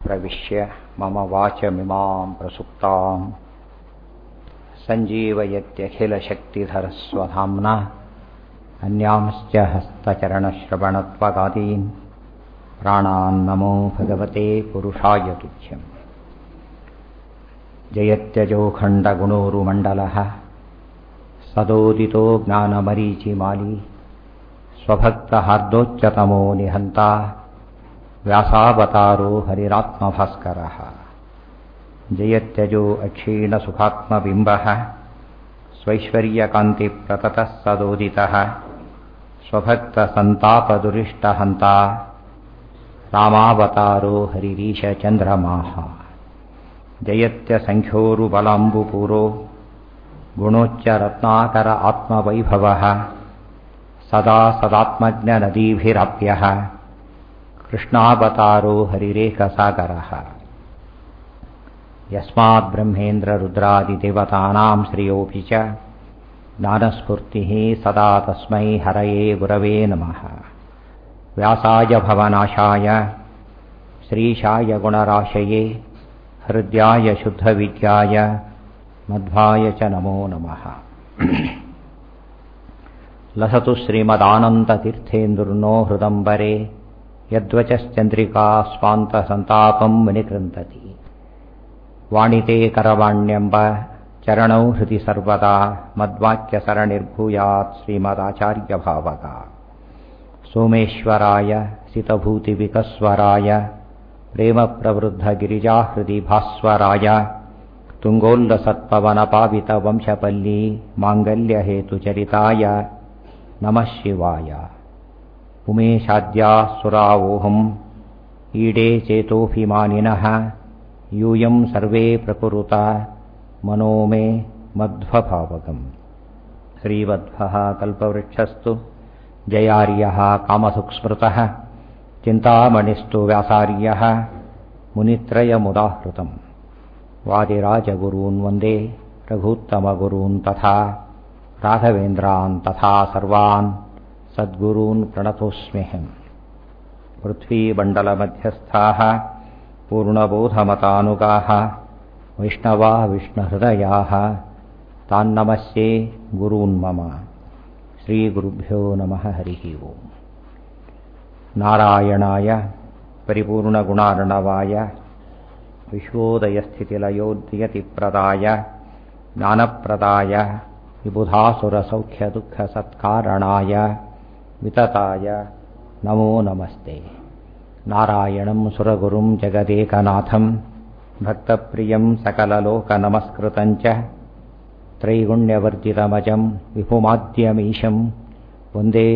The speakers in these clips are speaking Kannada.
प्रविश्य मम वाचमिमां प्रसुप्ताम् सञ्जीवयत्यखिलशक्तिधरस्वधाम्ना अन्यांश्च हस्तचरणश्रवणत्वगादीन् प्राणान्नमो भगवते पुरुषाय तुभ्यम् जयत्यजोखण्डगुणोरुमण्डलः सदोदितो ज्ञानमरीचिमाली स्वभक्तहार्दोच्चतमो निहन्ता व्यासावतारो हरिरात्मभास्करः जयत्यजो अक्षीणसुखात्मबिम्बः स्वैश्वर्यकान्तिप्रततः सदोदितः स्वभक्तसन्तापदुरिष्टहन्ता रामावतारो हरिरीशचन्द्रमाः जयत्यसङ्ख्योरुबलाम्बुपूरो गुणोच्चरत्नाकर आत्मवैभवः सदा सदात्मज्ञनदीभिराप्यः कृष्णावतारो हरिरेखसागरः यस्माद्ब्रह्मेन्द्ररुद्रादिदेवतानां श्रियोऽपि च ज्ञानस्फूर्तिः सदा तस्मै हरये गुरवे नमः व्यासाय भवनाशाय श्रीशाय गुणराशये हृद्याय शुद्धविद्याय मध्वाय च नमो नमः लसतु श्रीमदानन्दतीर्थेन्दुर्नो हृदम्बरे यद्वचश्चन्द्रिका स्वान्तसन्तापं विनिकृन्तति वाणिते करवाण्यम्ब चरणौ हृदि सर्वदा मद्वाक्यसरणिर्भूयात् श्रीमदाचार्यभावगा सोमेश्वराय सितभूतिविकस्वराय प्रेमप्रवृद्धगिरिजाहृदि भास्वराय तुङ्गोल्लसत्पवनपावितवंशपल्ली माङ्गल्यहेतुचरिताय नमः शिवाय उमेशाद्याः सुरावोऽहम् ईडे चेतोऽभिमानिनः यूयं सर्वे प्रकुरुता मनो मे मध्वभावगम् श्रीवध्वः कल्पवृक्षस्तु जयार्यः कामसुक्स्मृतः चिन्तामणिस्तु व्यासार्यः मुनित्रयमुदाहृतम् वादिराजगुरून् वन्दे रघूत्तमगुरून् तथा राघवेन्द्रान् तथा सर्वान् सद्गुरून् प्रणतोऽस्म्यहम् पृथ्वीमण्डलमध्यस्थाः पूर्णबोधमतानुगाः वैष्णवा विष्णुहृदयाः तान्नमस्ये गुरून् मम श्रीगुरुभ्यो नमः हरिः ओम् नारायणाय परिपूर्णगुणार्णवाय विश्वोदयस्थितिलयोद्यतिप्रदाय ज्ञानप्रदाय विबुधासुरसौख्यदुःखसत्कारणाय वितताय नमो नमस्ते नारायणं सुरगुरुं जगदेकनाथं भक्तप्रियं सकललोकनमस्कृतं च त्रैगुण्यवर्जितमजं विपुमाद्यमीशं वन्दे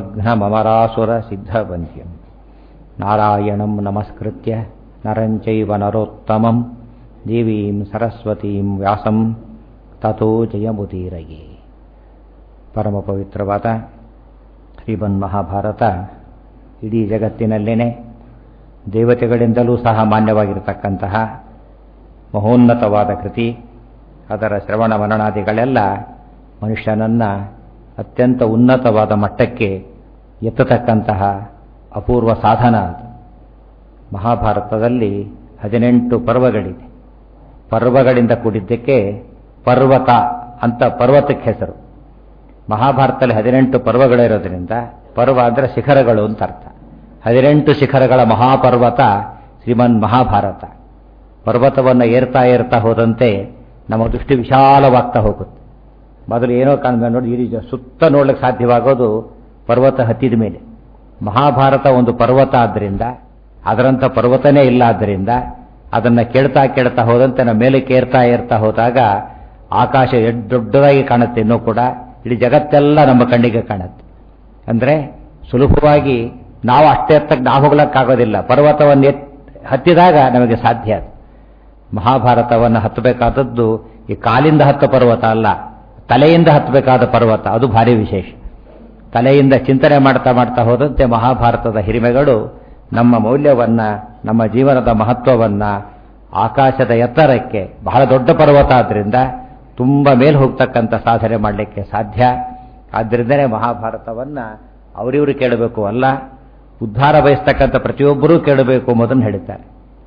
भवघ्नममरासुरसिद्धवन्द्यं नारायणं नमस्कृत्य नरं चैव नरोत्तमं देवीं सरस्वतीं ವ್ಯಾಸಂ ತಥೋ ಜಯಮುದೀರಯೇ ಪರಮ ಪವಿತ್ರವಾದ ಶ್ರೀಮನ್ ಮಹಾಭಾರತ ಇಡೀ ಜಗತ್ತಿನಲ್ಲೇನೆ ದೇವತೆಗಳಿಂದಲೂ ಸಹ ಮಾನ್ಯವಾಗಿರತಕ್ಕಂತಹ ಮಹೋನ್ನತವಾದ ಕೃತಿ ಅದರ ಶ್ರವಣ ಮರಣಾದಿಗಳೆಲ್ಲ ಮನುಷ್ಯನನ್ನು ಅತ್ಯಂತ ಉನ್ನತವಾದ ಮಟ್ಟಕ್ಕೆ ಎತ್ತತಕ್ಕಂತಹ ಅಪೂರ್ವ ಸಾಧನ ಅದು ಮಹಾಭಾರತದಲ್ಲಿ ಹದಿನೆಂಟು ಪರ್ವಗಳಿದೆ ಪರ್ವಗಳಿಂದ ಕೂಡಿದ್ದಕ್ಕೆ ಪರ್ವತ ಅಂತ ಪರ್ವತಕ್ಕೆ ಹೆಸರು ಮಹಾಭಾರತದಲ್ಲಿ ಹದಿನೆಂಟು ಪರ್ವಗಳಿರೋದ್ರಿಂದ ಪರ್ವ ಅಂದರೆ ಶಿಖರಗಳು ಅಂತ ಅರ್ಥ ಹದಿನೆಂಟು ಶಿಖರಗಳ ಮಹಾಪರ್ವತ ಶ್ರೀಮನ್ ಮಹಾಭಾರತ ಪರ್ವತವನ್ನು ಏರ್ತಾ ಏರ್ತಾ ಹೋದಂತೆ ನಮ್ಮ ದೃಷ್ಟಿ ವಿಶಾಲವಾಗ್ತಾ ಹೋಗುತ್ತೆ ಮೊದಲು ಏನೋ ಕಾಣ್ಬೇಕು ನೋಡಿ ಈ ರೀತಿ ಸುತ್ತ ನೋಡ್ಲಿಕ್ಕೆ ಸಾಧ್ಯವಾಗೋದು ಪರ್ವತ ಹತ್ತಿದ ಮೇಲೆ ಮಹಾಭಾರತ ಒಂದು ಪರ್ವತ ಆದ್ದರಿಂದ ಅದರಂಥ ಪರ್ವತನೇ ಇಲ್ಲ ಆದ್ದರಿಂದ ಅದನ್ನು ಕೇಳ್ತಾ ಕೇಳ್ತಾ ಹೋದಂತೆ ನಮ್ಮ ಮೇಲಕ್ಕೆ ಏರ್ತಾ ಏರ್ತಾ ಹೋದಾಗ ಆಕಾಶ ಎಷ್ಟು ದೊಡ್ಡದಾಗಿ ಕಾಣುತ್ತೆ ಇನ್ನೂ ಕೂಡ ಇಡೀ ಜಗತ್ತೆಲ್ಲ ನಮ್ಮ ಕಣ್ಣಿಗೆ ಕಾಣುತ್ತೆ ಅಂದರೆ ಸುಲಭವಾಗಿ ನಾವು ಅಷ್ಟೇ ಎತ್ತಕ್ಕೆ ನಾವು ಹೋಗ್ಲಕ್ಕಾಗೋದಿಲ್ಲ ಪರ್ವತವನ್ನು ಎತ್ ಹತ್ತಿದಾಗ ನಮಗೆ ಸಾಧ್ಯ ಅದು ಮಹಾಭಾರತವನ್ನು ಹತ್ತಬೇಕಾದದ್ದು ಈ ಕಾಲಿಂದ ಹತ್ತ ಪರ್ವತ ಅಲ್ಲ ತಲೆಯಿಂದ ಹತ್ತಬೇಕಾದ ಪರ್ವತ ಅದು ಭಾರಿ ವಿಶೇಷ ತಲೆಯಿಂದ ಚಿಂತನೆ ಮಾಡ್ತಾ ಮಾಡ್ತಾ ಹೋದಂತೆ ಮಹಾಭಾರತದ ಹಿರಿಮೆಗಳು ನಮ್ಮ ಮೌಲ್ಯವನ್ನ ನಮ್ಮ ಜೀವನದ ಮಹತ್ವವನ್ನ ಆಕಾಶದ ಎತ್ತರಕ್ಕೆ ಬಹಳ ದೊಡ್ಡ ಪರ್ವತ ಆದ್ದರಿಂದ ತುಂಬ ಮೇಲೆ ಹೋಗ್ತಕ್ಕಂಥ ಸಾಧನೆ ಮಾಡಲಿಕ್ಕೆ ಸಾಧ್ಯ ಆದ್ದರಿಂದಲೇ ಮಹಾಭಾರತವನ್ನ ಅವರಿವರು ಕೇಳಬೇಕು ಅಲ್ಲ ಉದ್ಧಾರ ಬಯಸ್ತಕ್ಕಂಥ ಪ್ರತಿಯೊಬ್ಬರೂ ಕೇಳಬೇಕು ಎಂಬುದನ್ನು ಹೇಳ್ತಾರೆ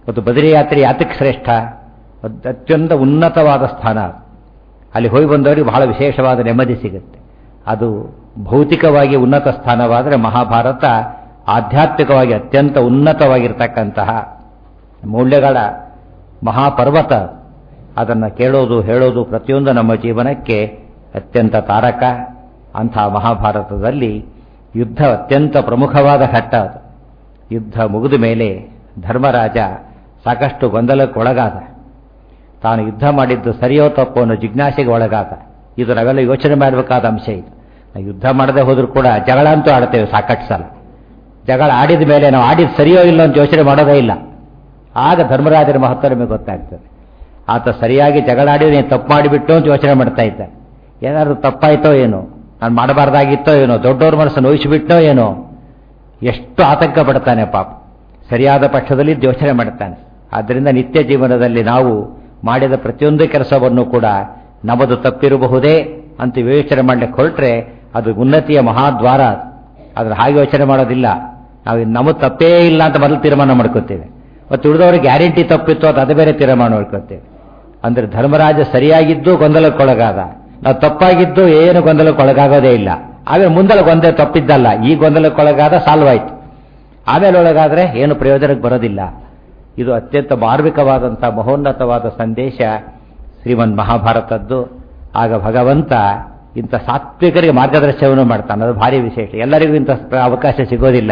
ಮತ್ತು ಬದರಿ ಯಾತ್ರೆ ಯಾತಕ್ಕೆ ಶ್ರೇಷ್ಠ ಅದು ಅತ್ಯಂತ ಉನ್ನತವಾದ ಸ್ಥಾನ ಅದು. ಅಲ್ಲಿ ಹೋಗಿ ಬಂದವರಿಗೆ ಬಹಳ ವಿಶೇಷವಾದ ನೆಮ್ಮದಿ ಸಿಗುತ್ತೆ ಅದು ಭೌತಿಕವಾಗಿ ಉನ್ನತ ಸ್ಥಾನವಾದರೆ ಮಹಾಭಾರತ ಆಧ್ಯಾತ್ಮಿಕವಾಗಿ ಅತ್ಯಂತ ಉನ್ನತವಾಗಿರ್ತಕ್ಕಂತಹ ಮೌಲ್ಯಗಳ ಮಹಾಪರ್ವತ ಅದನ್ನು ಕೇಳೋದು ಹೇಳೋದು ಪ್ರತಿಯೊಂದು ನಮ್ಮ ಜೀವನಕ್ಕೆ ಅತ್ಯಂತ ತಾರಕ ಅಂಥ ಮಹಾಭಾರತದಲ್ಲಿ ಯುದ್ಧ ಅತ್ಯಂತ ಪ್ರಮುಖವಾದ ಘಟ್ಟ ಅದು ಯುದ್ಧ ಮುಗಿದ ಮೇಲೆ ಧರ್ಮರಾಜ ಸಾಕಷ್ಟು ಗೊಂದಲಕ್ಕೊಳಗಾದ ತಾನು ಯುದ್ಧ ಮಾಡಿದ್ದು ಸರಿಯೋ ತಪ್ಪೋ ಅನ್ನೋ ಜಿಜ್ಞಾಸೆಗೆ ಒಳಗಾದ ಇದು ನಾವೆಲ್ಲ ಯೋಚನೆ ಮಾಡಬೇಕಾದ ಅಂಶ ಇದು ನಾವು ಯುದ್ಧ ಮಾಡದೆ ಹೋದ್ರೂ ಕೂಡ ಜಗಳ ಅಂತೂ ಆಡ್ತೇವೆ ಸಾಕಷ್ಟು ಸಲ ಜಗಳ ಆಡಿದ ಮೇಲೆ ನಾವು ಆಡಿದ ಸರಿಯೋ ಇಲ್ಲ ಅಂತ ಯೋಚನೆ ಮಾಡೋದೇ ಇಲ್ಲ ಆಗ ಧರ್ಮರಾಜರ ಮಹತ್ವ ನಮಗೆ ಗೊತ್ತಾಗ್ತದೆ ಆತ ಸರಿಯಾಗಿ ಜಗಳ ಆಡಿ ನೀನು ತಪ್ಪು ಮಾಡಿಬಿಟ್ಟು ಅಂತ ಯೋಚನೆ ಮಾಡ್ತಾ ಇದ್ದ ಏನಾದ್ರು ತಪ್ಪಾಯ್ತೋ ಏನೋ ನಾನು ಮಾಡಬಾರ್ದಾಗಿತ್ತೋ ಏನೋ ದೊಡ್ಡವ್ರ ಮನಸ್ಸು ನೋಯಿಸಿಬಿಟ್ಟೋ ಏನೋ ಎಷ್ಟು ಆತಂಕ ಪಡ್ತಾನೆ ಪಾಪ ಸರಿಯಾದ ಪಕ್ಷದಲ್ಲಿ ಯೋಚನೆ ಮಾಡ್ತಾನೆ ಆದ್ದರಿಂದ ನಿತ್ಯ ಜೀವನದಲ್ಲಿ ನಾವು ಮಾಡಿದ ಪ್ರತಿಯೊಂದು ಕೆಲಸವನ್ನು ಕೂಡ ನಮ್ಮದು ತಪ್ಪಿರಬಹುದೇ ಅಂತ ಯೋಚನೆ ಮಾಡಲಿಕ್ಕೆ ಹೊರಟ್ರೆ ಅದು ಉನ್ನತಿಯ ಮಹಾದ್ವಾರ ಅದ್ರ ಹಾಗೆ ಯೋಚನೆ ಮಾಡೋದಿಲ್ಲ ನಾವು ನಮ್ಮ ತಪ್ಪೇ ಇಲ್ಲ ಅಂತ ಮೊದಲು ತೀರ್ಮಾನ ಮಾಡ್ಕೋತೇವೆ ಮತ್ತು ಉಳಿದವ್ರಿಗೆ ಗ್ಯಾರಂಟಿ ತಪ್ಪಿತ್ತು ಅದು ಅದು ಬೇರೆ ತೀರ್ಮಾನ ಮಾಡ್ಕೋತೇವೆ ಅಂದ್ರೆ ಧರ್ಮರಾಜ ಸರಿಯಾಗಿದ್ದು ಗೊಂದಲಕ್ಕೊಳಗಾದ ನಾವು ತಪ್ಪಾಗಿದ್ದು ಏನು ಗೊಂದಲಕ್ಕೊಳಗಾಗೋದೇ ಇಲ್ಲ ಆಮೇಲೆ ಮುಂದಲ ಗೊಂದಲ ತಪ್ಪಿದ್ದಲ್ಲ ಈ ಗೊಂದಲಕ್ಕೊಳಗಾದ ಸಾಲ್ವ್ ಆಯ್ತು ಆಮೇಲೆ ಒಳಗಾದ್ರೆ ಏನು ಪ್ರಯೋಜನಕ್ಕೆ ಬರೋದಿಲ್ಲ ಇದು ಅತ್ಯಂತ ಮಾರ್ಮಿಕವಾದಂಥ ಮಹೋನ್ನತವಾದ ಸಂದೇಶ ಶ್ರೀಮನ್ ಮಹಾಭಾರತದ್ದು ಆಗ ಭಗವಂತ ಇಂಥ ಸಾತ್ವಿಕರಿಗೆ ಮಾರ್ಗದರ್ಶನವನ್ನು ಮಾಡ್ತಾನೆ ಅದು ಭಾರಿ ವಿಶೇಷ ಎಲ್ಲರಿಗೂ ಇಂಥ ಅವಕಾಶ ಸಿಗೋದಿಲ್ಲ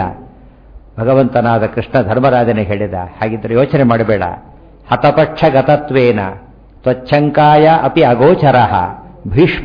ಭಗವಂತನಾದ ಕೃಷ್ಣ ಧರ್ಮರಾಜನೇ ಹೇಳಿದ ಹಾಗಿದ್ರೆ ಯೋಚನೆ ಮಾಡಬೇಡ ಹತಪಕ್ಷ ಗತತ್ವೇನ ತ್ವಚ್ಛಂಕಾಯ ಅಪಿ ಅಗೋಚರ ಭೀಷ್ಮ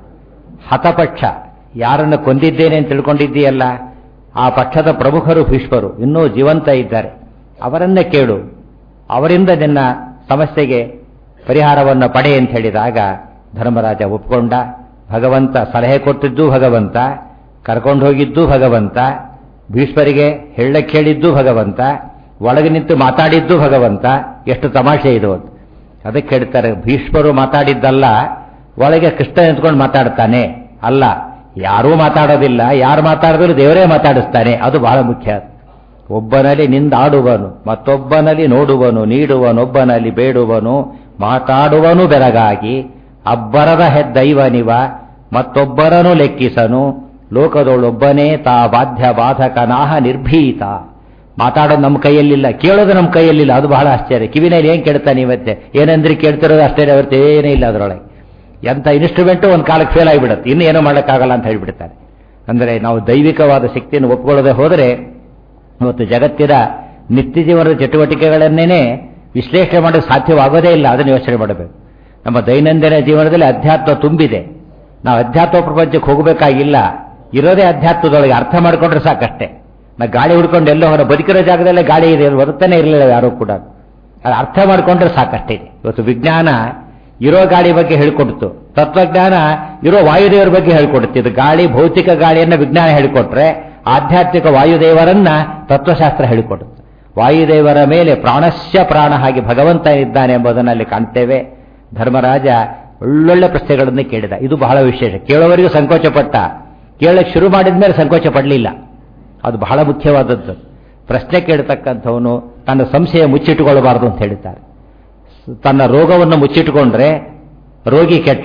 ಹತಪಕ್ಷ ಯಾರನ್ನು ಕೊಂದಿದ್ದೇನೆ ಅಂತ ತಿಳ್ಕೊಂಡಿದ್ದೀಯಲ್ಲ ಆ ಪಕ್ಷದ ಪ್ರಮುಖರು ಭೀಷ್ಮರು ಇನ್ನೂ ಜೀವಂತ ಇದ್ದಾರೆ ಅವರನ್ನೇ ಕೇಳು ಅವರಿಂದ ನಿನ್ನ ಸಮಸ್ಯೆಗೆ ಪರಿಹಾರವನ್ನು ಪಡೆ ಅಂತ ಹೇಳಿದಾಗ ಧರ್ಮರಾಜ ಒಪ್ಕೊಂಡ ಭಗವಂತ ಸಲಹೆ ಕೊಟ್ಟಿದ್ದು ಭಗವಂತ ಕರ್ಕೊಂಡು ಹೋಗಿದ್ದು ಭಗವಂತ ಭೀಷ್ಮರಿಗೆ ಹೇಳಕ್ಕೆ ಹೇಳಿದ್ದು ಭಗವಂತ ಒಳಗೆ ನಿಂತು ಮಾತಾಡಿದ್ದು ಭಗವಂತ ಎಷ್ಟು ತಮಾಷೆ ಇದು ಅಂತ ಅದಕ್ಕೆ ಹೇಳ್ತಾರೆ ಭೀಷ್ಮರು ಮಾತಾಡಿದ್ದಲ್ಲ ಒಳಗೆ ಕೃಷ್ಣ ನಿಂತ್ಕೊಂಡು ಮಾತಾಡ್ತಾನೆ ಅಲ್ಲ ಯಾರೂ ಮಾತಾಡೋದಿಲ್ಲ ಯಾರು ಮಾತಾಡಿದ್ರು ದೇವರೇ ಮಾತಾಡಿಸ್ತಾನೆ ಅದು ಬಹಳ ಮುಖ್ಯ ಒಬ್ಬನಲ್ಲಿ ನಿಂದಾಡುವನು ಮತ್ತೊಬ್ಬನಲ್ಲಿ ನೋಡುವನು ನೀಡುವನೊಬ್ಬನಲ್ಲಿ ಬೇಡುವನು ಮಾತಾಡುವನು ಬೆರಗಾಗಿ ಅಬ್ಬರದ ಹೆದ್ದೈವನಿವ ಮತ್ತೊಬ್ಬರನು ಲೆಕ್ಕಿಸನು ಲೋಕದೊಳೊಬ್ಬನೇ ತಾ ಬಾಧ್ಯ ಬಾಧಕನಾಹ ನಿರ್ಭೀತ ಮಾತಾಡೋದು ನಮ್ಮ ಕೈಯಲ್ಲಿಲ್ಲ ಕೇಳೋದು ನಮ್ಮ ಕೈಯಲ್ಲಿಲ್ಲ ಅದು ಬಹಳ ಆಶ್ಚರ್ಯ ಕಿವಿನಲ್ಲಿ ಏನ್ ಕೇಳ್ತಾನೆ ಇವತ್ತೆ ಏನಂದ್ರೆ ಕೇಳ್ತಿರೋದು ಅಷ್ಟೇ ಹೊರತು ಏನೇ ಇಲ್ಲ ಅದರೊಳಗೆ ಎಂಥ ಇನ್ಸ್ಟ್ರೂಮೆಂಟು ಒಂದು ಕಾಲಕ್ಕೆ ಫೇಲ್ ಆಗಿಬಿಡುತ್ತೆ ಇನ್ನು ಏನೂ ಮಾಡೋಕ್ಕಾಗಲ್ಲ ಅಂತ ಹೇಳಿಬಿಡ್ತಾರೆ ಅಂದರೆ ನಾವು ದೈವಿಕವಾದ ಶಕ್ತಿಯನ್ನು ಒಪ್ಕೊಳ್ಳದೆ ಹೋದರೆ ಇವತ್ತು ಜಗತ್ತಿನ ನಿತ್ಯ ಜೀವನದ ಚಟುವಟಿಕೆಗಳನ್ನೇ ವಿಶ್ಲೇಷಣೆ ಮಾಡಲು ಸಾಧ್ಯವಾಗೋದೇ ಇಲ್ಲ ಅದನ್ನು ಯೋಚನೆ ಮಾಡಬೇಕು ನಮ್ಮ ದೈನಂದಿನ ಜೀವನದಲ್ಲಿ ಅಧ್ಯಾತ್ಮ ತುಂಬಿದೆ ನಾವು ಅಧ್ಯಾತ್ಮ ಪ್ರಪಂಚಕ್ಕೆ ಹೋಗಬೇಕಾಗಿಲ್ಲ ಇರೋದೇ ಅಧ್ಯಾತ್ಮದೊಳಗೆ ಅರ್ಥ ಮಾಡಿಕೊಂಡ್ರೆ ಸಾಕಷ್ಟೇ ನಾ ಗಾಳಿ ಹುಡ್ಕೊಂಡು ಎಲ್ಲೋ ಹೊರ ಬದುಕಿರೋ ಜಾಗದಲ್ಲೇ ಗಾಳಿ ಇದೆ ಬರುತ್ತಾನೆ ಇರಲಿಲ್ಲ ಯಾರೂ ಕೂಡ ಅದು ಅರ್ಥ ಮಾಡಿಕೊಂಡ್ರೆ ಸಾಕಷ್ಟೇ ಇವತ್ತು ವಿಜ್ಞಾನ ಇರೋ ಗಾಳಿ ಬಗ್ಗೆ ಹೇಳ್ಕೊಡ್ತು ತತ್ವಜ್ಞಾನ ಇರೋ ವಾಯುದೇವರ ಬಗ್ಗೆ ಹೇಳ್ಕೊಡುತ್ತೆ ಇದು ಗಾಳಿ ಭೌತಿಕ ಗಾಳಿಯನ್ನ ವಿಜ್ಞಾನ ಹೇಳಿಕೊಟ್ರೆ ಆಧ್ಯಾತ್ಮಿಕ ವಾಯುದೇವರನ್ನ ತತ್ವಶಾಸ್ತ್ರ ಹೇಳಿಕೊಡುತ್ತೆ ವಾಯುದೇವರ ಮೇಲೆ ಪ್ರಾಣಶ್ಯ ಪ್ರಾಣ ಹಾಗೆ ಭಗವಂತ ಇದ್ದಾನೆ ಎಂಬುದನ್ನು ಅಲ್ಲಿ ಕಾಣ್ತೇವೆ ಧರ್ಮರಾಜ ಒಳ್ಳೊಳ್ಳೆ ಪ್ರಶ್ನೆಗಳನ್ನು ಕೇಳಿದ ಇದು ಬಹಳ ವಿಶೇಷ ಕೇಳೋವರಿಗೂ ಸಂಕೋಚ ಪಟ್ಟ ಕೇಳಕ್ಕೆ ಶುರು ಮಾಡಿದ ಮೇಲೆ ಸಂಕೋಚ ಪಡಲಿಲ್ಲ ಅದು ಬಹಳ ಮುಖ್ಯವಾದದ್ದು ಪ್ರಶ್ನೆ ಕೇಳತಕ್ಕಂಥವನು ತನ್ನ ಸಂಶಯ ಮುಚ್ಚಿಟ್ಟುಕೊಳ್ಳಬಾರದು ಅಂತ ಹೇಳಿದ್ದಾರೆ ತನ್ನ ರೋಗವನ್ನು ಮುಚ್ಚಿಟ್ಟುಕೊಂಡ್ರೆ ರೋಗಿ ಕೆಟ್ಟ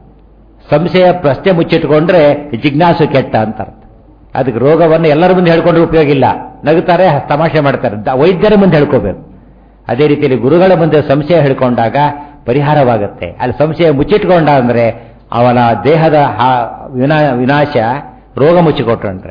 ಸಂಶಯ ಪ್ರಶ್ನೆ ಮುಚ್ಚಿಟ್ಟುಕೊಂಡ್ರೆ ಜಿಜ್ಞಾಸು ಕೆಟ್ಟ ಅಂತ ಅರ್ಥ ಅದಕ್ಕೆ ರೋಗವನ್ನು ಎಲ್ಲರ ಮುಂದೆ ಹೇಳ್ಕೊಂಡ್ರೆ ಉಪಯೋಗ ಇಲ್ಲ ನಗುತ್ತಾರೆ ತಮಾಷೆ ಮಾಡ್ತಾರೆ ವೈದ್ಯರ ಮುಂದೆ ಹೇಳ್ಕೋಬೇಕು ಅದೇ ರೀತಿಯಲ್ಲಿ ಗುರುಗಳ ಮುಂದೆ ಸಂಶಯ ಹೇಳ್ಕೊಂಡಾಗ ಪರಿಹಾರವಾಗುತ್ತೆ ಅಲ್ಲಿ ಸಂಶಯ ಮುಚ್ಚಿಟ್ಕೊಂಡ ಅಂದ್ರೆ ಅವನ ದೇಹದ ವಿನಾ ವಿನಾಶ ರೋಗ ಮುಚ್ಚಿಕೊಟ್ರೆ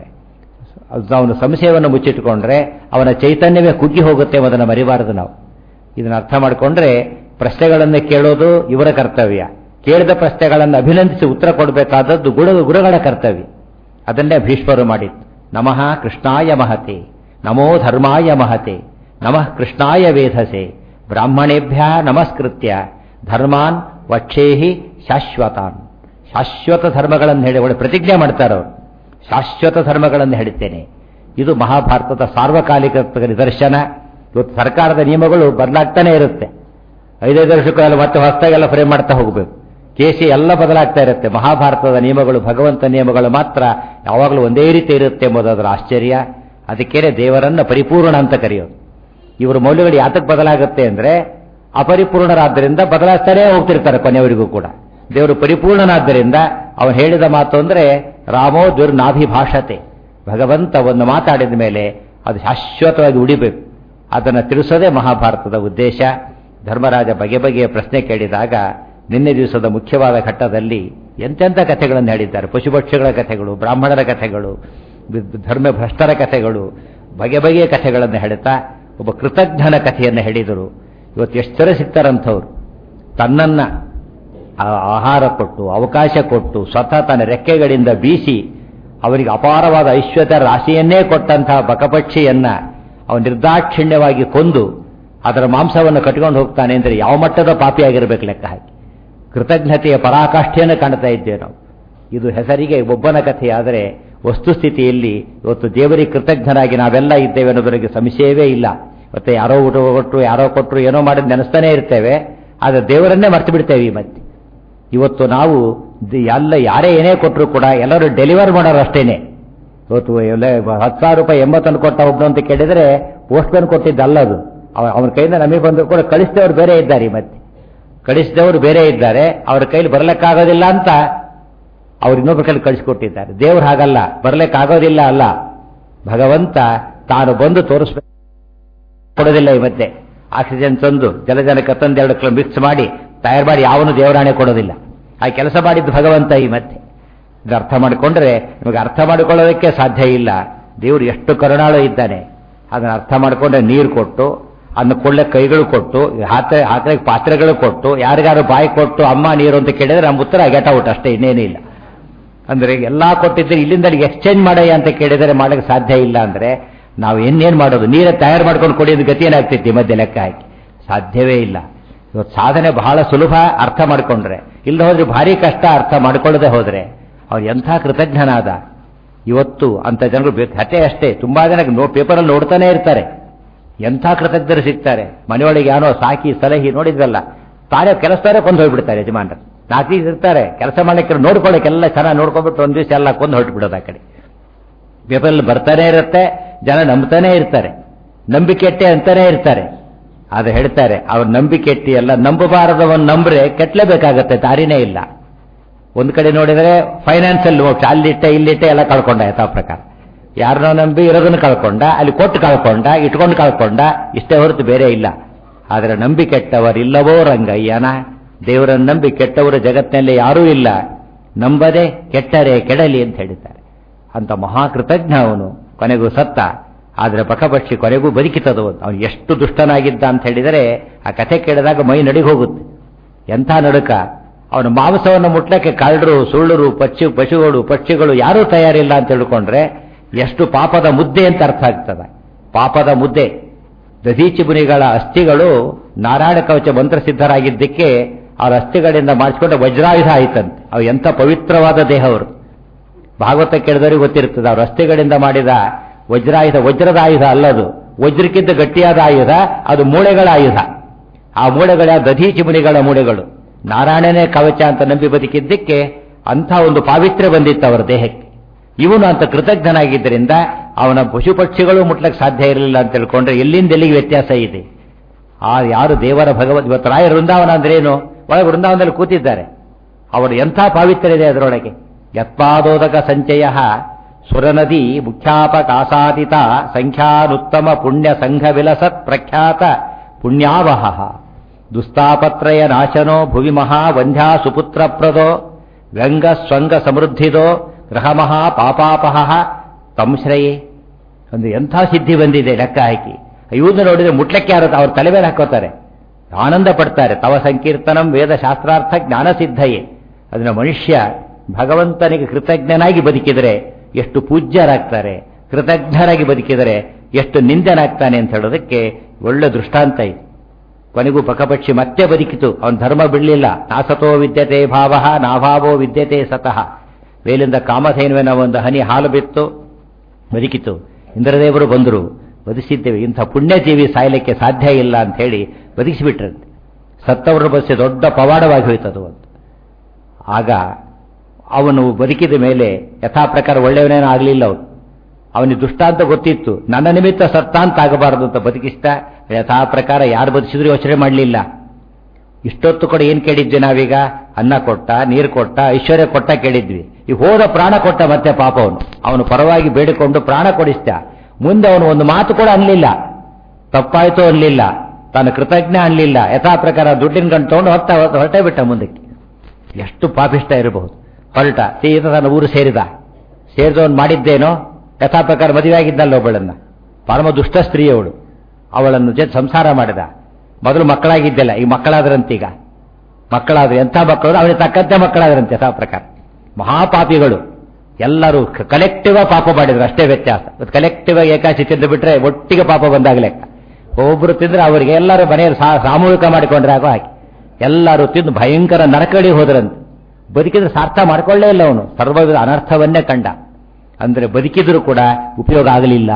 ಅವನ ಸಂಶಯವನ್ನು ಮುಚ್ಚಿಟ್ಕೊಂಡ್ರೆ ಅವನ ಚೈತನ್ಯವೇ ಕುಗ್ಗಿ ಹೋಗುತ್ತೆ ಎಂಬುದನ್ನು ಮರಿಬಾರದು ನಾವು ಇದನ್ನು ಅರ್ಥ ಮಾಡಿಕೊಂಡ್ರೆ ಪ್ರಶ್ನೆಗಳನ್ನು ಕೇಳೋದು ಇವರ ಕರ್ತವ್ಯ ಕೇಳಿದ ಪ್ರಶ್ನೆಗಳನ್ನು ಅಭಿನಂದಿಸಿ ಉತ್ತರ ಕೊಡಬೇಕಾದದ್ದು ಗುರು ಗುರುಗಳ ಕರ್ತವ್ಯ ಅದನ್ನೇ ಭೀಷ್ಮರು ಮಾಡಿತ್ತು ನಮಃ ಕೃಷ್ಣಾಯ ಮಹತೆ ನಮೋ ಧರ್ಮಾಯ ಮಹತೆ ನಮಃ ಕೃಷ್ಣಾಯ ವೇಧಸೆ ಬ್ರಾಹ್ಮಣೇಭ್ಯ ನಮಸ್ಕೃತ್ಯ ಧರ್ಮಾನ್ ವಕ್ಷೇಹಿ ಶಾಶ್ವತಾನ್ ಶಾಶ್ವತ ಧರ್ಮಗಳನ್ನು ಹೇಳಿ ಒಳ್ಳೆ ಪ್ರತಿಜ್ಞೆ ಮಾಡ್ತಾರವರು ಶಾಶ್ವತ ಧರ್ಮಗಳನ್ನು ಹೇಳುತ್ತೇನೆ ಇದು ಮಹಾಭಾರತದ ಸಾರ್ವಕಾಲಿಕ ನಿದರ್ಶನ ಇವತ್ತು ಸರ್ಕಾರದ ನಿಯಮಗಳು ಬದಲಾಗ್ತಾನೆ ಇರುತ್ತೆ ಐದೈದು ವರ್ಷಕ್ಕೆಲ್ಲ ಮತ್ತೆ ಹೊಸದಾಗೆಲ್ಲ ಫ್ರೇಮ್ ಮಾಡ್ತಾ ಹೋಗಬೇಕು ಕೇಸಿ ಎಲ್ಲ ಬದಲಾಗ್ತಾ ಇರುತ್ತೆ ಮಹಾಭಾರತದ ನಿಯಮಗಳು ಭಗವಂತ ನಿಯಮಗಳು ಮಾತ್ರ ಯಾವಾಗಲೂ ಒಂದೇ ರೀತಿ ಇರುತ್ತೆ ಎಂಬುದು ಅದರ ಆಶ್ಚರ್ಯ ಅದಕ್ಕೇನೆ ದೇವರನ್ನ ಪರಿಪೂರ್ಣ ಅಂತ ಕರೆಯೋದು ಇವರ ಮೌಲ್ಯಗಳು ಯಾತಕ್ಕೆ ಬದಲಾಗುತ್ತೆ ಅಂದ್ರೆ ಅಪರಿಪೂರ್ಣರಾದ್ದರಿಂದ ಬದಲಾಯಿಸ್ತಾನೇ ಹೋಗ್ತಿರ್ತಾರೆ ಕೊನೆಯವರಿಗೂ ಕೂಡ ದೇವರು ಪರಿಪೂರ್ಣನಾದ್ದರಿಂದ ಅವನು ಹೇಳಿದ ಮಾತು ಅಂದ್ರೆ ರಾಮೋ ದುರ್ನಾಭಿಭಾಷತೆ ಭಗವಂತ ಒಂದು ಮಾತಾಡಿದ ಮೇಲೆ ಅದು ಶಾಶ್ವತವಾಗಿ ಉಳಿಬೇಕು ಅದನ್ನು ತಿಳಿಸೋದೇ ಮಹಾಭಾರತದ ಉದ್ದೇಶ ಧರ್ಮರಾಜ ಬಗೆ ಬಗೆಯ ಪ್ರಶ್ನೆ ಕೇಳಿದಾಗ ನಿನ್ನೆ ದಿವಸದ ಮುಖ್ಯವಾದ ಘಟ್ಟದಲ್ಲಿ ಎಂತೆಂಥ ಕಥೆಗಳನ್ನು ಹೇಳಿದ್ದಾರೆ ಪಶುಪಕ್ಷಿಗಳ ಕಥೆಗಳು ಬ್ರಾಹ್ಮಣರ ಕಥೆಗಳು ಧರ್ಮ ಭ್ರಷ್ಟರ ಕಥೆಗಳು ಬಗೆ ಬಗೆಯ ಕಥೆಗಳನ್ನು ಹೇಳುತ್ತಾ ಒಬ್ಬ ಕೃತಜ್ಞನ ಕಥೆಯನ್ನು ಹೇಳಿದರು ಇವತ್ತು ಎಷ್ಟು ಥರ ಸಿಗ್ತಾರಂಥವ್ರು ತನ್ನನ್ನ ಆಹಾರ ಕೊಟ್ಟು ಅವಕಾಶ ಕೊಟ್ಟು ಸ್ವತಃ ತನ್ನ ರೆಕ್ಕೆಗಳಿಂದ ಬೀಸಿ ಅವರಿಗೆ ಅಪಾರವಾದ ಐಶ್ವರ್ಯ ರಾಶಿಯನ್ನೇ ಕೊಟ್ಟಂತಹ ಬಕಪಕ್ಷಿಯನ್ನ ಅವನು ನಿರ್ದಾಕ್ಷಿಣ್ಯವಾಗಿ ಕೊಂದು ಅದರ ಮಾಂಸವನ್ನು ಕಟ್ಕೊಂಡು ಹೋಗ್ತಾನೆ ಅಂದರೆ ಯಾವ ಮಟ್ಟದ ಪಾಪಿಯಾಗಿರ್ಬೇಕು ಲೆಕ್ಕ ಹಾಕಿ ಕೃತಜ್ಞತೆಯ ಪರಾಕಾಷ್ಠೆಯನ್ನು ಕಾಣ್ತಾ ಇದ್ದೇವೆ ನಾವು ಇದು ಹೆಸರಿಗೆ ಒಬ್ಬನ ಕಥೆಯಾದರೆ ವಸ್ತುಸ್ಥಿತಿಯಲ್ಲಿ ಇವತ್ತು ದೇವರಿಗೆ ಕೃತಜ್ಞರಾಗಿ ನಾವೆಲ್ಲ ಇದ್ದೇವೆ ಅನ್ನೋದರಿಗೆ ಸಂಶಯವೇ ಇಲ್ಲ ಮತ್ತೆ ಯಾರೋ ಊಟ ಕೊಟ್ಟರು ಯಾರೋ ಕೊಟ್ಟರು ಏನೋ ಮಾಡಿದ್ ನೆನೆಸ್ತಾನೆ ಇರ್ತೇವೆ ಆದರೆ ದೇವರನ್ನೇ ಮರ್ತು ಬಿಡ್ತೇವೆ ಈ ಮಧ್ಯೆ ಇವತ್ತು ನಾವು ಎಲ್ಲ ಯಾರೇ ಏನೇ ಕೊಟ್ಟರು ಕೂಡ ಎಲ್ಲರೂ ಡೆಲಿವರ್ ಮಾಡೋರು ಅಷ್ಟೇನೆ ಇವತ್ತು ಎಲ್ಲ ಹತ್ತು ಸಾವಿರ ರೂಪಾಯಿ ಎಂಬತ್ತನ್ನು ಕೊಟ್ಟ ಒಬ್ಬನು ಅಂತ ಕೇಳಿದರೆ ಪೋಸ್ಟ್ ಮ್ಯಾನ್ ಕೊಟ್ಟಿದ್ದಲ್ಲ ಅದು ಅವನ ಕೈಯಿಂದ ನಮಗೆ ಬಂದರೂ ಕೂಡ ಕಳಿಸಿದವರು ಬೇರೆ ಇದ್ದಾರೆ ಈ ಮತ್ತೆ ಕಳಿಸಿದವರು ಬೇರೆ ಇದ್ದಾರೆ ಅವರ ಕೈಲಿ ಬರಲಿಕ್ಕಾಗೋದಿಲ್ಲ ಅಂತ ಅವ್ರು ಇನ್ನೊಬ್ಬರ ಕೈಲಿ ಕಳಿಸಿಕೊಟ್ಟಿದ್ದಾರೆ ದೇವ್ರು ಹಾಗಲ್ಲ ಬರಲಿಕ್ಕಾಗೋದಿಲ್ಲ ಅಲ್ಲ ಭಗವಂತ ತಾನು ಬಂದು ತೋರಿಸ್ಬೇಕು ಕೊಡೋದಿಲ್ಲ ಈ ಮಧ್ಯೆ ಆಕ್ಸಿಜನ್ ತಂದು ಜಲಜನಕ ತಂದು ಎರಡು ಕಿಲೋ ಮಿಕ್ಸ್ ಮಾಡಿ ತಯಾರು ಮಾಡಿ ಯಾವನು ದೇವರಾಣೆ ಕೊಡೋದಿಲ್ಲ ಆ ಕೆಲಸ ಮಾಡಿದ್ದು ಭಗವಂತ ಈ ಮಧ್ಯೆ ಇದು ಅರ್ಥ ಮಾಡಿಕೊಂಡ್ರೆ ನಿಮಗೆ ಅರ್ಥ ಮಾಡಿಕೊಳ್ಳೋದಕ್ಕೆ ಸಾಧ್ಯ ಇಲ್ಲ ದೇವರು ಎಷ್ಟು ಕರುಣಾಳು ಇದ್ದಾನೆ ಅದನ್ನು ಅರ್ಥ ಮಾಡಿಕೊಂಡ್ರೆ ನೀರು ಕೊಟ್ಟು ಅನ್ನ ಕೊಳ್ಳೆ ಕೈಗಳು ಕೊಟ್ಟು ಹಾಕ ಹಾಕಲಿಕ್ಕೆ ಪಾತ್ರೆಗಳು ಕೊಟ್ಟು ಯಾರಿಗಾರು ಬಾಯಿ ಕೊಟ್ಟು ಅಮ್ಮ ನೀರು ಅಂತ ಕೇಳಿದ್ರೆ ನಮ್ಮ ಉತ್ತರ ಗೆಟ ಔಟ್ ಅಷ್ಟೇ ಇನ್ನೇನೂ ಇಲ್ಲ ಅಂದ್ರೆ ಎಲ್ಲಾ ಕೊಟ್ಟಿದ್ರೆ ಇಲ್ಲಿಂದ ಎಕ್ಸ್ಚೇಂಜ್ ಮಾಡಯ್ಯ ಅಂತ ಕೇಳಿದರೆ ಮಾಡಕ್ಕೆ ಸಾಧ್ಯ ಇಲ್ಲ ಅಂದ್ರೆ ನಾವು ಇನ್ನೇನು ಮಾಡೋದು ನೀರ ತಯಾರು ಮಾಡ್ಕೊಂಡು ಕೊಡಿಯೋದು ಗತಿ ಏನಾಗ್ತೈತಿ ಮಧ್ಯೆ ಲೆಕ್ಕ ಹಾಕಿ ಸಾಧ್ಯವೇ ಇಲ್ಲ ಇವತ್ತು ಸಾಧನೆ ಬಹಳ ಸುಲಭ ಅರ್ಥ ಮಾಡಿಕೊಂಡ್ರೆ ಇಲ್ಲ ಹೋದ್ರೆ ಭಾರಿ ಕಷ್ಟ ಅರ್ಥ ಮಾಡ್ಕೊಳ್ಳದೆ ಹೋದ್ರೆ ಅವ್ರು ಎಂಥ ಕೃತಜ್ಞನಾದ ಇವತ್ತು ಅಂತ ಜನರು ಕತೆ ಅಷ್ಟೇ ತುಂಬಾ ಜನ ನೋ ಪೇಪರಲ್ಲಿ ನೋಡ್ತಾನೆ ಇರ್ತಾರೆ ಎಂಥ ಕೃತಜ್ಞರು ಸಿಗ್ತಾರೆ ಮನೆಯೊಳಗೆ ಯಾರೋ ಸಾಕಿ ಸಲಹಿ ನೋಡಿದ್ರಲ್ಲ ತಾನೇ ಕೆಲಸದಾರೆ ಕೊಂದು ಹೋಗ್ಬಿಡ್ತಾರೆ ಯಜಮಾನರು ನಾಲ್ಕು ಇರ್ತಾರೆ ಕೆಲಸ ಮಾಡಲಿಕ್ಕೆ ನೋಡ್ಕೊಳ್ಳೋಕೆಲ್ಲ ಚೆನ್ನಾಗಿ ನೋಡ್ಕೊಂಡ್ಬಿಟ್ಟು ಒಂದು ದಿವಸ ಎಲ್ಲ ಕೊಂದು ಹೊರಟ್ಬಿಡೋದು ಆ ಕಡೆ ಪೇಪರಲ್ಲಿ ಬರ್ತಾನೆ ಇರುತ್ತೆ ಜನ ನಂಬ್ತಾನೆ ಇರ್ತಾರೆ ನಂಬಿಕೆಟ್ಟೆ ಅಂತಾನೆ ಇರ್ತಾರೆ ಆದ್ರೆ ಹೇಳ್ತಾರೆ ಅವ್ರ ನಂಬಿಕೆಟ್ಟಿ ಎಲ್ಲ ನಂಬಬಾರದವನ್ ನಂಬ್ರೆ ಕೆಟ್ಲೇಬೇಕಾಗತ್ತೆ ದಾರಿನೇ ಇಲ್ಲ ಒಂದ್ ಕಡೆ ನೋಡಿದ್ರೆ ಫೈನಾನ್ಸಲ್ಲಿ ಮೋಕ್ಷ ಅಲ್ಲಿಟ್ಟೆ ಇಲ್ಲಿಟ್ಟೆ ಎಲ್ಲ ಕಳ್ಕೊಂಡ ಯಥಾ ಪ್ರಕಾರ ಯಾರನ್ನೋ ನಂಬಿ ಇರೋದನ್ನು ಕಳ್ಕೊಂಡ ಅಲ್ಲಿ ಕೊಟ್ಟು ಕಳ್ಕೊಂಡ ಇಟ್ಕೊಂಡು ಕಳ್ಕೊಂಡ ಇಷ್ಟೇ ಹೊರತು ಬೇರೆ ಇಲ್ಲ ಆದರೆ ನಂಬಿ ಕೆಟ್ಟವರಿಲ್ಲವೋ ರಂಗಯ್ಯನ ದೇವರನ್ನು ನಂಬಿ ಕೆಟ್ಟವರು ಜಗತ್ತಿನಲ್ಲಿ ಯಾರೂ ಇಲ್ಲ ನಂಬದೆ ಕೆಟ್ಟರೆ ಕೆಡಲಿ ಅಂತ ಹೇಳಿದ್ದಾರೆ ಅಂತ ಮಹಾಕೃತಜ್ಞ ಅವನು ಕೊನೆಗೂ ಸತ್ತ ಆದರೆ ಬಕಪಕ್ಷಿ ಕೊನೆಗೂ ಬದುಕಿತದು ಅವನು ಎಷ್ಟು ದುಷ್ಟನಾಗಿದ್ದ ಅಂತ ಹೇಳಿದರೆ ಆ ಕಥೆ ಕೇಳಿದಾಗ ಮೈ ನಡಿಗೆ ಹೋಗುತ್ತೆ ಎಂಥ ನಡುಕ ಅವನ ಮಾಂಸವನ್ನು ಮುಟ್ಲಕ್ಕೆ ಕಳ್ಳರು ಸುಳ್ಳರು ಪಚ್ಚು ಪಶುಗಳು ಪಕ್ಷಿಗಳು ಯಾರೂ ತಯಾರಿಲ್ಲ ಅಂತ ತಿಳ್ಕೊಂಡ್ರೆ ಎಷ್ಟು ಪಾಪದ ಮುದ್ದೆ ಅಂತ ಅರ್ಥ ಆಗ್ತದೆ ಪಾಪದ ಮುದ್ದೆ ದಧೀಚಿ ಮುನಿಗಳ ಅಸ್ಥಿಗಳು ನಾರಾಯಣ ಕವಚ ಮಂತ್ರಸಿದ್ಧರಾಗಿದ್ದಕ್ಕೆ ಅವರ ಅಸ್ಥಿಗಳಿಂದ ಮಾಡಿಸಿಕೊಂಡು ವಜ್ರಾಯುಧ ಆಯ್ತಂತೆ ಅವು ಎಂಥ ಪವಿತ್ರವಾದ ದೇಹ ಅವರು ಭಾಗವತ ಕೇಳಿದವರಿಗೆ ಗೊತ್ತಿರ್ತದೆ ಅವ್ರ ಅಸ್ಥಿಗಳಿಂದ ಮಾಡಿದ ವಜ್ರಾಯುಧ ವಜ್ರದ ಆಯುಧ ಅಲ್ಲದು ವಜ್ರಕ್ಕಿಂತ ಗಟ್ಟಿಯಾದ ಆಯುಧ ಅದು ಮೂಳೆಗಳ ಆಯುಧ ಆ ಮೂಳೆಗಳ ದಧೀಚಿ ಮುನಿಗಳ ಮೂಳೆಗಳು ನಾರಾಯಣನೇ ಕವಚ ಅಂತ ನಂಬಿ ಬದುಕಿದ್ದಕ್ಕೆ ಅಂಥ ಒಂದು ಪಾವಿತ್ರ್ಯ ಬಂದಿತ್ತು ಅವರ ದೇಹಕ್ಕೆ ಇವನು ಅಂತ ಕೃತಜ್ಞನಾಗಿದ್ದರಿಂದ ಅವನ ಪಶು ಪಕ್ಷಿಗಳು ಮುಟ್ಲಕ್ಕೆ ಸಾಧ್ಯ ಇರಲಿಲ್ಲ ಅಂತ ತಿಳ್ಕೊಂಡ್ರೆ ಎಲ್ಲಿಂದ ಎಲ್ಲಿಗೆ ವ್ಯತ್ಯಾಸ ಇದೆ ಆ ಯಾರು ದೇವರ ಭಗವದ್ ಇವತ್ತು ರಾಯ ವೃಂದಾವನ ಅಂದ್ರೇನು ಒಳಗೆ ವೃಂದಾವನದಲ್ಲಿ ಕೂತಿದ್ದಾರೆ ಅವರು ಎಂಥ ಪಾವಿತ್ರ್ಯ ಇದೆ ಅದರೊಳಗೆ ಯತ್ಪಾದೋದಕ ಸಂಚಯ ಸುರನದಿ ಮುಖ್ಯಾಪಕಾಸಾದಿತ ಸಂಖ್ಯಾನುತ್ತಮ ಪುಣ್ಯ ಸಂಘ ವಿಲಸತ್ ಪ್ರಖ್ಯಾತ ಪುಣ್ಯಾವಹ ದುಸ್ತಾಪತ್ರಯ ನಾಶನೋ ಭುವಿ ಮಹಾ ವಂದ್ಯಾ ಸುಪುತ್ರಪ್ರದೋ ವ್ಯಂಗ ಸ್ವಂಗ ಸಮೃದ್ಧಿದೋ ಗ್ರಹಮಹಾ ಪಾಪಾಪಹ ತಂಶ್ರಯೇ ಒಂದು ಎಂಥ ಸಿದ್ಧಿ ಬಂದಿದೆ ಲೆಕ್ಕ ಹಾಕಿ ಇವನ್ನು ನೋಡಿದ್ರೆ ಮುಟ್ಲಕ್ಕೆ ಯಾರು ಅವ್ರ ತಲೆ ಮೇಲೆ ಹಾಕೋತಾರೆ ಆನಂದ ಪಡ್ತಾರೆ ತವ ಸಂಕೀರ್ತನಂ ವೇದ ಶಾಸ್ತ್ರಾರ್ಥ ಜ್ಞಾನ ಸಿದ್ಧಯೇ ಅದನ್ನ ಮನುಷ್ಯ ಭಗವಂತನಿಗೆ ಕೃತಜ್ಞನಾಗಿ ಬದುಕಿದರೆ ಎಷ್ಟು ಪೂಜ್ಯರಾಗ್ತಾರೆ ಕೃತಜ್ಞರಾಗಿ ಬದುಕಿದರೆ ಎಷ್ಟು ನಿಂದನಾಗ್ತಾನೆ ಅಂತ ಹೇಳೋದಕ್ಕೆ ಒಳ್ಳೆ ದೃಷ್ಟಾಂತ ಇದೆ ಕೊನೆಗೂ ಪಕಪಕ್ಷಿ ಮತ್ತೆ ಬದುಕಿತು ಅವನ ಧರ್ಮ ಬಿಡಲಿಲ್ಲ ನಾಸತೋ ವಿದ್ಯತೆ ಭಾವ ನಾಭಾವೋ ವಿದ್ಯತೆ ಸತಃ ಮೇಲಿಂದ ಕಾಮಧೇನುವಿನ ಒಂದು ಹನಿ ಹಾಲು ಬಿತ್ತು ಬದುಕಿತು ಇಂದ್ರದೇವರು ಬಂದರು ಬದುಕಿದ್ದೇವೆ ಇಂಥ ಪುಣ್ಯಜೀವಿ ಸಾಯಲಿಕ್ಕೆ ಸಾಧ್ಯ ಇಲ್ಲ ಅಂತ ಹೇಳಿ ಬದುಕಿಸಿಬಿಟ್ರಂತೆ ಸತ್ತವರ ಬಸ್ಸೆ ದೊಡ್ಡ ಪವಾಡವಾಗಿ ಹೋಯ್ತದು ಅಂತ ಆಗ ಅವನು ಬದುಕಿದ ಮೇಲೆ ಯಥಾ ಪ್ರಕಾರ ಒಳ್ಳೆಯವನೇನೂ ಆಗಲಿಲ್ಲ ಅವನು ಅವನಿಗೆ ದುಷ್ಟ ಅಂತ ಗೊತ್ತಿತ್ತು ನನ್ನ ನಿಮಿತ್ತ ಸತ್ತ ಅಂತ ಆಗಬಾರದು ಅಂತ ಬದುಕಿಸ್ತಾ ಯಥಾ ಪ್ರಕಾರ ಯಾರು ಬದುಕಿಸಿದ್ರು ಯೋಚನೆ ಮಾಡಲಿಲ್ಲ ಇಷ್ಟೊತ್ತು ಕೂಡ ಏನ್ ಕೇಳಿದ್ವಿ ನಾವೀಗ ಅನ್ನ ಕೊಟ್ಟ ನೀರು ಕೊಟ್ಟ ಐಶ್ವರ್ಯ ಕೊಟ್ಟ ಕೇಳಿದ್ವಿ ಈ ಹೋದ ಪ್ರಾಣ ಕೊಟ್ಟ ಮತ್ತೆ ಪಾಪ ಅವನು ಅವನು ಪರವಾಗಿ ಬೇಡಿಕೊಂಡು ಪ್ರಾಣ ಕೊಡಿಸ್ತ ಮುಂದೆ ಅವನು ಒಂದು ಮಾತು ಕೂಡ ಅನ್ಲಿಲ್ಲ ತಪ್ಪಾಯ್ತು ಅನ್ಲಿಲ್ಲ ತಾನು ಕೃತಜ್ಞ ಅನ್ಲಿಲ್ಲ ಯಥಾ ಪ್ರಕಾರ ದುಡ್ಡಿನ ಗಂಟು ತಗೊಂಡು ಹೊತ್ತ ಹೊರಟೇ ಬಿಟ್ಟ ಮುಂದಕ್ಕೆ ಎಷ್ಟು ಪಾಪಿಷ್ಟ ಇರಬಹುದು ಹೊರಟ ಸೀದಾ ತನ್ನ ಊರು ಸೇರಿದ ಸೇರಿದವನು ಮಾಡಿದ್ದೇನೋ ಯಥಾ ಪ್ರಕಾರ ಮದುವೆ ಆಗಿದ್ದಲ್ಲ ಒಬ್ಬಳನ್ನ ಪರಮ ದುಷ್ಟ ಸ್ತ್ರೀಯವಳು ಅವಳನ್ನು ಜೊತೆ ಸಂಸಾರ ಮಾಡಿದ ಮೊದಲು ಮಕ್ಕಳಾಗಿದ್ದಲ್ಲ ಈಗ ಮಕ್ಕಳಾದ್ರಂತೀಗ ಮಕ್ಕಳಾದ್ರೆ ಎಂಥ ಮಕ್ಕಳು ಅವನಿಗೆ ತಕ್ಕಂತೆ ಮಕ್ಕಳಾದ್ರಂತೆ ಯಥಾ ಪ್ರಕಾರ ಮಹಾಪಾಪಿಗಳು ಎಲ್ಲರೂ ಕಲೆಕ್ಟಿವ್ ಪಾಪ ಮಾಡಿದ್ರು ಅಷ್ಟೇ ವ್ಯತ್ಯಾಸ ಕಲೆಕ್ಟಿವ್ ಆಗಿ ಏಕಾಶಿ ತಿಂದು ಬಿಟ್ರೆ ಒಟ್ಟಿಗೆ ಪಾಪ ಬಂದಾಗ ಲೆಕ್ಕ ಒಬ್ಬರು ತಿಂದ್ರೆ ಅವರಿಗೆ ಎಲ್ಲರೂ ಮನೆಯಲ್ಲಿ ಸಾ- ಸಾಮೂಹಿಕ ಮಾಡಿಕೊಂಡ್ರೆ ಆಗೋ ಹಾಗೆ ಎಲ್ಲರೂ ತಿಂದು ಭಯಂಕರ ನರಕಡಿ ಹೋದ್ರಂತೆ ಬದುಕಿದ್ರೆ ಸಾರ್ಥ ಮಾಡ್ಕೊಳ್ಳೇ ಇಲ್ಲ ಅವನು ಸರ್ವವಿಧ ಅನರ್ಥವನ್ನೇ ಕಂಡ ಅಂದ್ರೆ ಬದುಕಿದ್ರು ಕೂಡ ಉಪಯೋಗ ಆಗಲಿಲ್ಲ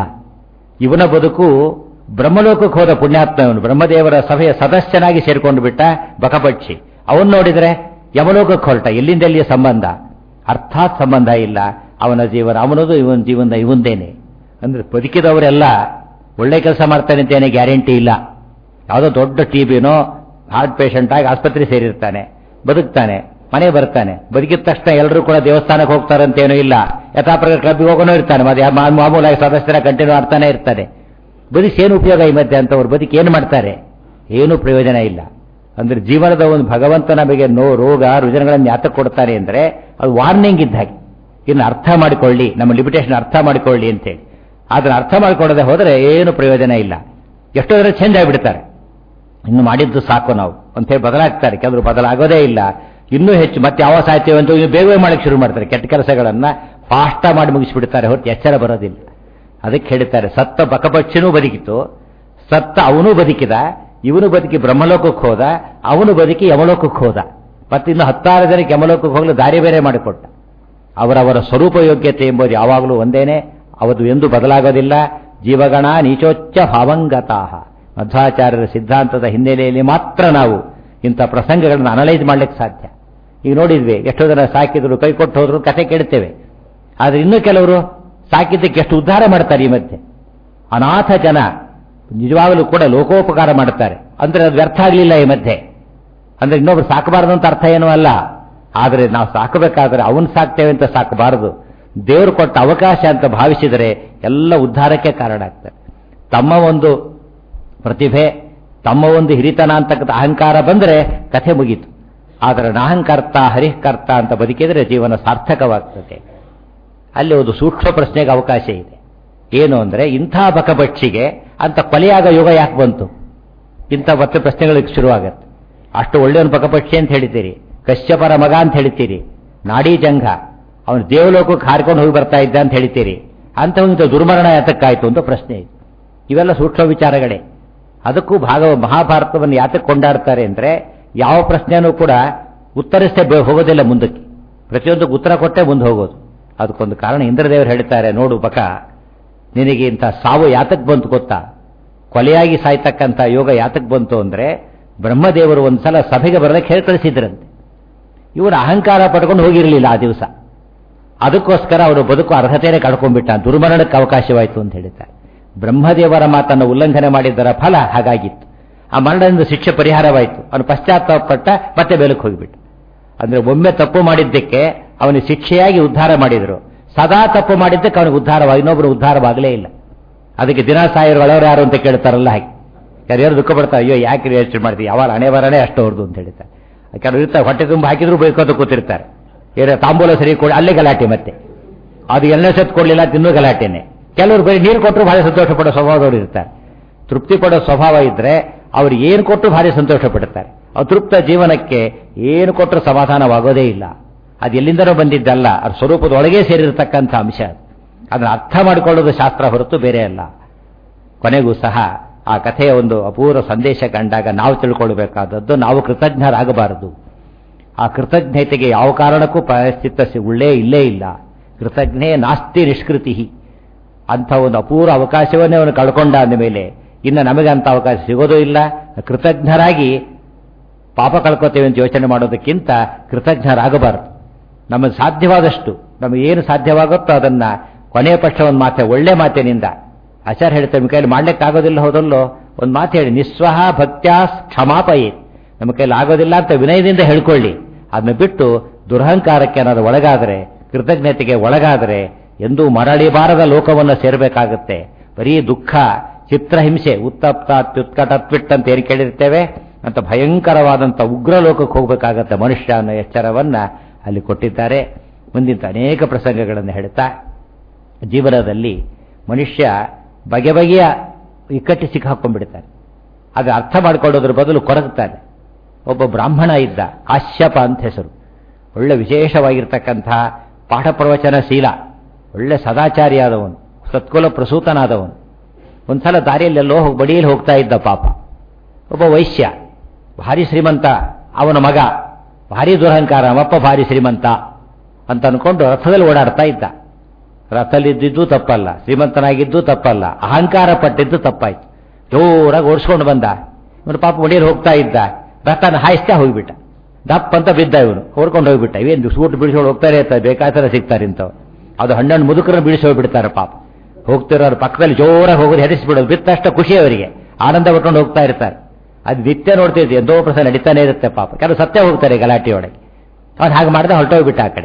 ಇವನ ಬದುಕು ಬ್ರಹ್ಮಲೋಕಕ್ಕೆ ಹೋದ ಪುಣ್ಯಾತ್ಮ ಇವನು ಬ್ರಹ್ಮದೇವರ ಸಭೆಯ ಸದಸ್ಯನಾಗಿ ಸೇರಿಕೊಂಡು ಬಿಟ್ಟ ಬಕಪಕ್ಷಿ ಅವನ್ ನೋಡಿದ್ರೆ ಯಮಲೋಕಕ್ಕೆ ಹೊರಟ ಎಲ್ಲಿಂದ ಎಲ್ಲಿಯ ಸಂಬಂಧ ಅರ್ಥಾತ್ ಸಂಬಂಧ ಇಲ್ಲ ಅವನ ಜೀವನ ಅವನದು ಇವನ್ ಜೀವನ ಇವಂದೇನೆ ಅಂದ್ರೆ ಬದುಕಿದವರೆಲ್ಲ ಒಳ್ಳೆ ಕೆಲಸ ಮಾಡ್ತಾನೆ ಅಂತೇನೆ ಗ್ಯಾರಂಟಿ ಇಲ್ಲ ಯಾವುದೋ ದೊಡ್ಡ ಟಿ ಬಿನೋ ಹಾರ್ಟ್ ಪೇಷಂಟ್ ಆಗಿ ಆಸ್ಪತ್ರೆ ಸೇರಿರ್ತಾನೆ ಬದುಕ್ತಾನೆ ಮನೆ ಬರ್ತಾನೆ ಬದುಕಿದ ತಕ್ಷಣ ಎಲ್ಲರೂ ಕೂಡ ದೇವಸ್ಥಾನಕ್ಕೆ ಹೋಗ್ತಾರಂತೇನೂ ಇಲ್ಲ ಯಥಾಪ್ರಕಾರ ಕ್ಲಬ್ಗೆ ಹೋಗೋನೂ ಇರ್ತಾನೆ ಮತ್ತೆ ಯಾ- ಮಾ- ಮಾಮೂಲಾಗಿ ಸದಸ್ಯರ ಕಂಟಿನ್ಯೂ ಮಾಡ್ತಾನೆ ಇರ್ತಾನೆ ಬದುಕಿ ಏನು ಉಪಯೋಗ ಈ ಮಧ್ಯೆ ಅಂತವ್ರು ಬದುಕಿ ಏನು ಮಾಡ್ತಾರೆ ಏನು ಪ್ರಯೋಜನ ಇಲ್ಲ ಅಂದ್ರೆ ಜೀವನದ ಒಂದು ಭಗವಂತ ನಮಗೆ ನೋ ರೋಗ ರುಜನಗಳನ್ನು ಯಾತಕ್ಕೆ ಕೊಡ್ತಾರೆ ಅಂದ್ರೆ ಅದು ವಾರ್ನಿಂಗ್ ಇದ್ದ ಹಾಗೆ ಇನ್ನು ಅರ್ಥ ಮಾಡಿಕೊಳ್ಳಿ ನಮ್ಮ ಲಿಮಿಟೇಷನ್ ಅರ್ಥ ಮಾಡಿಕೊಳ್ಳಿ ಅಂತೇಳಿ ಅದನ್ನ ಅರ್ಥ ಮಾಡಿಕೊಳ್ಳದೆ ಹೋದರೆ ಏನು ಪ್ರಯೋಜನ ಇಲ್ಲ ಎಷ್ಟೋ ಜನ ಚೇಂಜ್ ಆಗಿಬಿಡ್ತಾರೆ ಇನ್ನು ಮಾಡಿದ್ದು ಸಾಕು ನಾವು ಅಂತೇಳಿ ಬದಲಾಗ್ತಾರೆ ಕೆಲವರು ಬದಲಾಗೋದೇ ಇಲ್ಲ ಇನ್ನೂ ಹೆಚ್ಚು ಮತ್ತೆ ಯಾವ ಸಾಯ್ತೇವೆ ಅಂತ ಇನ್ನು ಬೇಗವೇ ಮಾಡಕ್ಕೆ ಶುರು ಮಾಡ್ತಾರೆ ಕೆಟ್ಟ ಕೆಲಸಗಳನ್ನ ಫಾಸ್ಟ ಮಾಡಿ ಮುಗಿಸಿಬಿಡ್ತಾರೆ ಹೊರತು ಎಚ್ಚರ ಬರೋದಿಲ್ಲ ಅದಕ್ಕೆ ಹೇಳ್ತಾರೆ ಸತ್ತ ಬಕಪಕ್ಷಿನೂ ಬದುಕಿತು ಸತ್ತ ಅವನು ಬದುಕಿದ ಇವನು ಬದುಕಿ ಬ್ರಹ್ಮಲೋಕಕ್ಕೆ ಹೋದ ಅವನು ಬದುಕಿ ಯಮಲೋಕಕ್ಕೆ ಹೋದ ಮತ್ತೆ ಇನ್ನು ಹತ್ತಾರು ಜನಕ್ಕೆ ಯಮಲೋಕಕ್ಕೆ ಹೋಗಲು ದಾರಿ ಬೇರೆ ಮಾಡಿಕೊಟ್ಟ ಅವರವರ ಸ್ವರೂಪ ಯೋಗ್ಯತೆ ಎಂಬುದು ಯಾವಾಗಲೂ ಒಂದೇನೆ ಅವದು ಎಂದು ಬದಲಾಗೋದಿಲ್ಲ ಜೀವಗಣ ನೀಚೋಚ್ಚ ಭಾವಂಗತಾಹ ಮಧ್ವಾಚಾರ್ಯರ ಸಿದ್ಧಾಂತದ ಹಿನ್ನೆಲೆಯಲ್ಲಿ ಮಾತ್ರ ನಾವು ಇಂಥ ಪ್ರಸಂಗಗಳನ್ನು ಅನಲೈಸ್ ಮಾಡ್ಲಿಕ್ಕೆ ಸಾಧ್ಯ ಈಗ ನೋಡಿದ್ವಿ ಎಷ್ಟೋ ಜನ ಸಾಕಿದ್ರು ಕೈ ಕೊಟ್ಟು ಹೋದ್ರು ಕತೆ ಕೇಳ್ತೇವೆ ಆದ್ರೆ ಇನ್ನೂ ಕೆಲವರು ಸಾಕಿದ್ದಕ್ಕೆ ಎಷ್ಟು ಉದ್ಧಾರ ಮಾಡ್ತಾರೆ ಈ ಮಧ್ಯೆ ಅನಾಥ ಜನ ನಿಜವಾಗಲೂ ಕೂಡ ಲೋಕೋಪಕಾರ ಮಾಡುತ್ತಾರೆ ಅಂದ್ರೆ ಅದು ವ್ಯರ್ಥ ಆಗಲಿಲ್ಲ ಈ ಮಧ್ಯೆ ಅಂದ್ರೆ ಇನ್ನೊಬ್ರು ಸಾಕಬಾರದು ಅಂತ ಅರ್ಥ ಏನೂ ಅಲ್ಲ ಆದರೆ ನಾವು ಸಾಕಬೇಕಾದ್ರೆ ಅವನ್ ಸಾಕ್ತೇವೆ ಅಂತ ಸಾಕಬಾರದು ದೇವರು ಕೊಟ್ಟ ಅವಕಾಶ ಅಂತ ಭಾವಿಸಿದರೆ ಎಲ್ಲ ಉದ್ಧಾರಕ್ಕೆ ಕಾರಣ ಆಗ್ತದೆ ತಮ್ಮ ಒಂದು ಪ್ರತಿಭೆ ತಮ್ಮ ಒಂದು ಹಿರಿತನ ಅಂತಕ್ಕಂಥ ಅಹಂಕಾರ ಬಂದರೆ ಕಥೆ ಮುಗೀತು ಆದರೆ ನಾಹಂಕರ್ತ ಹರಿಃಕರ್ತ ಅಂತ ಬದುಕಿದರೆ ಜೀವನ ಸಾರ್ಥಕವಾಗ್ತದೆ ಅಲ್ಲಿ ಒಂದು ಸೂಕ್ಷ್ಮ ಪ್ರಶ್ನೆಗೆ ಅವಕಾಶ ಇದೆ ಏನು ಅಂದ್ರೆ ಇಂಥ ಬಕಬಕ್ಷಿಗೆ ಅಂತ ಕೊಲೆಯಾಗ ಯೋಗ ಯಾಕೆ ಬಂತು ಇಂಥ ಮತ್ತೆ ಪ್ರಶ್ನೆಗಳಿಗೆ ಶುರುವಾಗತ್ತೆ ಅಷ್ಟು ಒಳ್ಳೆಯವನು ಬಕಪಕ್ಷಿ ಅಂತ ಹೇಳ್ತೀರಿ ಕಶ್ಯಪರ ಮಗ ಅಂತ ಹೇಳ್ತೀರಿ ನಾಡಿ ಜಂಘ ಅವನು ದೇವಲೋಕಕ್ಕೆ ಹಾರಿಕೊಂಡು ಹೋಗಿ ಬರ್ತಾ ಇದ್ದ ಅಂತ ಹೇಳ್ತೀರಿ ಅಂಥವಂತ ದುರ್ಮರಣ ಯಾತಕ್ಕಾಯ್ತು ಅಂತ ಪ್ರಶ್ನೆ ಇದೆ ಇವೆಲ್ಲ ಸೂಕ್ಷ್ಮ ವಿಚಾರಗಳೇ ಅದಕ್ಕೂ ಭಾಗ ಮಹಾಭಾರತವನ್ನು ಯಾತಕ್ಕೆ ಕೊಂಡಾಡ್ತಾರೆ ಅಂದ್ರೆ ಯಾವ ಪ್ರಶ್ನೆನೂ ಕೂಡ ಉತ್ತರಿಸದೆ ಬೆ- ಹೋಗೋದಿಲ್ಲ ಮುಂದಕ್ಕೆ ಪ್ರತಿಯೊಂದಕ್ಕೆ ಉತ್ತರ ಕೊಟ್ಟೆ ಮುಂದೆ ಹೋಗೋದು ಅದಕ್ಕೊಂದು ಕಾರಣ ಇಂದ್ರದೇವರು ಹೇಳ್ತಾರೆ ನೋಡು ಬಕ ನಿನಗೆ ಇಂಥ ಸಾವು ಯಾತಕ್ ಬಂತು ಗೊತ್ತಾ ಕೊಲೆಯಾಗಿ ಸಾಯ್ತಕ್ಕಂಥ ಯೋಗ ಯಾತಕ್ ಬಂತು ಅಂದ್ರೆ ಬ್ರಹ್ಮದೇವರು ಒಂದ್ಸಲ ಸಭೆಗೆ ಬರಲಿಕ್ಕೆ ಹೇಳಿ ಕಳಿಸಿದ್ರಂತೆ ಇವನು ಅಹಂಕಾರ ಪಡ್ಕೊಂಡು ಹೋಗಿರಲಿಲ್ಲ ಆ ದಿವಸ ಅದಕ್ಕೋಸ್ಕರ ಅವರು ಬದುಕು ಅರ್ಹತೆಯೇ ಕಳ್ಕೊಂಡ್ಬಿಟ್ಟ ದುರ್ಮರಣಕ್ಕೆ ಅವಕಾಶವಾಯಿತು ಅಂತ ಹೇಳಿದ್ದಾರೆ ಬ್ರಹ್ಮದೇವರ ಮಾತನ್ನು ಉಲ್ಲಂಘನೆ ಮಾಡಿದ್ದರ ಫಲ ಹಾಗಾಗಿತ್ತು ಆ ಮರಣದಿಂದ ಶಿಕ್ಷೆ ಪರಿಹಾರವಾಯಿತು ಅವನು ಪಶ್ಚಾತ್ತಾಪಪಟ್ಟ ಮತ್ತೆ ಬೇಲಕ್ಕೆ ಹೋಗಿಬಿಟ್ಟ ಅಂದ್ರೆ ಒಮ್ಮೆ ತಪ್ಪು ಮಾಡಿದ್ದಕ್ಕೆ ಅವನಿಗೆ ಶಿಕ್ಷೆಯಾಗಿ ಉದ್ಧಾರ ಮಾಡಿದರು ಸದಾ ತಪ್ಪು ಮಾಡಿದ್ದಕ್ಕೆ ಅವನಿಗೆ ಉದ್ಧಾರವ ಇನ್ನೊಬ್ಬರು ಉದ್ಧಾರವಾಗಲೇ ಇಲ್ಲ ಅದಕ್ಕೆ ದಿನ ಸಾಯರು ಒಳವರು ಯಾರು ಅಂತ ಕೇಳ್ತಾರಲ್ಲ ಹಾಗೆ ಯಾರ್ಯಾರು ದುಃಖ ಪಡ್ತಾರೆ ಅಯ್ಯೋ ಯಾಕೆ ರಿಜಿಸ್ಟರ್ ಮಾಡ್ತೀವಿ ಯಾವಾಗ ಹಣೆ ಬರನೇ ಅಷ್ಟು ಹೊರದು ಅಂತ ಹೇಳ್ತಾರೆ ಕೆಲವರು ಇರ್ತಾರೆ ಹೊಟ್ಟೆ ತುಂಬ ಹಾಕಿದ್ರು ಬೈಕೋತ ಕೂತಿರ್ತಾರೆ ಏನೋ ತಾಂಬೂಲ ಸರಿ ಕೊಡಿ ಅಲ್ಲೇ ಗಲಾಟೆ ಮತ್ತೆ ಅದು ಎಣ್ಣೆ ಸತ್ ಕೊಡ್ಲಿಲ್ಲ ತಿನ್ನೋ ಗಲಾಟೆನೆ ಕೆಲವರು ಬರೀ ನೀರು ಕೊಟ್ಟರು ಭಾರಿ ಸಂತೋಷ ಪಡೋ ಸ್ವಭಾವದವರು ಇರ್ತಾರೆ ತೃಪ್ತಿ ಪಡೋ ಸ್ವಭಾವ ಇದ್ರೆ ಅವ್ರು ಏನು ಕೊಟ್ಟರು ಭಾರಿ ಸಂತೋಷ ಪಡುತ್ತಾರೆ ಅತೃಪ್ತ ಜೀವನಕ್ಕೆ ಏನು ಕೊಟ್ಟರು ಸಮಾಧಾನವಾಗೋದೇ ಇಲ್ಲ ಅದು ಎಲ್ಲಿಂದನೋ ಬಂದಿದ್ದಲ್ಲ ಅದು ಸ್ವರೂಪದೊಳಗೆ ಸೇರಿರತಕ್ಕಂಥ ಅಂಶ ಅದು. ಅದನ್ನ ಅರ್ಥ ಮಾಡಿಕೊಳ್ಳೋದು ಶಾಸ್ತ್ರ ಹೊರತು ಬೇರೆ ಅಲ್ಲ ಕೊನೆಗೂ ಸಹ ಆ ಕಥೆಯ ಒಂದು ಅಪೂರ್ವ ಸಂದೇಶ ಕಂಡಾಗ ನಾವು ತಿಳ್ಕೊಳ್ಬೇಕಾದದ್ದು ನಾವು ಕೃತಜ್ಞರಾಗಬಾರದು ಆ ಕೃತಜ್ಞತೆಗೆ ಯಾವ ಕಾರಣಕ್ಕೂ ಪರಿಸ್ಥಿತ ಉಳ್ಳೇ ಇಲ್ಲೇ ಇಲ್ಲ ಕೃತಜ್ಞೆ ನಾಸ್ತಿ ನಿಷ್ಕೃತಿ ಅಂಥ ಒಂದು ಅಪೂರ್ವ ಅವಕಾಶವನ್ನೇ ಅವನು ಕಳ್ಕೊಂಡ ಅಂದ ಮೇಲೆ ಇನ್ನು ನಮಗೆ ಅಂಥ ಅವಕಾಶ ಸಿಗೋದೂ ಇಲ್ಲ ಕೃತಜ್ಞರಾಗಿ ಪಾಪ ಕಳ್ಕೊತೇವೆ ಅಂತ ಯೋಚನೆ ಮಾಡೋದಕ್ಕಿಂತ ಕೃತಜ್ಞರಾಗಬಾರದು ನಮಗೆ ಸಾಧ್ಯವಾದಷ್ಟು ನಮಗೆ ಏನು ಸಾಧ್ಯವಾಗುತ್ತೋ ಅದನ್ನ ಕೊನೆಯ ಪಕ್ಷ ಒಂದು ಮಾತೆ ಒಳ್ಳೆ ಮಾತಿನಿಂದ ಆಚಾರ್ಯ ಹೇಳ್ತಾರೆ ನಿಮ್ಮ ಕೈಯಲ್ಲಿ ಮಾಡ್ಲಿಕ್ಕೆ ಆಗೋದಿಲ್ಲ ಹೋದಲ್ಲೋ ಒಂದು ಮಾತು ಹೇಳಿ ನಿಸ್ವಹ ಭಕ್ತ್ಯಾಸ್ ಕ್ಷಮಾಪಯಿ ನಮ್ಮ ಕೈಯಲ್ಲಿ ಆಗೋದಿಲ್ಲ ಅಂತ ವಿನಯದಿಂದ ಹೇಳ್ಕೊಳ್ಳಿ ಅದನ್ನ ಬಿಟ್ಟು ದುರಹಂಕಾರಕ್ಕೆ ಏನಾದ್ರು ಒಳಗಾದರೆ ಕೃತಜ್ಞತೆಗೆ ಒಳಗಾದರೆ ಎಂದೂ ಮರಳಿಬಾರದ ಲೋಕವನ್ನು ಸೇರಬೇಕಾಗುತ್ತೆ ಬರೀ ದುಃಖ ಚಿತ್ರಹಿಂಸೆ ಉತ್ತಪ್ತ ಅತ್ಯುತ್ಕಟ ಟ್ವಿಟ್ ಅಂತ ಏನು ಕೇಳಿರ್ತೇವೆ ಅಂತ ಭಯಂಕರವಾದಂಥ ಉಗ್ರ ಲೋಕಕ್ಕೆ ಹೋಗಬೇಕಾಗತ್ತೆ ಮನುಷ್ಯ ಅನ್ನೋ ಎಚ್ಚರವನ್ನ ಅಲ್ಲಿ ಕೊಟ್ಟಿದ್ದಾರೆ ಮುಂದಿನ ಅನೇಕ ಪ್ರಸಂಗಗಳನ್ನು ಹೇಳ್ತಾ ಜೀವನದಲ್ಲಿ ಮನುಷ್ಯ ಬಗೆ ಬಗೆಯ ಇಕ್ಕಟ್ಟಿ ಸಿಕ್ಕಾಕೊಂಡ್ಬಿಡ್ತಾನೆ ಅದು ಅರ್ಥ ಮಾಡ್ಕೊಳ್ಳೋದ್ರ ಬದಲು ಕೊರಗ್ತಾನೆ ಒಬ್ಬ ಬ್ರಾಹ್ಮಣ ಇದ್ದ ಕಾಶ್ಯಪ ಅಂತ ಹೆಸರು ಒಳ್ಳೆ ವಿಶೇಷವಾಗಿರ್ತಕ್ಕಂಥ ಪಾಠ ಪ್ರವಚನ ಶೀಲ ಒಳ್ಳೆ ಸದಾಚಾರಿಯಾದವನು ಸತ್ಕುಲ ಪ್ರಸೂತನಾದವನು ಒಂದ್ಸಲ ದಾರಿಯಲ್ಲೆಲ್ಲೋ ಹೋಗಿ ಬಡಿಯಲ್ಲಿ ಹೋಗ್ತಾ ಇದ್ದ ಪಾಪ ಒಬ್ಬ ವೈಶ್ಯ ಭಾರಿ ಶ್ರೀಮಂತ ಅವನ ಮಗ ಭಾರಿ ದುರಹಂಕಾರ ನಮ್ಮಪ್ಪ ಭಾರಿ ಶ್ರೀಮಂತ ಅಂತ ಅನ್ಕೊಂಡು ರಥದಲ್ಲಿ ಓಡಾಡ್ತಾ ಇದ್ದ ರಥದಲ್ಲಿದ್ದು ತಪ್ಪಲ್ಲ ಶ್ರೀಮಂತನಾಗಿದ್ದು ತಪ್ಪಲ್ಲ ಅಹಂಕಾರ ಪಟ್ಟಿದ್ದು ತಪ್ಪಾಯ್ತು ಜೋರಾಗಿ ಓಡಿಸ್ಕೊಂಡು ಬಂದ ಇವನು ಪಾಪ ಒಡೆಯಲ್ಲಿ ಹೋಗ್ತಾ ಇದ್ದ ರಥನ ಹಾಯಿಸ್ತಾ ಹೋಗ್ಬಿಟ್ಟ ದಪ್ಪ ಅಂತ ಬಿದ್ದ ಇವನು ಓಡ್ಕೊಂಡು ಹೋಗ್ಬಿಟ್ಟ ಇವೇನು ಸೂಟ್ ಬಿಡಿಸ್ಕೊಂಡು ಹೋಗ್ತಾರೆ ಇರ್ತಾರೆ ಬೇಕಾದ ಸಿಗ್ತಾರೆ ಇಂಥವು ಅದು ಹಣ್ಣನ್ನು ಮುದುಕರನ್ನು ಬಿಡಿಸಿ ಹೋಗ್ಬಿಡ್ತಾರೆ ಪಾಪ ಹೋಗ್ತಿರೋರು ಪಕ್ಕದಲ್ಲಿ ಜೋರಾಗಿ ಹೋಗೋದು ಹೆಡಿಸ್ಬಿಡೋದು ಬಿತ್ತಷ್ಟ ಖುಷಿ ಅವರಿಗೆ ಆನಂದ ಪಟ್ಕೊಂಡು ಹೋಗ್ತಾ ಇರ್ತಾರೆ ಅದು ನಿತ್ಯ ನೋಡ್ತಿದ್ದೆ ಎಂದೋ ಪ್ರಸಂಗ ನಡೀತಾನೆ ಇರುತ್ತೆ ಪಾಪ ಕೆಲವು ಸತ್ಯ ಹೋಗ್ತಾರೆ ಗಲಾಟೆಯೊಳಗೆ ಅವ್ನು ಹಾಗೆ ಮಾಡಿದ ಹೊರಟೋಗ್ಬಿಟ್ಟ ಆ ಕಡೆ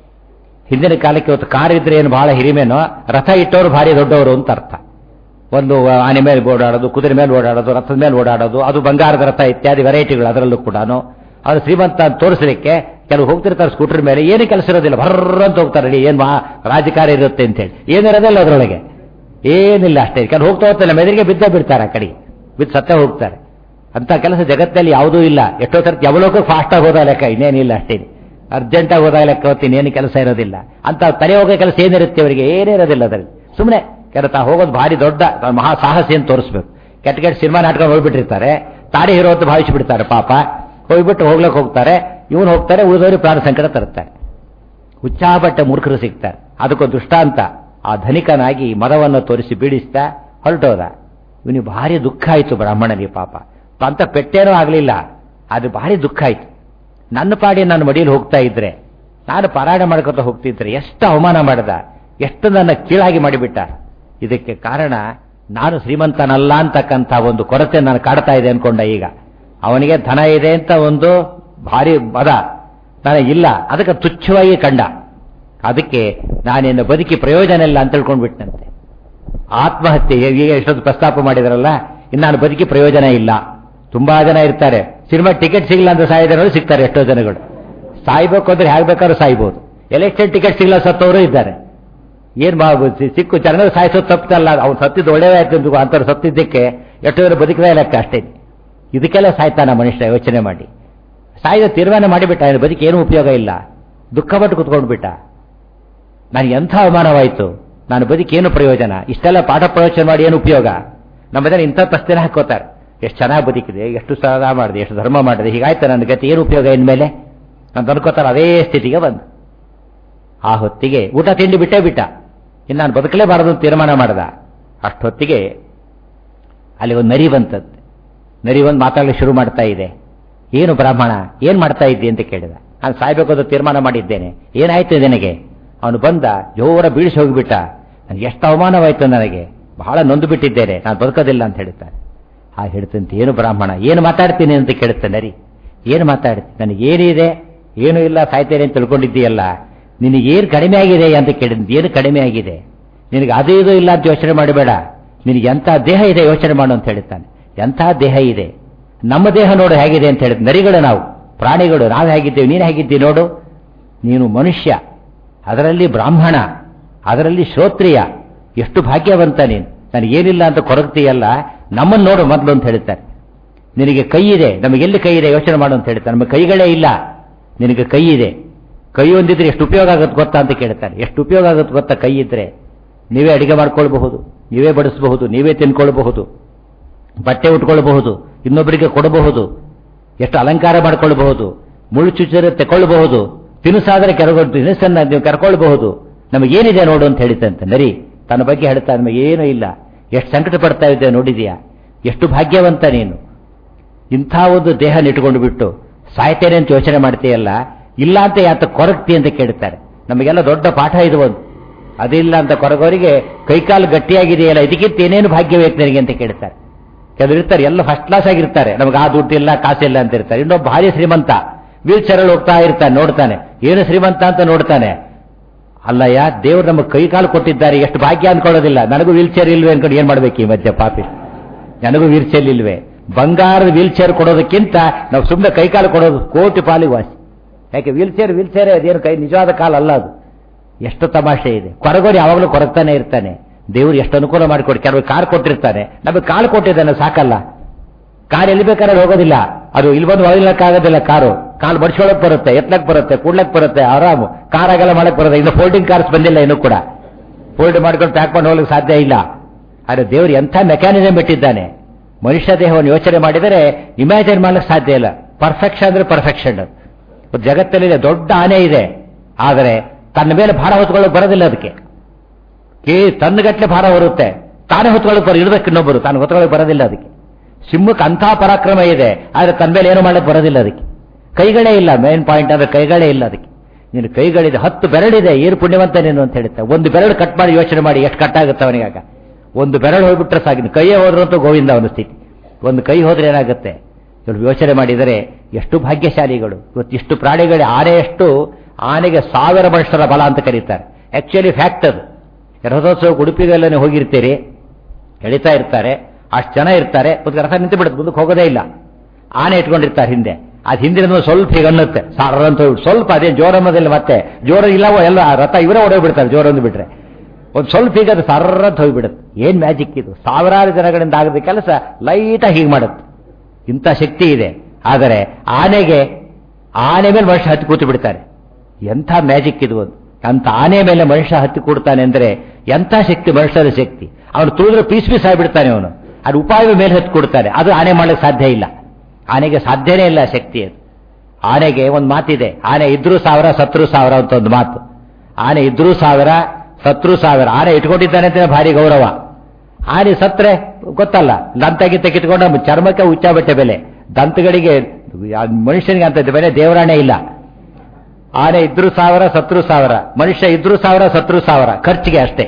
ಹಿಂದಿನ ಕಾಲಕ್ಕೆ ಇವತ್ತು ಕಾರ್ ಇದ್ರೆ ಏನು ಬಹಳ ಹಿರಿಮೇನೋ ರಥ ಇಟ್ಟವರು ಭಾರಿ ದೊಡ್ಡವರು ಅಂತ ಅರ್ಥ ಒಂದು ಆನೆ ಮೇಲೆ ಓಡಾಡೋದು ಕುದುರೆ ಮೇಲೆ ಓಡಾಡೋದು ರಥದ ಮೇಲೆ ಓಡಾಡೋದು ಅದು ಬಂಗಾರದ ರಥ ಇತ್ಯಾದಿ ವೆರೈಟಿಗಳು ಅದರಲ್ಲೂ ಕೂಡ ಅದು ಶ್ರೀಮಂತ ಅಂತ ತೋರಿಸಲಿಕ್ಕೆ ಕೆಲವು ಹೋಗ್ತಿರ್ತಾರೆ ಸ್ಕೂಟರ್ ಮೇಲೆ ಏನು ಕೆಲಸ ಇರೋದಿಲ್ಲ ಭರ್ರ ಅಂತ ಹೋಗ್ತಾರೆ ಏನು ಮಹಾ ರಾಜಕಾರಿ ಇರುತ್ತೆ ಅಂತೇಳಿ ಏನಿರೋದಿಲ್ಲ ಅದರೊಳಗೆ ಏನಿಲ್ಲ ಅಷ್ಟೇ ಕೆಲವು ಹೋಗ್ತಾ ಹೋಗ್ತಾರೆ ಮೆದರಿಗೆ ಬಿದ್ದ ಬಿಡ್ತಾರೆ ಆ ಕಡೆಗೆ ಬಿದ್ದು ಸತ್ತ ಹೋಗ್ತಾರೆ ಅಂತ ಕೆಲಸ ಜಗತ್ತಲ್ಲಿ ಯಾವುದೂ ಇಲ್ಲ ಎಷ್ಟೋ ಸರ್ತಿ ಯಾವಲೋಕ ಫಾಸ್ಟಾಗಿ ಹೋದ ಲೆಕ್ಕ ಇನ್ನೇನಿಲ್ಲ ಅಷ್ಟೇ ಅರ್ಜೆಂಟಾಗಿ ಹೋದಾಗ ಲೆಕ್ಕ ಹೊತ್ತು ಇನ್ನೇನು ಕೆಲಸ ಇರೋದಿಲ್ಲ ಅಂತ ತಲೆ ಹೋಗೋ ಕೆಲಸ ಏನಿರುತ್ತೆ ಅವರಿಗೆ ಏನಿರೋದಿಲ್ಲ ಅದರಲ್ಲಿ ಸುಮ್ಮನೆ ಕೆರತ ಹೋಗೋದು ಭಾರಿ ದೊಡ್ಡ ಮಹಾ ಸಾಹಸಿ ಅಂತ ತೋರಿಸ್ಬೇಕು ಕೆಟ್ಟ ಕೆಟ್ಟ ಸಿನಿಮಾ ನಾಟಕ ಹೋಗ್ಬಿಟ್ಟಿರ್ತಾರೆ ತಾಡಿ ಹೀರೋ ಅಂತ ಭಾವಿಸಿಬಿಡ್ತಾರೆ ಪಾಪ ಹೋಗ್ಬಿಟ್ಟು ಹೋಗ್ಲಕ್ಕೆ ಹೋಗ್ತಾರೆ ಇವನು ಹೋಗ್ತಾರೆ ಉಳಿದವರು ಪ್ರಾಣ ಸಂಕಟ ತರುತ್ತಾರೆ ಹುಚ್ಚಾಬಟ್ಟ ಮೂರ್ಖರು ಸಿಗ್ತಾರೆ ಅದಕ್ಕೊಂದು ದೃಷ್ಟಾಂತ ಆ ಧನಿಕನಾಗಿ ಮದವನ್ನು ತೋರಿಸಿ ಬೀಡಿಸ್ತಾ ಹೊರಟೋದ ಇವನಿಗೆ ಭಾರಿ ದುಃಖ ಆಯಿತು ಬ್ರಾಹ್ಮಣನಿಗೆ ಪಾಪ ಅಂತ ಪೆಟ್ಟೇನೂ ಆಗಲಿಲ್ಲ ಅದು ಭಾರಿ ದುಃಖ ಆಯಿತು ನನ್ನ ಪಾಡಿ ನನ್ನ ಮಡಿಯಲ್ಲಿ ಹೋಗ್ತಾ ಇದ್ರೆ ನಾನು ಪಾರಾಯಣ ಮಾಡ್ಕೊತ ಹೋಗ್ತಿದ್ರೆ ಎಷ್ಟು ಅವಮಾನ ಮಾಡಿದ ಎಷ್ಟು ನನ್ನ ಕೀಳಾಗಿ ಮಾಡಿಬಿಟ್ಟ ಇದಕ್ಕೆ ಕಾರಣ ನಾನು ಶ್ರೀಮಂತನಲ್ಲ ಅಂತಕ್ಕಂಥ ಒಂದು ಕೊರತೆ ನಾನು ಕಾಡ್ತಾ ಇದೆ ಅನ್ಕೊಂಡ ಈಗ ಅವನಿಗೆ ಧನ ಇದೆ ಅಂತ ಒಂದು ಭಾರಿ ಪದ ನನಗಿಲ್ಲ ಅದಕ್ಕೆ ತುಚ್ಛವಾಗಿ ಕಂಡ ಅದಕ್ಕೆ ನಾನಿನ್ನು ಬದುಕಿ ಪ್ರಯೋಜನ ಇಲ್ಲ ಅಂತ ತಿಳ್ಕೊಂಡ್ಬಿಟ್ಟಂತೆ ಆತ್ಮಹತ್ಯೆ ಈಗ ಎಷ್ಟೊಂದು ಪ್ರಸ್ತಾಪ ಮಾಡಿದಾರಲ್ಲ ಇನ್ನು ನಾನು ಬದುಕಿ ಪ್ರಯೋಜನ ಇಲ್ಲ ತುಂಬಾ ಜನ ಇರ್ತಾರೆ ಸಿನಿಮಾ ಟಿಕೆಟ್ ಸಿಗಲ್ಲ ಅಂತ ಸಾಯಿದವರು ಸಿಗ್ತಾರೆ ಎಷ್ಟೋ ಜನಗಳು ಸಾಯ್ಬೇಕು ಅಂದ್ರೆ ಹೇಗೆ ಬೇಕಾದ್ರೂ ಸಾಯ್ಬೋದು ಎಲೆಕ್ಷನ್ ಟಿಕೆಟ್ ಸಿಗಲ್ಲ ಸತ್ತವರು ಇದ್ದಾರೆ ಏನ್ ಸಿಕ್ಕು ಜನರು ಸಾಯಿಸೋದು ತಪ್ಪಲ್ಲ ಅವ್ನು ಸತ್ತಿದ್ದು ಒಳ್ಳೆಯದಾಯ್ತು ಅಂತಾರೆ ಸತ್ತಿದ್ದಕ್ಕೆ ಎಷ್ಟೋ ಜನ ಬದುಕದೇ ಲೆಕ್ಕ ಅಷ್ಟೇ ಇದಕ್ಕೆಲ್ಲ ಸಾಯ್ತಾನ ಮನುಷ್ಯ ಯೋಚನೆ ಮಾಡಿ ಸಾಯ್ದ ತೀರ್ಮಾನ ಮಾಡಿಬಿಟ್ಟ ಅವನ ಬದುಕಿ ಏನೂ ಉಪಯೋಗ ಇಲ್ಲ ದುಃಖ ಪಟ್ಟು ಕುತ್ಕೊಂಡ್ಬಿಟ್ಟ ನನಗೆ ಎಂಥ ಅವಮಾನವಾಯಿತು ನಾನು ಬದುಕೇನು ಪ್ರಯೋಜನ ಇಷ್ಟೆಲ್ಲ ಪಾಠ ಪ್ರವಚನ ಮಾಡಿ ಏನು ಉಪಯೋಗ ನಮ್ಮ ಜನ ಇಂಥ ಪ್ರಶ್ನೆ ಹಾಕೋತಾರೆ ಎಷ್ಟು ಚೆನ್ನಾಗಿ ಬದುಕಿದೆ ಎಷ್ಟು ಸದಾ ಮಾಡಿದೆ ಎಷ್ಟು ಧರ್ಮ ಮಾಡಿದೆ ಹೀಗಾಯ್ತು ನನ್ನ ಗತಿ ಏನು ಉಪಯೋಗ ಇನ್ಮೇಲೆ ನಾನು ಅನ್ಕೋತಾರೆ ಅದೇ ಸ್ಥಿತಿಗೆ ಬಂದು ಆ ಹೊತ್ತಿಗೆ ಊಟ ತಿಂಡಿ ಬಿಟ್ಟೇ ಬಿಟ್ಟ ಇನ್ನು ನಾನು ಬದುಕಲೇಬಾರದು ಅಂತ ತೀರ್ಮಾನ ಮಾಡ್ದ ಅಷ್ಟೊತ್ತಿಗೆ ಅಲ್ಲಿ ಒಂದು ನರಿ ಬಂತದ್ದು ನರಿ ಒಂದು ಮಾತಾಡಲಿಕ್ಕೆ ಶುರು ಮಾಡ್ತಾ ಇದೆ ಏನು ಬ್ರಾಹ್ಮಣ ಏನ್ ಮಾಡ್ತಾ ಇದ್ದಿ ಅಂತ ಕೇಳಿದ ನಾನು ಸಾಯ್ಬೇಕು ಅಂತ ತೀರ್ಮಾನ ಮಾಡಿದ್ದೇನೆ ಏನಾಯ್ತು ನಿನಗೆ ಅವನು ಬಂದ ಜೋರ ಬೀಳಿಸಿ ಹೋಗಿಬಿಟ್ಟ ನನಗೆ ಎಷ್ಟು ಅವಮಾನವಾಯ್ತು ನನಗೆ ಬಹಳ ನೊಂದು ಬಿಟ್ಟಿದ್ದೇನೆ ನಾನು ಬದುಕೋದಿಲ್ಲ ಅಂತ ಹೇಳ್ತಾನೆ ಆ ಹೇಳ್ತಂತೆ ಏನು ಬ್ರಾಹ್ಮಣ ಏನು ಮಾತಾಡ್ತೀನಿ ಅಂತ ಕೇಳುತ್ತೆ ನರಿ ಏನು ಮಾತಾಡ್ತೀನಿ ನನಗೆ ಏನಿದೆ ಏನೂ ಇಲ್ಲ ಸಾಯ್ತೇನೆ ಅಂತ ತಿಳ್ಕೊಂಡಿದ್ದೀಯಲ್ಲ ನಿನಗೇನು ಕಡಿಮೆ ಆಗಿದೆ ಅಂತ ಕೇಳಿದ್ ಏನು ಕಡಿಮೆ ಆಗಿದೆ ನಿನಗೆ ಅದು ಇದು ಇಲ್ಲ ಅಂತ ಯೋಚನೆ ಮಾಡಬೇಡ ನಿನಗೆ ಎಂಥ ದೇಹ ಇದೆ ಯೋಚನೆ ಮಾಡು ಅಂತ ಹೇಳ್ತಾನೆ ಎಂಥ ದೇಹ ಇದೆ ನಮ್ಮ ದೇಹ ನೋಡು ಹೇಗಿದೆ ಅಂತ ಹೇಳಿದ್ ನರಿಗಳು ನಾವು ಪ್ರಾಣಿಗಳು ನಾವು ಹೇಗಿದ್ದೇವೆ ನೀನು ಹೇಗಿದ್ದೀವಿ ನೋಡು ನೀನು ಮನುಷ್ಯ ಅದರಲ್ಲಿ ಬ್ರಾಹ್ಮಣ ಅದರಲ್ಲಿ ಶ್ರೋತ್ರಿಯ ಎಷ್ಟು ಭಾಗ್ಯವಂತ ನೀನು ನನಗೇನಿಲ್ಲ ಅಂತ ಕೊರಗ್ತೀಯಲ್ಲ ನಮ್ಮನ್ನು ನೋಡು ಮೊದಲು ಅಂತ ಹೇಳ್ತಾರೆ ನಿನಗೆ ಕೈ ಇದೆ ನಮಗೆಲ್ಲಿ ಕೈ ಇದೆ ಯೋಚನೆ ಮಾಡು ಅಂತ ಹೇಳ್ತಾರೆ ನಮ್ಮ ಕೈಗಳೇ ಇಲ್ಲ ನಿನಗೆ ಕೈ ಇದೆ ಕೈ ಒಂದಿದ್ರೆ ಎಷ್ಟು ಉಪಯೋಗ ಆಗುತ್ತೆ ಗೊತ್ತಾ ಅಂತ ಕೇಳ್ತಾರೆ ಎಷ್ಟು ಉಪಯೋಗ ಆಗುತ್ತೆ ಗೊತ್ತಾ ಕೈ ಇದ್ರೆ ನೀವೇ ಅಡಿಗೆ ಮಾಡ್ಕೊಳ್ಬಹುದು ನೀವೇ ಬಡಿಸಬಹುದು ನೀವೇ ತಿನ್ಕೊಳ್ಬಹುದು ಬಟ್ಟೆ ಉಟ್ಕೊಳ್ಬಹುದು ಇನ್ನೊಬ್ಬರಿಗೆ ಕೊಡಬಹುದು ಎಷ್ಟು ಅಲಂಕಾರ ಮಾಡ್ಕೊಳ್ಬಹುದು ಮುಳ್ಳು ಚುಚ್ಚರೆ ತಗೊಳ್ಬಹುದು ತಿನಿಸಾದ್ರೆ ಕೆರಗೊಂಡು ತಿನಿಸನ್ನ ನೀವು ಕರ್ಕೊಳ್ಬಹುದು ನಮಗೇನಿದೆ ನೋಡು ಅಂತ ಹೇಳಿತಂತೆ ನರಿ ತನ್ನ ಬಗ್ಗೆ ಹೇಳ್ತಾ ನಮಗೇನೂ ಇಲ್ಲ ಎಷ್ಟು ಸಂಕಟ ಪಡ್ತಾ ಇದ್ದೆ ನೋಡಿದ್ಯಾ ಎಷ್ಟು ಭಾಗ್ಯವಂತ ನೀನು ಇಂಥ ಒಂದು ದೇಹ ನಿಟ್ಕೊಂಡು ಬಿಟ್ಟು ಸಾಯ್ತೇನೆ ಅಂತ ಯೋಚನೆ ಮಾಡ್ತೀಯಲ್ಲ ಇಲ್ಲ ಅಂತ ಯಾತ ಕೊರಗ್ತಿ ಅಂತ ಕೇಳ್ತಾರೆ ನಮಗೆಲ್ಲ ದೊಡ್ಡ ಪಾಠ ಇದು ಒಂದು ಅದಿಲ್ಲ ಅಂತ ಕೊರಗೋರಿಗೆ ಕೈಕಾಲು ಗಟ್ಟಿಯಾಗಿದೆಯಲ್ಲ ಇದಕ್ಕಿಂತ ಏನೇನು ಭಾಗ್ಯ ಬೇಕು ನನಗೆ ಅಂತ ಕೇಳ್ತಾರೆ ಕೆಲವರು ಇರ್ತಾರೆ ಎಲ್ಲ ಫಸ್ಟ್ ಕ್ಲಾಸ್ ಆಗಿರ್ತಾರೆ ನಮ್ಗೆ ಆ ದುಡ್ಡಿಲ್ಲ ಕಾಸಿಲ್ಲ ಅಂತ ಇರ್ತಾರೆ ಇನ್ನೊಬ್ಬ ಭಾರಿ ಶ್ರೀಮಂತ ವೀಲ್ ಚೇರಲ್ಲಿ ಹೋಗ್ತಾ ಇರ್ತಾನೆ ನೋಡ್ತಾನೆ ಏನು ಶ್ರೀಮಂತ ಅಂತ ನೋಡ್ತಾನೆ ಅಲ್ಲಯ್ಯ ದೇವ್ರು ನಮಗೆ ಕೈ ಕಾಲು ಕೊಟ್ಟಿದ್ದಾರೆ ಎಷ್ಟು ಭಾಗ್ಯ ಅನ್ಕೊಳ್ಳೋದಿಲ್ಲ ನನಗೂ ವೀಲ್ ಚೇರ್ ಇಲ್ವೇ ಅನ್ಕೊಂಡು ಏನ್ ಮಾಡ್ಬೇಕು ಈ ಮಧ್ಯ ಪಾಪಿ ನನಗೂ ವೀಲ್ ಚೇರ್ ಇಲ್ವೇ ಬಂಗಾರದ ವೀಲ್ ಚೇರ್ ಕೊಡೋದಕ್ಕಿಂತ ನಾವು ಸುಮ್ಮನೆ ಕೈ ಕಾಲು ಕೊಡೋದು ಕೋಟಿ ಪಾಲಿಗೆ ವಾಸಿ ಯಾಕೆ ವೀಲ್ ಚೇರ್ ವೀಲ್ ಚೇರ್ ಅದೇನು ಕೈ ನಿಜವಾದ ಕಾಲ ಅಲ್ಲ ಅದು ಎಷ್ಟು ತಮಾಷೆ ಇದೆ ಕೊರಗೋರು ಯಾವಾಗಲೂ ಕೊರಗ್ತಾನೆ ಇರ್ತಾನೆ ದೇವ್ರು ಎಷ್ಟು ಅನುಕೂಲ ಮಾಡಿಕೊಡಿ ಕೆಲವು ಕಾರ್ ಕೊಟ್ಟಿರ್ತಾನೆ ನಮಗೆ ಕಾರ್ ಕೊಟ್ಟಿದ್ದಾನೆ ಸಾಕಲ್ಲ ಕಾರ್ ಎಲ್ಲಿ ಬೇಕಾದ್ರೆ ಹೋಗೋದಿಲ್ಲ ಅದು ಇಲ್ಲಿ ಬಂದು ಒಳಗಿಲ್ಲಕ್ಕಾಗೋದಿಲ್ಲ ಕಾರು ಕಾಲು ಬಡ್ಸ್ಕೊಳಕ್ ಬರುತ್ತೆ ಎತ್ತಲಕ್ ಬರುತ್ತೆ ಕೂಡ್ಲಕ್ ಬರುತ್ತೆ ಆರಾಮು ಕಾರ್ ಆಗಲ್ಲ ಮಾಡಕ್ ಬರುತ್ತೆ ಇನ್ನು ಫೋಲ್ಡಿಂಗ್ ಕಾರ್ಸ್ ಬಂದಿಲ್ಲ ಇನ್ನೂ ಕೂಡ ಫೋಲ್ಡ್ ಮಾಡ್ಕೊಂಡು ಪ್ಯಾಕ್ ಮಾಡಿ ಹೋಗ್ಲಿಕ್ಕೆ ಸಾಧ್ಯ ಇಲ್ಲ ಆದರೆ ದೇವರು ಎಂಥ ಮೆಕ್ಯಾನಿಸಮ್ ಇಟ್ಟಿದ್ದಾನೆ ಮನುಷ್ಯ ದೇಹವನ್ನು ಯೋಚನೆ ಮಾಡಿದರೆ ಇಮ್ಯಾಜಿನ್ ಮಾಡ್ಲಿಕ್ಕೆ ಸಾಧ್ಯ ಇಲ್ಲ ಪರ್ಫೆಕ್ಷನ್ ಅಂದ್ರೆ ಪರ್ಫೆಕ್ಷನ್ ಜಗತ್ತಲ್ಲಿ ದೊಡ್ಡ ಆನೆ ಇದೆ ಆದರೆ ತನ್ನ ಮೇಲೆ ಭಾರ ಹೊತ್ಕೊಳ್ಳೋಕೆ ಬರೋದಿಲ್ಲ ಅದಕ್ಕೆ ಕೇ ತನ್ನಗಟ್ಲೆ ಭಾರ ಹೊರುತ್ತೆ ತಾನೇ ಹೊತ್ಕೊಳ್ಳೋಕೆ ಬರ ಇರ್ಬೇಕು ಇನ್ನೊಬ್ಬರು ತಾನು ಹೊತ್ಕೊಳ್ಳೋಕೆ ಬರೋದಿಲ್ಲ ಅದಕ್ಕೆ ಸಿಂಹಕ್ಕೆ ಅಂಥ ಪರಾಕ್ರಮ ಇದೆ ಆದರೆ ತನ್ನ ಮೇಲೆ ಏನೂ ಮಾಡಕ್ಕೆ ಬರೋದಿಲ್ಲ ಅದಕ್ಕೆ ಕೈಗಳೇ ಇಲ್ಲ ಮೇನ್ ಪಾಯಿಂಟ್ ಅಂದ್ರೆ ಕೈಗಳೇ ಇಲ್ಲ ಅದಕ್ಕೆ ನೀನು ಕೈಗಳಿದೆ ಹತ್ತು ಬೆರಳಿದೆ ಏನು ಪುಣ್ಯವಂತ ನೀನು ಅಂತ ಹೇಳುತ್ತೆ ಒಂದು ಬೆರಳು ಕಟ್ ಮಾಡಿ ಯೋಚನೆ ಮಾಡಿ ಎಷ್ಟು ಕಟ್ ಆಗುತ್ತೆ ಅವನಿಗಾಗ ಒಂದು ಬೆರಳು ಹೋಗ್ಬಿಟ್ರೆ ಸಾಕಿನ ಕೈಯೇ ಹೋದ್ರಂತೂ ಗೋವಿಂದ ಅವನ ಸ್ಥಿತಿ ಒಂದು ಕೈ ಹೋದ್ರೆ ಏನಾಗುತ್ತೆ ಸ್ವಲ್ಪ ಯೋಚನೆ ಮಾಡಿದರೆ ಎಷ್ಟು ಭಾಗ್ಯಶಾಲಿಗಳು ಇವತ್ತಿಷ್ಟು ಪ್ರಾಣಿಗಳು ಆನೆಯಷ್ಟು ಆನೆಗೆ ಸಾವಿರ ಮನುಷ್ಯರ ಬಲ ಅಂತ ಕರೀತಾರೆ ಆಕ್ಚುಲಿ ಫ್ಯಾಕ್ಟ್ ಅದು ರಥೋತ್ಸವ ಉಡುಪಿಗೆಲ್ಲೇ ಹೋಗಿರ್ತೀರಿ ಎಳಿತಾ ಇರ್ತಾರೆ ಅಷ್ಟು ಜನ ಇರ್ತಾರೆ ಒಂದು ರಥ ನಿಂತು ಬಿಡುತ್ತೆ ಮುಂದಕ್ಕೆ ಹೋಗೋದೇ ಇಲ್ಲ ಆನೆ ಇಟ್ಕೊಂಡಿರ್ತಾರೆ ಹಿಂದೆ ಅದು ಹಿಂದಿನ ಸ್ವಲ್ಪ ಹೀಗೆ ಅನ್ನುತ್ತೆ ಸಾರ ಅಂತ ಹೋಗ್ಬಿಟ್ಟು ಸ್ವಲ್ಪ ಅದೇ ಜೋರ ಅನ್ನೋದಿಲ್ಲ ಮತ್ತೆ ಜೋರ ಇಲ್ಲವೋ ಎಲ್ಲ ಆ ರಥ ಇವರೇ ಹೊಡೋಗ್ಬಿಡ್ತಾರೆ ಜೋರ ಒಂದು ಬಿಟ್ರೆ ಒಂದು ಸ್ವಲ್ಪ ಈಗ ಅದು ಸರ್ರ ಅಂತ ಹೋಗ್ಬಿಡುತ್ತೆ ಏನ್ ಮ್ಯಾಜಿಕ್ ಇದು ಸಾವಿರಾರು ಜನಗಳಿಂದ ಆಗದ ಕೆಲಸ ಲೈಟಾಗಿ ಹೀಗೆ ಮಾಡುತ್ತೆ ಇಂಥ ಶಕ್ತಿ ಇದೆ ಆದರೆ ಆನೆಗೆ ಆನೆ ಮೇಲೆ ಮನುಷ್ಯ ಹತ್ತಿ ಕೂತು ಬಿಡ್ತಾರೆ ಎಂಥ ಮ್ಯಾಜಿಕ್ ಇದು ಒಂದು ಅಂತ ಆನೆ ಮೇಲೆ ಮನುಷ್ಯ ಹತ್ತಿ ಕೂಡ್ತಾನೆ ಅಂದ್ರೆ ಎಂಥ ಶಕ್ತಿ ಮನುಷ್ಯರ ಶಕ್ತಿ ಅವನು ತುಳಿದ್ರೆ ಪೀಸ್ ಪೀಸ್ ಆಗಿಬಿಡ್ತಾನೆ ಅವನು ಅದು ಉಪಾಯದ ಮೇಲೆ ಹತ್ತಿ ಕೊಡ್ತಾನೆ ಅದು ಆನೆ ಮಾಡಲಿಕ್ಕೆ ಸಾಧ್ಯ ಇಲ್ಲ ಆನೆಗೆ ಸಾಧ್ಯನೇ ಇಲ್ಲ ಆ ಶಕ್ತಿ ಅದು ಆನೆಗೆ ಒಂದು ಮಾತಿದೆ ಆನೆ ಇದ್ರೂ ಸಾವಿರ ಸತ್ರು ಸಾವಿರ ಅಂತ ಒಂದು ಮಾತು ಆನೆ ಇದ್ರೂ ಸಾವಿರ ಸತ್ರು ಸಾವಿರ ಆನೆ ಇಟ್ಕೊಂಡಿದ್ದಾನೆ ಅಂತ ಭಾರಿ ಗೌರವ ಆನೆ ಸತ್ರೆ ಗೊತ್ತಲ್ಲ ದಂತ ಗಿತ್ತ ಕಿತ್ಕೊಂಡು ಚರ್ಮಕ್ಕೆ ಉಚ್ಚಾಬಟ್ಟೆ ಬೆಲೆ ದಂತಗಳಿಗೆ ಮನುಷ್ಯನಿಗೆ ಅಂತ ಬೆಲೆ ದೇವರಾಣೆ ಇಲ್ಲ ಆನೆ ಇದ್ರು ಸಾವಿರ ಸತ್ರು ಸಾವಿರ ಮನುಷ್ಯ ಇದ್ರು ಸಾವಿರ ಸತ್ರು ಸಾವಿರ ಖರ್ಚಿಗೆ ಅಷ್ಟೇ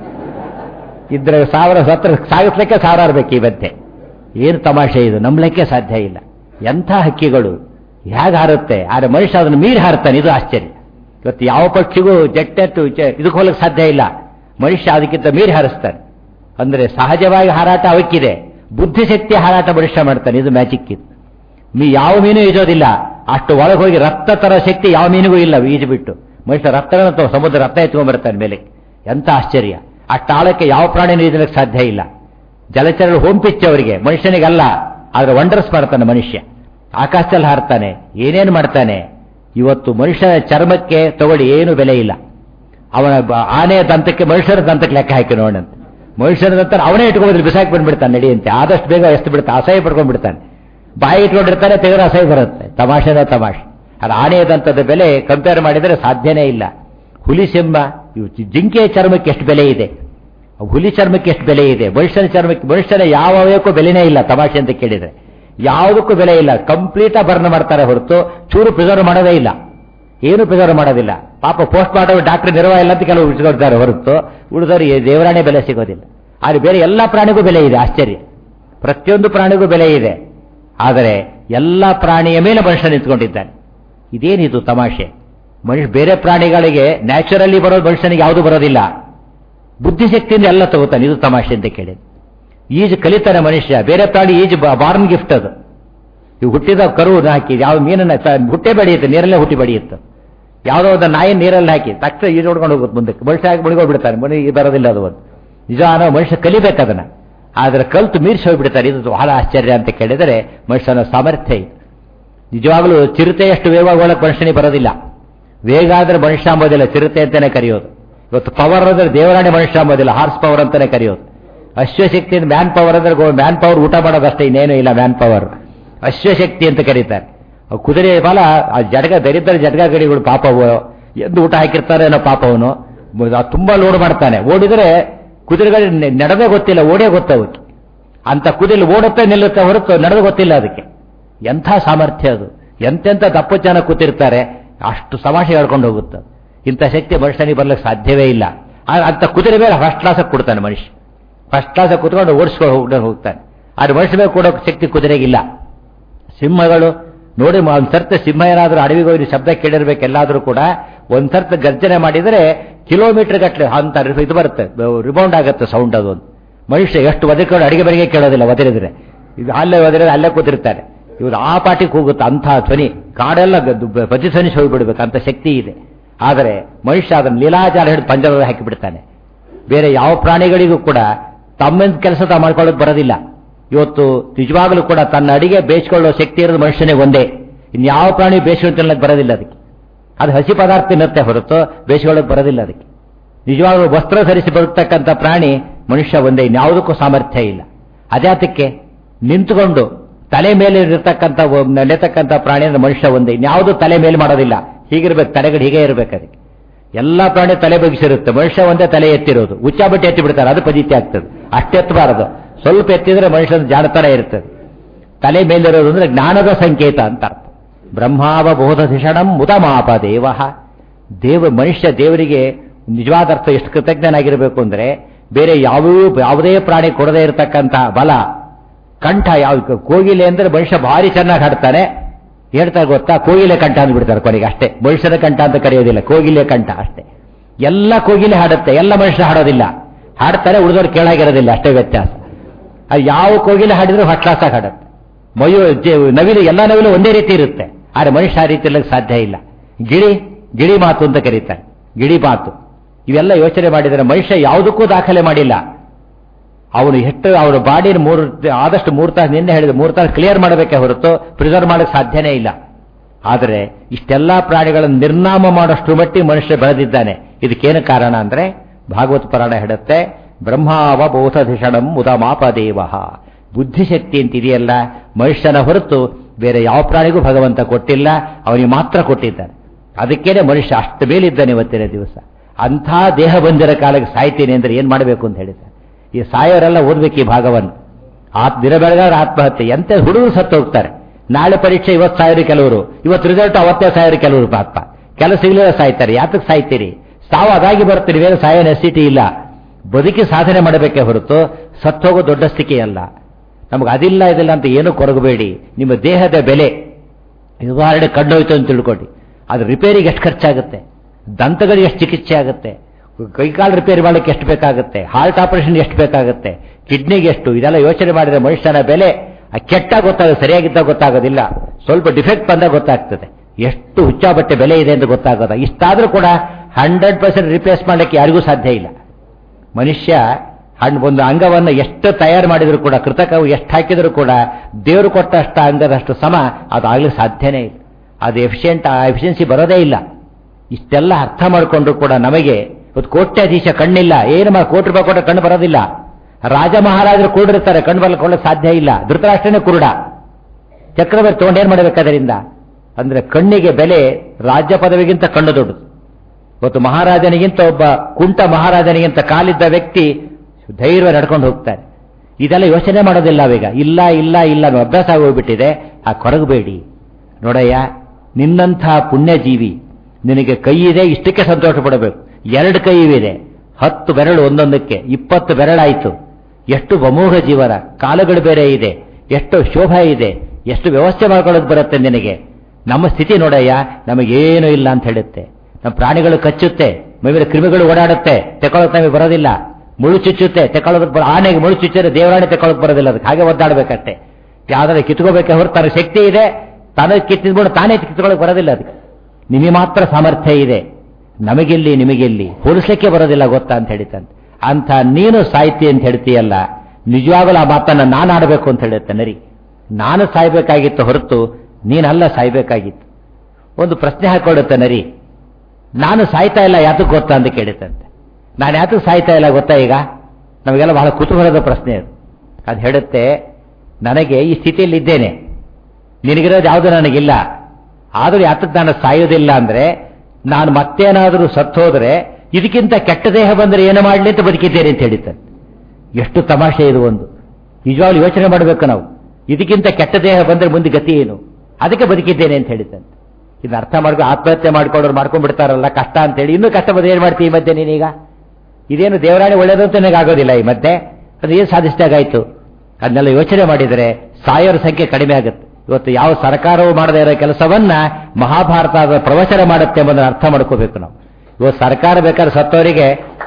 ಇದ್ರೆ ಸಾವಿರ ಸತ್ರ ಸಾಗಿಸ್ಲಿಕ್ಕೆ ಸಾವಿರಾರು ಬೇಕು ಇವತ್ತೆ ಏನು ತಮಾಷೆ ಇದು ನಂಬಲಿಕ್ಕೆ ಸಾಧ್ಯ ಇಲ್ಲ ಎಂಥ ಹಕ್ಕಿಗಳು ಹೇಗೆ ಹಾರುತ್ತೆ ಆದರೆ ಮನುಷ್ಯ ಅದನ್ನು ಮೀರಿ ಹಾರ್ತಾನೆ ಇದು ಆಶ್ಚರ್ಯ ಇವತ್ತು ಯಾವ ಪಕ್ಷಿಗೂ ಜಟ್ಟೆತ್ತು ಇದಕ್ಕೆ ಹೋಗಲಿಕ್ಕೆ ಸಾಧ್ಯ ಇಲ್ಲ ಮನುಷ್ಯ ಅದಕ್ಕಿಂತ ಮೀರಿ ಹಾರಿಸ್ತಾನೆ ಅಂದ್ರೆ ಸಹಜವಾಗಿ ಹಾರಾಟ ಅವಕ್ಕಿದೆ ಬುದ್ಧಿಶಕ್ತಿ ಹಾರಾಟ ಮನುಷ್ಯ ಮಾಡ್ತಾನೆ ಇದು ಮ್ಯಾಜಿಕ್ ಇದು ಮೀ ಯಾವ ಮೀನು ಈಜೋದಿಲ್ಲ ಅಷ್ಟು ಒಳಗೆ ಹೋಗಿ ರಕ್ತ ತರ ಶಕ್ತಿ ಯಾವ ಮೀನಿಗೂ ಇಲ್ಲ ಈಜು ಬಿಟ್ಟು ಮನುಷ್ಯ ರಕ್ತಗಳನ್ನು ಸಮುದ್ರ ರಕ್ತ ಎತ್ಕೊಂಡ್ಬರ್ತಾನೆ ಮೇಲೆ ಎಂತ ಆಶ್ಚರ್ಯ ಅಷ್ಟು ಆಳಕ್ಕೆ ಯಾವ ಪ್ರಾಣಿನೂ ಈಜಲಿಕ್ಕೆ ಸಾಧ್ಯ ಇಲ್ಲ ಜಲಚರಗಳು ಹೋಮ್ ಪಿಚ್ ಅವರಿಗೆ ಮನುಷ್ಯನಿಗಲ್ಲ ಆದ್ರೆ ವಂಡರ್ಸ್ ಮಾಡ್ತಾನೆ ಮನುಷ್ಯ ಆಕಾಶದಲ್ಲಿ ಹಾರ್ತಾನೆ ಏನೇನು ಮಾಡ್ತಾನೆ ಇವತ್ತು ಮನುಷ್ಯನ ಚರ್ಮಕ್ಕೆ ತಗೊಳ್ಳಿ ಏನು ಬೆಲೆ ಇಲ್ಲ ಅವನ ಆನೆಯ ದಂತಕ್ಕೆ ಮನುಷ್ಯನ ದಂತಕ್ಕೆ ಲೆಕ್ಕ ಹಾಕಿ ನೋಡಂತೆ ಮನುಷ್ಯನ ದಂತ ಅವನೇ ಇಟ್ಕೊಂಡ್ರೆ ಬಿಸಾಕಿ ಬಂದ್ಬಿಡ್ತಾನೆ ನಡಿಯಂತೆ ಆದಷ್ಟು ಬೇಗ ಎಷ್ಟು ಬಿಡ್ತಾನೆ ಅಸಹ್ಯ ಪಡ್ಕೊಂಡ್ಬಿಡ್ತಾನೆ ಬಾಯಿ ಇಟ್ಕೊಂಡಿರ್ತಾನೆ ತೆಗೆದ್ರೆ ಅಸಹ್ಯ ಬರುತ್ತೆ ತಮಾಷೆನೇ ತಮಾಷೆ ಅದು ಆನೆಯ ದಂತದ ಬೆಲೆ ಕಂಪೇರ್ ಮಾಡಿದರೆ ಸಾಧ್ಯನೇ ಇಲ್ಲ ಹುಲಿ ಸಿಂಹ ಜಿಂಕೆಯ ಚರ್ಮಕ್ಕೆ ಎಷ್ಟು ಬೆಲೆ ಇದೆ ಹುಲಿ ಚರ್ಮಕ್ಕೆ ಎಷ್ಟು ಬೆಲೆ ಇದೆ ಮನುಷ್ಯನ ಚರ್ಮಕ್ಕೆ ಮನುಷ್ಯನ ಯಾವ ಅವಯವಕ್ಕೂ ಬೆಲೆನೇ ಇಲ್ಲ ತಮಾಷೆ ಅಂತ ಕೇಳಿದ್ರೆ ಯಾವುದಕ್ಕೂ ಬೆಲೆ ಇಲ್ಲ ಕಂಪ್ಲೀಟ್ ಬರ್ನ್ ಮಾಡ್ತಾರೆ ಹೊರತು ಚೂರು ಪ್ರಿಸರ್ವ್ ಮಾಡೋದೇ ಇಲ್ಲ ಏನು ಪ್ರಿಸರ್ವ್ ಮಾಡೋದಿಲ್ಲ ಪಾಪ ಪೋಸ್ಟ್ ಮಾರ್ಟಮ್ ಡಾಕ್ಟರ್ ನಿರ್ವಾಹ ಇಲ್ಲ ಅಂತ ಕೆಲವು ಉಳಿಸ್ಕೊಳ್ತಾರೆ ಹೊರತು ಉಳಿದವರು ದೇವರಾಣೆ ಬೆಲೆ ಸಿಗೋದಿಲ್ಲ ಆದರೆ ಬೇರೆ ಎಲ್ಲ ಪ್ರಾಣಿಗೂ ಬೆಲೆ ಇದೆ ಆಶ್ಚರ್ಯ ಪ್ರತಿಯೊಂದು ಪ್ರಾಣಿಗೂ ಬೆಲೆ ಇದೆ ಆದರೆ ಎಲ್ಲ ಪ್ರಾಣಿಯ ಮೇಲೆ ಮನುಷ್ಯ ನಿಂತ್ಕೊಂಡಿದ್ದಾನೆ ಇದೇನಿದು ತಮಾಷೆ ಮನುಷ್ಯ ಬೇರೆ ಪ್ರಾಣಿಗಳಿಗೆ ನ್ಯಾಚುರಲಿ ಬರೋದು ಮನುಷ್ಯನಿಗೆ ಯಾವುದು ಬರೋದಿಲ್ಲ ಬುದ್ಧಿಶಕ್ತಿಯಿಂದ ಎಲ್ಲ ತಗೋತಾನೆ ಇದು ತಮಾಷೆ ಅಂತ ಕೇಳಿ ಈಜು ಕಲಿತಾನೆ ಮನುಷ್ಯ ಬೇರೆ ಪ್ರಾಣಿ ಈಜು ಬಾರ್ನ್ ಗಿಫ್ಟ್ ಅದು ಇವು ಹುಟ್ಟಿದ ಕರು ಹಾಕಿ ಯಾವ ಮೀನನ್ನ ಹುಟ್ಟೆ ಬೆಳೆಯುತ್ತೆ ನೀರಲ್ಲೇ ಹುಟ್ಟಿ ಬೆಳೆಯುತ್ತೆ ಯಾವುದೋ ಒಂದು ನಾಯಿ ನೀರಲ್ಲಿ ಹಾಕಿ ತಕ್ಷಣ ಈಜು ಹೊಡ್ಕೊಂಡು ಹೋಗುತ್ತೆ ಮುಂದಕ್ಕೆ ಮನುಷ್ಯ ಹಾಕಿ ಮುಳುಗೋಗ್ಬಿಡ್ತಾನೆ ಮನೆಗೆ ಬರೋದಿಲ್ಲ ಅದು ಒಂದು ನಿಜ ಅನ್ನೋ ಮನುಷ್ಯ ಕಲಿಬೇಕು ಅದನ್ನ ಆದರೆ ಕಲ್ತು ಮೀರಿಸಿ ಹೋಗ್ಬಿಡ್ತಾರೆ ಇದು ಬಹಳ ಆಶ್ಚರ್ಯ ಅಂತ ಕೇಳಿದರೆ ಮನುಷ್ಯನ ಸಾಮರ್ಥ್ಯ ಇದು ನಿಜವಾಗಲೂ ಚಿರತೆಯಷ್ಟು ವೇಗವಾಗಿ ಒಳಗೆ ಮನುಷ್ಯನಿಗೆ ಬರೋದಿಲ್ಲ ವೇಗ ಆದರೆ ಮನುಷ್ಯ ಅಂಬೋದಿಲ್ಲ ಚಿರತೆ ಅಂತಾನೆ ಕರೆಯೋದು ಇವತ್ತು ಪವರ್ ಅಂದ್ರೆ ದೇವರಾಣಿ ಮನುಷ್ಯ ಅಂಬೋದಿಲ್ಲ ಹಾರ್ಸ್ ಪವರ್ ಅಂತಾನೆ ಕರೆಯೋದು ಅಶ್ವಶಕ್ತಿ ಮ್ಯಾನ್ ಪವರ್ ಅಂದ್ರೆ ಮ್ಯಾನ್ ಪವರ್ ಊಟ ಮಾಡೋದಷ್ಟೇ ಇನ್ನೇನು ಇಲ್ಲ ಮ್ಯಾನ್ ಪವರ್ ಅಶ್ವಶಕ್ತಿ ಅಂತ ಕರೀತಾರೆ ಕುದುರೆ ಬಾಲ ಆ ಜಡ್ಗ ದರಿದ್ರ ಜಡ್ಗ ಗಡಿಗಳು ಪಾಪವು ಎಂದು ಊಟ ಹಾಕಿರ್ತಾರೆ ಅನ್ನೋ ಪಾಪವನು ತುಂಬಾ ಲೋಡ್ ಮಾಡ್ತಾನೆ ಓಡಿದ್ರೆ ಕುದುರೆಗಳು ನಡೆದೇ ಗೊತ್ತಿಲ್ಲ ಓಡೇ ಗೊತ್ತವಕ್ಕೆ ಅಂತ ಕುದುರೆ ಓಡುತ್ತೆ ನಿಲ್ಲುತ್ತೆ ಹೊರತು ನಡೆದು ಗೊತ್ತಿಲ್ಲ ಅದಕ್ಕೆ ಎಂಥ ಸಾಮರ್ಥ್ಯ ಅದು ಎಂತೆಂಥ ದಪ್ಪ ಜನ ಕೂತಿರ್ತಾರೆ ಅಷ್ಟು ಸಮಾಷೆ ಹೇಳ್ಕೊಂಡು ಹೋಗುತ್ತೆ ಇಂಥ ಶಕ್ತಿ ಮನುಷ್ಯನಿಗೆ ಬರ್ಲಿಕ್ಕೆ ಸಾಧ್ಯವೇ ಇಲ್ಲ ಆ- ಅಂತ ಕುದುರೆ ಮೇಲೆ ಫಸ್ಟ್ ಕ್ಲಾಸ್ ಕೊಡ್ತಾನೆ ಮನುಷ್ಯ ಫಸ್ಟ್ ಕ್ಲಾಸ್ ಕುತ್ಕೊಂಡು ಓಡಿಸ್ಕೊಂಡು ಹೋಗ್ಕೊಂಡು ಹೋಗ್ತಾನೆ ಆದ್ರೆ ಮನುಷ್ಯ ಮೇಲೆ ಕೊಡೋ ಶಕ್ತಿ ಕುದುರೆಗಿಲ್ಲ ಸಿಂಹಗಳು ನೋಡಿ ಮ- ಒಂದ್ ಸರ್ತ ಸಿಂಹ ಏನಾದ್ರೂ ಅಡವಿಗೆ ಹೋಗಿ ಶಬ್ದ ಕೇಳಿರ್ಬೇಕು ಎಲ್ಲಾದ್ರೂ ಕೂಡ ಒಂದ್ ಸರ್ತ ಗರ್ಜನೆ ಮಾಡಿದರೆ ಕಿಲೋಮೀಟರ್ ಗಟ್ಟಲೆ ಅಂತ ರಿ- ಇದು ಬರುತ್ತೆ ರಿಬೌಂಡ್ ಆಗುತ್ತೆ ಸೌಂಡ್ ಅದು ಒಂದು ಮನುಷ್ಯ ಎಷ್ಟು ಒದಕೊಂಡು ಅಡಿಗೆ ಬರಿಗೆ ಕೇಳೋದಿಲ್ಲ ಒದರಿದ್ರೆ ಇದು ಅಲ್ಲೇ ಒದರಿದ್ರೆ ಅಲ್ಲೇ ಕೂತಿರ್ತಾರೆ ಇವ್ರು ಆ ಪಾಟಿಗೆ ಹೋಗುತ್ತೆ ಅಂಥ ಧ್ವನಿ ಕಾಡೆಲ್ಲ ಗದ್ದು- ಪ್ರತಿಧ್ವನಿಸಿ ಹೋಗ್ಬಿಡ್ಬೇಕು ಅಂತ ಶಕ್ತಿ ಇದೆ ಆದರೆ ಮನುಷ್ಯ ಅದನ್ನು ಲೀಲಾಚಾರ ಹಿಡಿದು ಪಂಜರದಲ್ಲಿ ಹಾಕಿಬಿಡ್ತಾನೆ ಬೇರೆ ಯಾವ ಪ್ರಾಣಿಗಳಿಗೂ ಕೂಡ ತಮ್ಮ ಕೆಲಸ ತಾವು ಮಾಡ್ಕೊಳ್ಳೋಕೆ ಬರೋದಿಲ್ಲ ಇವತ್ತು ನಿಜವಾಗಲೂ ಕೂಡ ತನ್ನ ಅಡಿಗೆ ಬೇಯಿಸ್ಕೊಳ್ಳೋ ಶಕ್ತಿ ಇರೋದು ಮನುಷ್ಯನಿಗೆ ಒಂದೇ ಇನ್ಯಾವ ಪ್ರಾಣಿ ಬೇಯಿಸ್ಕೊಂಡು ಬರೋದಿಲ್ಲ ಅದಕ್ಕೆ ಅದು ಹಸಿ ಪದಾರ್ಥ ತಿನ್ನುತ್ತೆ ಹೊರತು ಬೇಯಿಸ್ಕೊಳ್ಳೋಕೆ ಬರೋದಿಲ್ಲ ಅದಕ್ಕೆ ನಿಜವಾಗ್ಲೂ ವಸ್ತ್ರ ಧರಿಸಿ ಬದುಕ್ತಕ್ಕಂಥ ಪ್ರಾಣಿ ಮನುಷ್ಯ ಒಂದೇ ಇನ್ಯಾವುದಕ್ಕೂ ಸಾಮರ್ಥ್ಯ ಇಲ್ಲ ಅದ್ಯಾತಕ್ಕೆ ನಿಂತುಕೊಂಡು ತಲೆ ಮೇಲೆ ಇರತಕ್ಕಂಥ ನಡೆತಕ್ಕಂಥ ಪ್ರಾಣಿ ಅಂದ್ರೆ ಮನುಷ್ಯ ಒಂದೇ ಇನ್ಯಾವುದು ತಲೆ ಮೇಲೆ ಮಾಡೋದಿಲ್ಲ ಹೀಗಿರ್ಬೇಕು ತಲೆಗಡೆ ಹೀಗೆ ಇರಬೇಕು ಅದಕ್ಕೆ ಎಲ್ಲ ಪ್ರಾಣಿ ತಲೆ ಬಗ್ಗಿಸಿರುತ್ತೆ ಮನುಷ್ಯ ಒಂದೇ ತಲೆ ಎತ್ತಿರೋದು ಉಚ್ಚಾಬಟ್ಟಿ ಎತ್ತಿ ಬಿಡ್ತಾರೆ ಅದು ಪದಿತ್ಯ ಆಗ್ತದೆ ಅಷ್ಟೆತ್ತಬಾರದು ಸ್ವಲ್ಪ ಎತ್ತಿದ್ರೆ ಮನುಷ್ಯನ ಜಾಣತನ ಇರ್ತದೆ ತಲೆ ಮೇಲಿರೋದು ಅಂದ್ರೆ ಜ್ಞಾನದ ಸಂಕೇತ ಅಂತ ಅರ್ಥ ಬ್ರಹ್ಮಾವಬೋಧ ಧಿಷಣಂ ಮುದಮಾಪ ದೇವ ದೇವ ಮನುಷ್ಯ ದೇವರಿಗೆ ನಿಜವಾದ ಅರ್ಥ ಎಷ್ಟು ಕೃತಜ್ಞನಾಗಿರಬೇಕು ಅಂದ್ರೆ ಬೇರೆ ಯಾವ ಯಾವುದೇ ಪ್ರಾಣಿ ಕೊಡದೇ ಇರತಕ್ಕಂಥ ಬಲ ಕಂಠ ಯಾವ ಕೋಗಿಲೆ ಅಂದ್ರೆ ಮನುಷ್ಯ ಭಾರಿ ಚೆನ್ನಾಗಿ ಹಾಡ್ತಾನೆ ಹೇಳ್ತಾರೆ ಗೊತ್ತಾ ಕೋಗಿಲೆ ಕಂಠ ಅಂದ್ಬಿಡ್ತಾರೆ ಕೊನೆಗೆ ಅಷ್ಟೇ ಮನುಷ್ಯನ ಕಂಠ ಅಂತ ಕರೆಯೋದಿಲ್ಲ ಕೋಗಿಲೆ ಕಂಠ ಅಷ್ಟೇ ಎಲ್ಲ ಕೋಗಿಲೆ ಹಾಡುತ್ತೆ ಎಲ್ಲ ಮನುಷ್ಯ ಹಾಡೋದಿಲ್ಲ ಹಾಡ್ತಾರೆ ಉಳಿದವ್ರು ಕೇಳಾಗಿರೋದಿಲ್ಲ ಅಷ್ಟೇ ವ್ಯತ್ಯಾಸ ಅದು ಯಾವ ಕೋಗಿಲೆ ಹಾಡಿದ್ರು ಫಸ್ಟ್ ಕ್ಲಾಸಾಗಿ ಹಾಡುತ್ತೆ ಮಯು ಜೆ- ನವಿಲು ಎಲ್ಲ ನವಿಲು ಒಂದೇ ರೀತಿ ಇರುತ್ತೆ ಆದರೆ ಮನುಷ್ಯ ಆ ರೀತಿ ಇರ್ಲಿಕ್ಕೆ ಸಾಧ್ಯ ಇಲ್ಲ ಗಿಳಿ ಗಿಳಿ ಮಾತು ಅಂತ ಕರೀತಾರೆ ಗಿಳಿ ಮಾತು ಇವೆಲ್ಲ ಯೋಚನೆ ಮಾಡಿದರೆ ಮನುಷ್ಯ ಯಾವುದಕ್ಕೂ ದಾಖಲೆ ಮಾಡಿಲ್ಲ ಅವನು ಎಷ್ಟು ಅವನ ಬಾಡಿನ ಮೂರು ಆದಷ್ಟು ಮೂರು ತಾಸು ನಿನ್ನೆ ಹೇಳಿದ ಮೂರು ತಾಸು ಕ್ಲಿಯರ್ ಮಾಡಬೇಕೇ ಹೊರತು ಪ್ರಿಸರ್ವ್ ಮಾಡಕ್ಕೆ ಸಾಧ್ಯನೇ ಇಲ್ಲ ಆದರೆ ಇಷ್ಟೆಲ್ಲ ಪ್ರಾಣಿಗಳನ್ನು ನಿರ್ನಾಮ ಮಾಡೋಷ್ಟು ಮಟ್ಟಿ ಮನುಷ್ಯ ಬೆಳೆದಿದ್ದಾನೆ ಇದಕ್ಕೇನು ಕಾರಣ ಅಂದ್ರೆ ಭಾಗವತ ಪುರಾಣ ಹೇಳುತ್ತೆ ಬ್ರಹ್ಮಾವಬೋಧಧಿಷಣಂ ಮುದಮಾಪದೇವ ಬುದ್ಧಿಶಕ್ತಿ ಅಂತ ಇದೆಯಲ್ಲ ಮನುಷ್ಯನ ಹೊರತು ಬೇರೆ ಯಾವ ಪ್ರಾಣಿಗೂ ಭಗವಂತ ಕೊಟ್ಟಿಲ್ಲ ಅವನಿಗೆ ಮಾತ್ರ ಕೊಟ್ಟಿದ್ದಾನೆ ಅದಕ್ಕೇನೆ ಮನುಷ್ಯ ಅಷ್ಟು ಮೇಲಿದ್ದಾನೆ ಇವತ್ತಿನ ದಿವಸ ಅಂಥ ದೇಹ ಬಂದಿರೋ ಕಾಲಕ್ಕೆ ಸಾಯ್ತೀನಿ ಅಂದ್ರೆ ಏನ್ ಮಾಡಬೇಕು ಅಂತ ಹೇಳಿದ್ದಾರೆ ಈ ಸಾಯೋರೆಲ್ಲ ಓದ್ಬೇಕು ಈ ಭಾಗವನ್ನು ಆತ್ ದಿನ ಬೆಳಗಾದ್ರೆ ಆತ್ಮಹತ್ಯೆ ಎಂತ ಹುಡುಗರು ಸತ್ತು ಹೋಗ್ತಾರೆ ನಾಳೆ ಪರೀಕ್ಷೆ ಇವತ್ತು ಸಾವಿರ ಕೆಲವರು ಇವತ್ತು ರಿಸಲ್ಟ್ ಅವತ್ತೇ ಸಾವಿರ ಕೆಲವರು ಪಾಪ ಕೆಲಸ ಸಿಗಲಿಲ್ಲ ಸಾಯ್ತಾರೆ ಯಾತಕ್ಕೆ ಸಾಯ್ತೀರಿ ಸಾವು ಅದಾಗಿ ಬರುತ್ತೆ ನೀವೇನು ಸಾಯೋ ನೆಸಿಟಿ ಇಲ್ಲ ಬದುಕಿ ಸಾಧನೆ ಮಾಡಬೇಕೇ ಹೊರತು ಸತ್ತೋಗೋ ದೊಡ್ಡ ಸ್ಥಿತಿ ಅಲ್ಲ ನಮ್ಗೆ ಅದಿಲ್ಲ ಇದಿಲ್ಲ ಅಂತ ಏನೂ ಕೊರಗಬೇಡಿ ನಿಮ್ಮ ದೇಹದ ಬೆಲೆ ಉದಾಹರಣೆ ಕಣ್ಣೋಯ್ತು ಅಂತ ತಿಳ್ಕೊಳ್ಳಿ ಅದು ರಿಪೇರಿಗೆ ಎಷ್ಟು ಖರ್ಚಾಗುತ್ತೆ ದಂತಗಳಿಗೆ ಎಷ್ಟು ಚಿಕಿತ್ಸೆ ಆಗುತ್ತೆ ಕೈಕಾಲು ರಿಪೇರಿ ಮಾಡಲಿಕ್ಕೆ ಎಷ್ಟು ಬೇಕಾಗುತ್ತೆ ಹಾರ್ಟ್ ಆಪರೇಷನ್ ಎಷ್ಟು ಬೇಕಾಗುತ್ತೆ ಕಿಡ್ನಿಗೆ ಎಷ್ಟು ಇದೆಲ್ಲ ಯೋಚನೆ ಮಾಡಿದ್ರೆ ಮನುಷ್ಯನ ಬೆಲೆ ಆ ಕೆಟ್ಟ ಗೊತ್ತಾಗುತ್ತೆ ಸರಿಯಾಗಿದ್ದಾಗ ಗೊತ್ತಾಗೋದಿಲ್ಲ ಸ್ವಲ್ಪ ಡಿಫೆಕ್ಟ್ ಬಂದಾಗ ಗೊತ್ತಾಗ್ತದೆ ಎಷ್ಟು ಹುಚ್ಚಾಬಟ್ಟೆ ಬೆಲೆ ಇದೆ ಅಂತ ಗೊತ್ತಾಗೋದ ಇಷ್ಟಾದ್ರೂ ಕೂಡ ಹಂಡ್ರೆಡ್ ಪರ್ಸೆಂಟ್ ರಿಪ್ಲೇಸ್ ಮಾಡಲಿಕ್ಕೆ ಯಾರಿಗೂ ಸಾಧ್ಯ ಇಲ್ಲ ಮನುಷ್ಯ ಹಣ್ಣು ಒಂದು ಅಂಗವನ್ನು ಎಷ್ಟು ತಯಾರು ಮಾಡಿದ್ರು ಕೂಡ ಕೃತಕವು ಎಷ್ಟು ಹಾಕಿದ್ರು ಕೂಡ ದೇವರು ಕೊಟ್ಟಷ್ಟ ಅಂಗದಷ್ಟು ಸಮ ಅದಾಗಲಿ ಸಾಧ್ಯನೇ ಇಲ್ಲ ಅದು ಎಫಿಷಿಯಂಟ್ ಆ ಎಫಿಷಿಯನ್ಸಿ ಬರೋದೇ ಇಲ್ಲ ಇಷ್ಟೆಲ್ಲ ಅರ್ಥ ಮಾಡಿಕೊಂಡ್ರು ಕೂಡ ನಮಗೆ ಇವತ್ತು ಕೋಟ್ಯಾಧೀಶ ಕಣ್ಣಿಲ್ಲ ಏನು ಮಾ ಕೋಟಿ ರೂಪಾಯಿ ಕೊಟ್ಟ ಕಣ್ಣು ಬರೋದಿಲ್ಲ ರಾಜ ಮಹಾರಾಜರು ಕೂಡಿರ್ತಾರೆ ಕಣ್ಣು ಬರ್ಲಿಕ್ಕೆ ಸಾಧ್ಯ ಇಲ್ಲ ಧೃತರಾಷ್ಟ್ರನೇ ಕುರುಡ ಚಕ್ರವರ್ತಿ ತಗೊಂಡೇನ್ ಮಾಡಬೇಕು ಅದರಿಂದ ಅಂದ್ರೆ ಕಣ್ಣಿಗೆ ಬೆಲೆ ರಾಜ್ಯ ಪದವಿಗಿಂತ ಕಣ್ಣು ದೊಡ್ಡದು ಇವತ್ತು ಮಹಾರಾಜನಿಗಿಂತ ಒಬ್ಬ ಕುಂಟ ಮಹಾರಾಜನಿಗಿಂತ ಕಾಲಿದ್ದ ವ್ಯಕ್ತಿ ಧೈರ್ಯ ನಡ್ಕೊಂಡು ಹೋಗ್ತಾರೆ ಇದೆಲ್ಲ ಯೋಚನೆ ಮಾಡೋದಿಲ್ಲ ಅವಾಗ ಇಲ್ಲ ಇಲ್ಲ ಇಲ್ಲ ಅನ್ನೋ ಅಭ್ಯಾಸ ಆಗೋಗ್ಬಿಟ್ಟಿದೆ ಆ ಕೊರಗಬೇಡಿ ನೋಡಯ್ಯ ನಿನ್ನಂಥ ಪುಣ್ಯಜೀವಿ ನಿನಗೆ ಕೈ ಇದೆ ಇಷ್ಟಕ್ಕೆ ಸಂತೋಷ ಪಡಬೇಕು ಎರಡು ಕೈ ಇದೆ ಹತ್ತು ಬೆರಳು ಒಂದೊಂದಕ್ಕೆ ಇಪ್ಪತ್ತು ಬೆರಳಾಯಿತು ಎಷ್ಟು ಅಮೋಘ ಜೀವನ ಕಾಲುಗಳು ಬೇರೆ ಇದೆ ಎಷ್ಟು ಶೋಭೆ ಇದೆ ಎಷ್ಟು ವ್ಯವಸ್ಥೆ ಮಾಡ್ಕೊಳ್ಳೋದು ಬರುತ್ತೆ ನಿನಗೆ ನಮ್ಮ ಸ್ಥಿತಿ ನೋಡಯ್ಯ ನಮಗೇನು ಇಲ್ಲ ಅಂತ ಹೇಳುತ್ತೆ ನಮ್ಮ ಪ್ರಾಣಿಗಳು ಕಚ್ಚುತ್ತೆ ಮೇವಿನ ಕ್ರಿಮಿಗಳು ಓಡಾಡುತ್ತೆ ತೆಕೊಳ್ಳೋಕೆ ನಮಗೆ ಬರೋದಿಲ್ಲ ಮುಳು ಚುಚ್ಚುತ್ತೆ ತೆಕೊಳ್ಳೋದಕ್ಕೆ ಬರ ಆನೆಗೆ ಮುಳು ಚುಚ್ಚಿದ್ರೆ ದೇವರಾಣೆ ತೆಕೊಳ್ಳೋಕೆ ಬರೋದಿಲ್ಲ ಅದಕ್ಕೆ ಹಾಗೆ ಒದ್ದಾಡಬೇಕಷ್ಟೇ ಯಾವ್ದಾದ್ರೆ ಕಿತ್ಕೋಬೇಕೆ ಹೊರತು ತನ್ನ ಶಕ್ತಿ ಇದೆ ತನಗೆ ಕಿತ್ತಿದ್ಬಿಟ್ಟು ತಾನೇ ಕಿತ್ಕೊಳ್ಳೋಕೆ ಬರೋದಿಲ್ಲ ಅದಕ್ಕೆ ನಿಮಗೆ ಮಾತ್ರ ಸಾಮರ್ಥ್ಯ ಇದೆ ನಮಗೆಲ್ಲಿ ನಿಮಗೆಲ್ಲಿ ಹೋಲಿಸ್ಲಿಕ್ಕೆ ಬರೋದಿಲ್ಲ ಗೊತ್ತಾ ಅಂತ ಹೇಳಿತಂತೆ ಅಂತ ನೀನು ಸಾಹಿತಿ ಅಂತ ಹೇಳ್ತೀಯಲ್ಲ ನಿಜವಾಗಲೂ ಆ ಮಾತನ್ನ ನಾನು ಆಡಬೇಕು ಅಂತ ಹೇಳುತ್ತೆ ನರಿ ನಾನು ಸಾಯ್ಬೇಕಾಗಿತ್ತು ಹೊರತು ನೀನಲ್ಲ ಸಾಯ್ಬೇಕಾಗಿತ್ತು ಒಂದು ಪ್ರಶ್ನೆ ಹಾಕೊಳ್ಳುತ್ತೆ ನರಿ ನಾನು ಸಾಯ್ತಾ ಇಲ್ಲ ಯಾತಕ್ಕೆ ಗೊತ್ತಾ ಅಂತ ಕೇಳುತ್ತಂತೆ ನಾನು ಯಾತಕ್ಕೆ ಸಾಯ್ತಾ ಇಲ್ಲ ಗೊತ್ತಾ ಈಗ ನಮಗೆಲ್ಲ ಬಹಳ ಕುತೂಹಲದ ಪ್ರಶ್ನೆ ಅದು ಅದು ಹೇಳುತ್ತೆ ನನಗೆ ಈ ಸ್ಥಿತಿಯಲ್ಲಿ ಇದ್ದೇನೆ ನಿನಗಿರೋದು ಯಾವುದು ನನಗಿಲ್ಲ ಆದರೂ ಯಾತಕ್ಕೆ ನಾನು ಸಾಯೋದಿಲ್ಲ ಅಂದ್ರೆ ನಾನು ಮತ್ತೇನಾದರೂ ಸತ್ತೋದ್ರೆ ಇದಕ್ಕಿಂತ ಕೆಟ್ಟ ದೇಹ ಬಂದರೆ ಏನು ಮಾಡಲಿ ಅಂತ ಬದುಕಿದ್ದೇನೆ ಅಂತ ಹೇಳಿದ್ದಾನೆ ಎಷ್ಟು ತಮಾಷೆ ಇದು ಒಂದು ನಿಜವಾಗ್ಲೂ ಯೋಚನೆ ಮಾಡಬೇಕು ನಾವು ಇದಕ್ಕಿಂತ ಕೆಟ್ಟ ದೇಹ ಬಂದರೆ ಮುಂದೆ ಗತಿ ಏನು ಅದಕ್ಕೆ ಬದುಕಿದ್ದೇನೆ ಅಂತ ಹೇಳಿದ್ದಂತೆ ಇದನ್ನ ಅರ್ಥ ಮಾಡ್ಕೊ ಆತ್ಮಹತ್ಯೆ ಮಾಡ್ಕೊಂಡವ್ರು ಮಾಡ್ಕೊಂಡ್ಬಿಡ್ತಾರಲ್ಲ ಕಷ್ಟ ಅಂತೇಳಿ ಇನ್ನೂ ಕಷ್ಟ ಬಂದ್ರೆ ಏನು ಮಾಡ್ತೀವಿ ಈ ಮಧ್ಯೆ ನೀನೀಗ ಇದೇನು ದೇವರಾಣಿ ಒಳ್ಳೇದು ಅಂತ ನನಗೆ ಆಗೋದಿಲ್ಲ ಈ ಮಧ್ಯೆ ಅದು ಏನು ಸಾಧಿಸಿದಾಗಾಯ್ತು ಅದನ್ನೆಲ್ಲ ಯೋಚನೆ ಮಾಡಿದರೆ ಸಾಯೋರ ಸಂಖ್ಯೆ ಕಡಿಮೆ ಆಗುತ್ತೆ ಇವತ್ತು ಯಾವ ಸರ್ಕಾರವು ಮಾಡದೇ ಇರೋ ಕೆಲಸವನ್ನ ಮಹಾಭಾರತದ ಪ್ರವಚನ ಮಾಡುತ್ತೆ ಎಂಬುದನ್ನು ಅರ್ಥ ಮಾಡ್ಕೋಬೇಕು ನಾವು ಇವತ್ತು ಸರ್ಕಾರ ಬೇಕಾದ್ರೆ ಸತ್ತವರಿಗೆ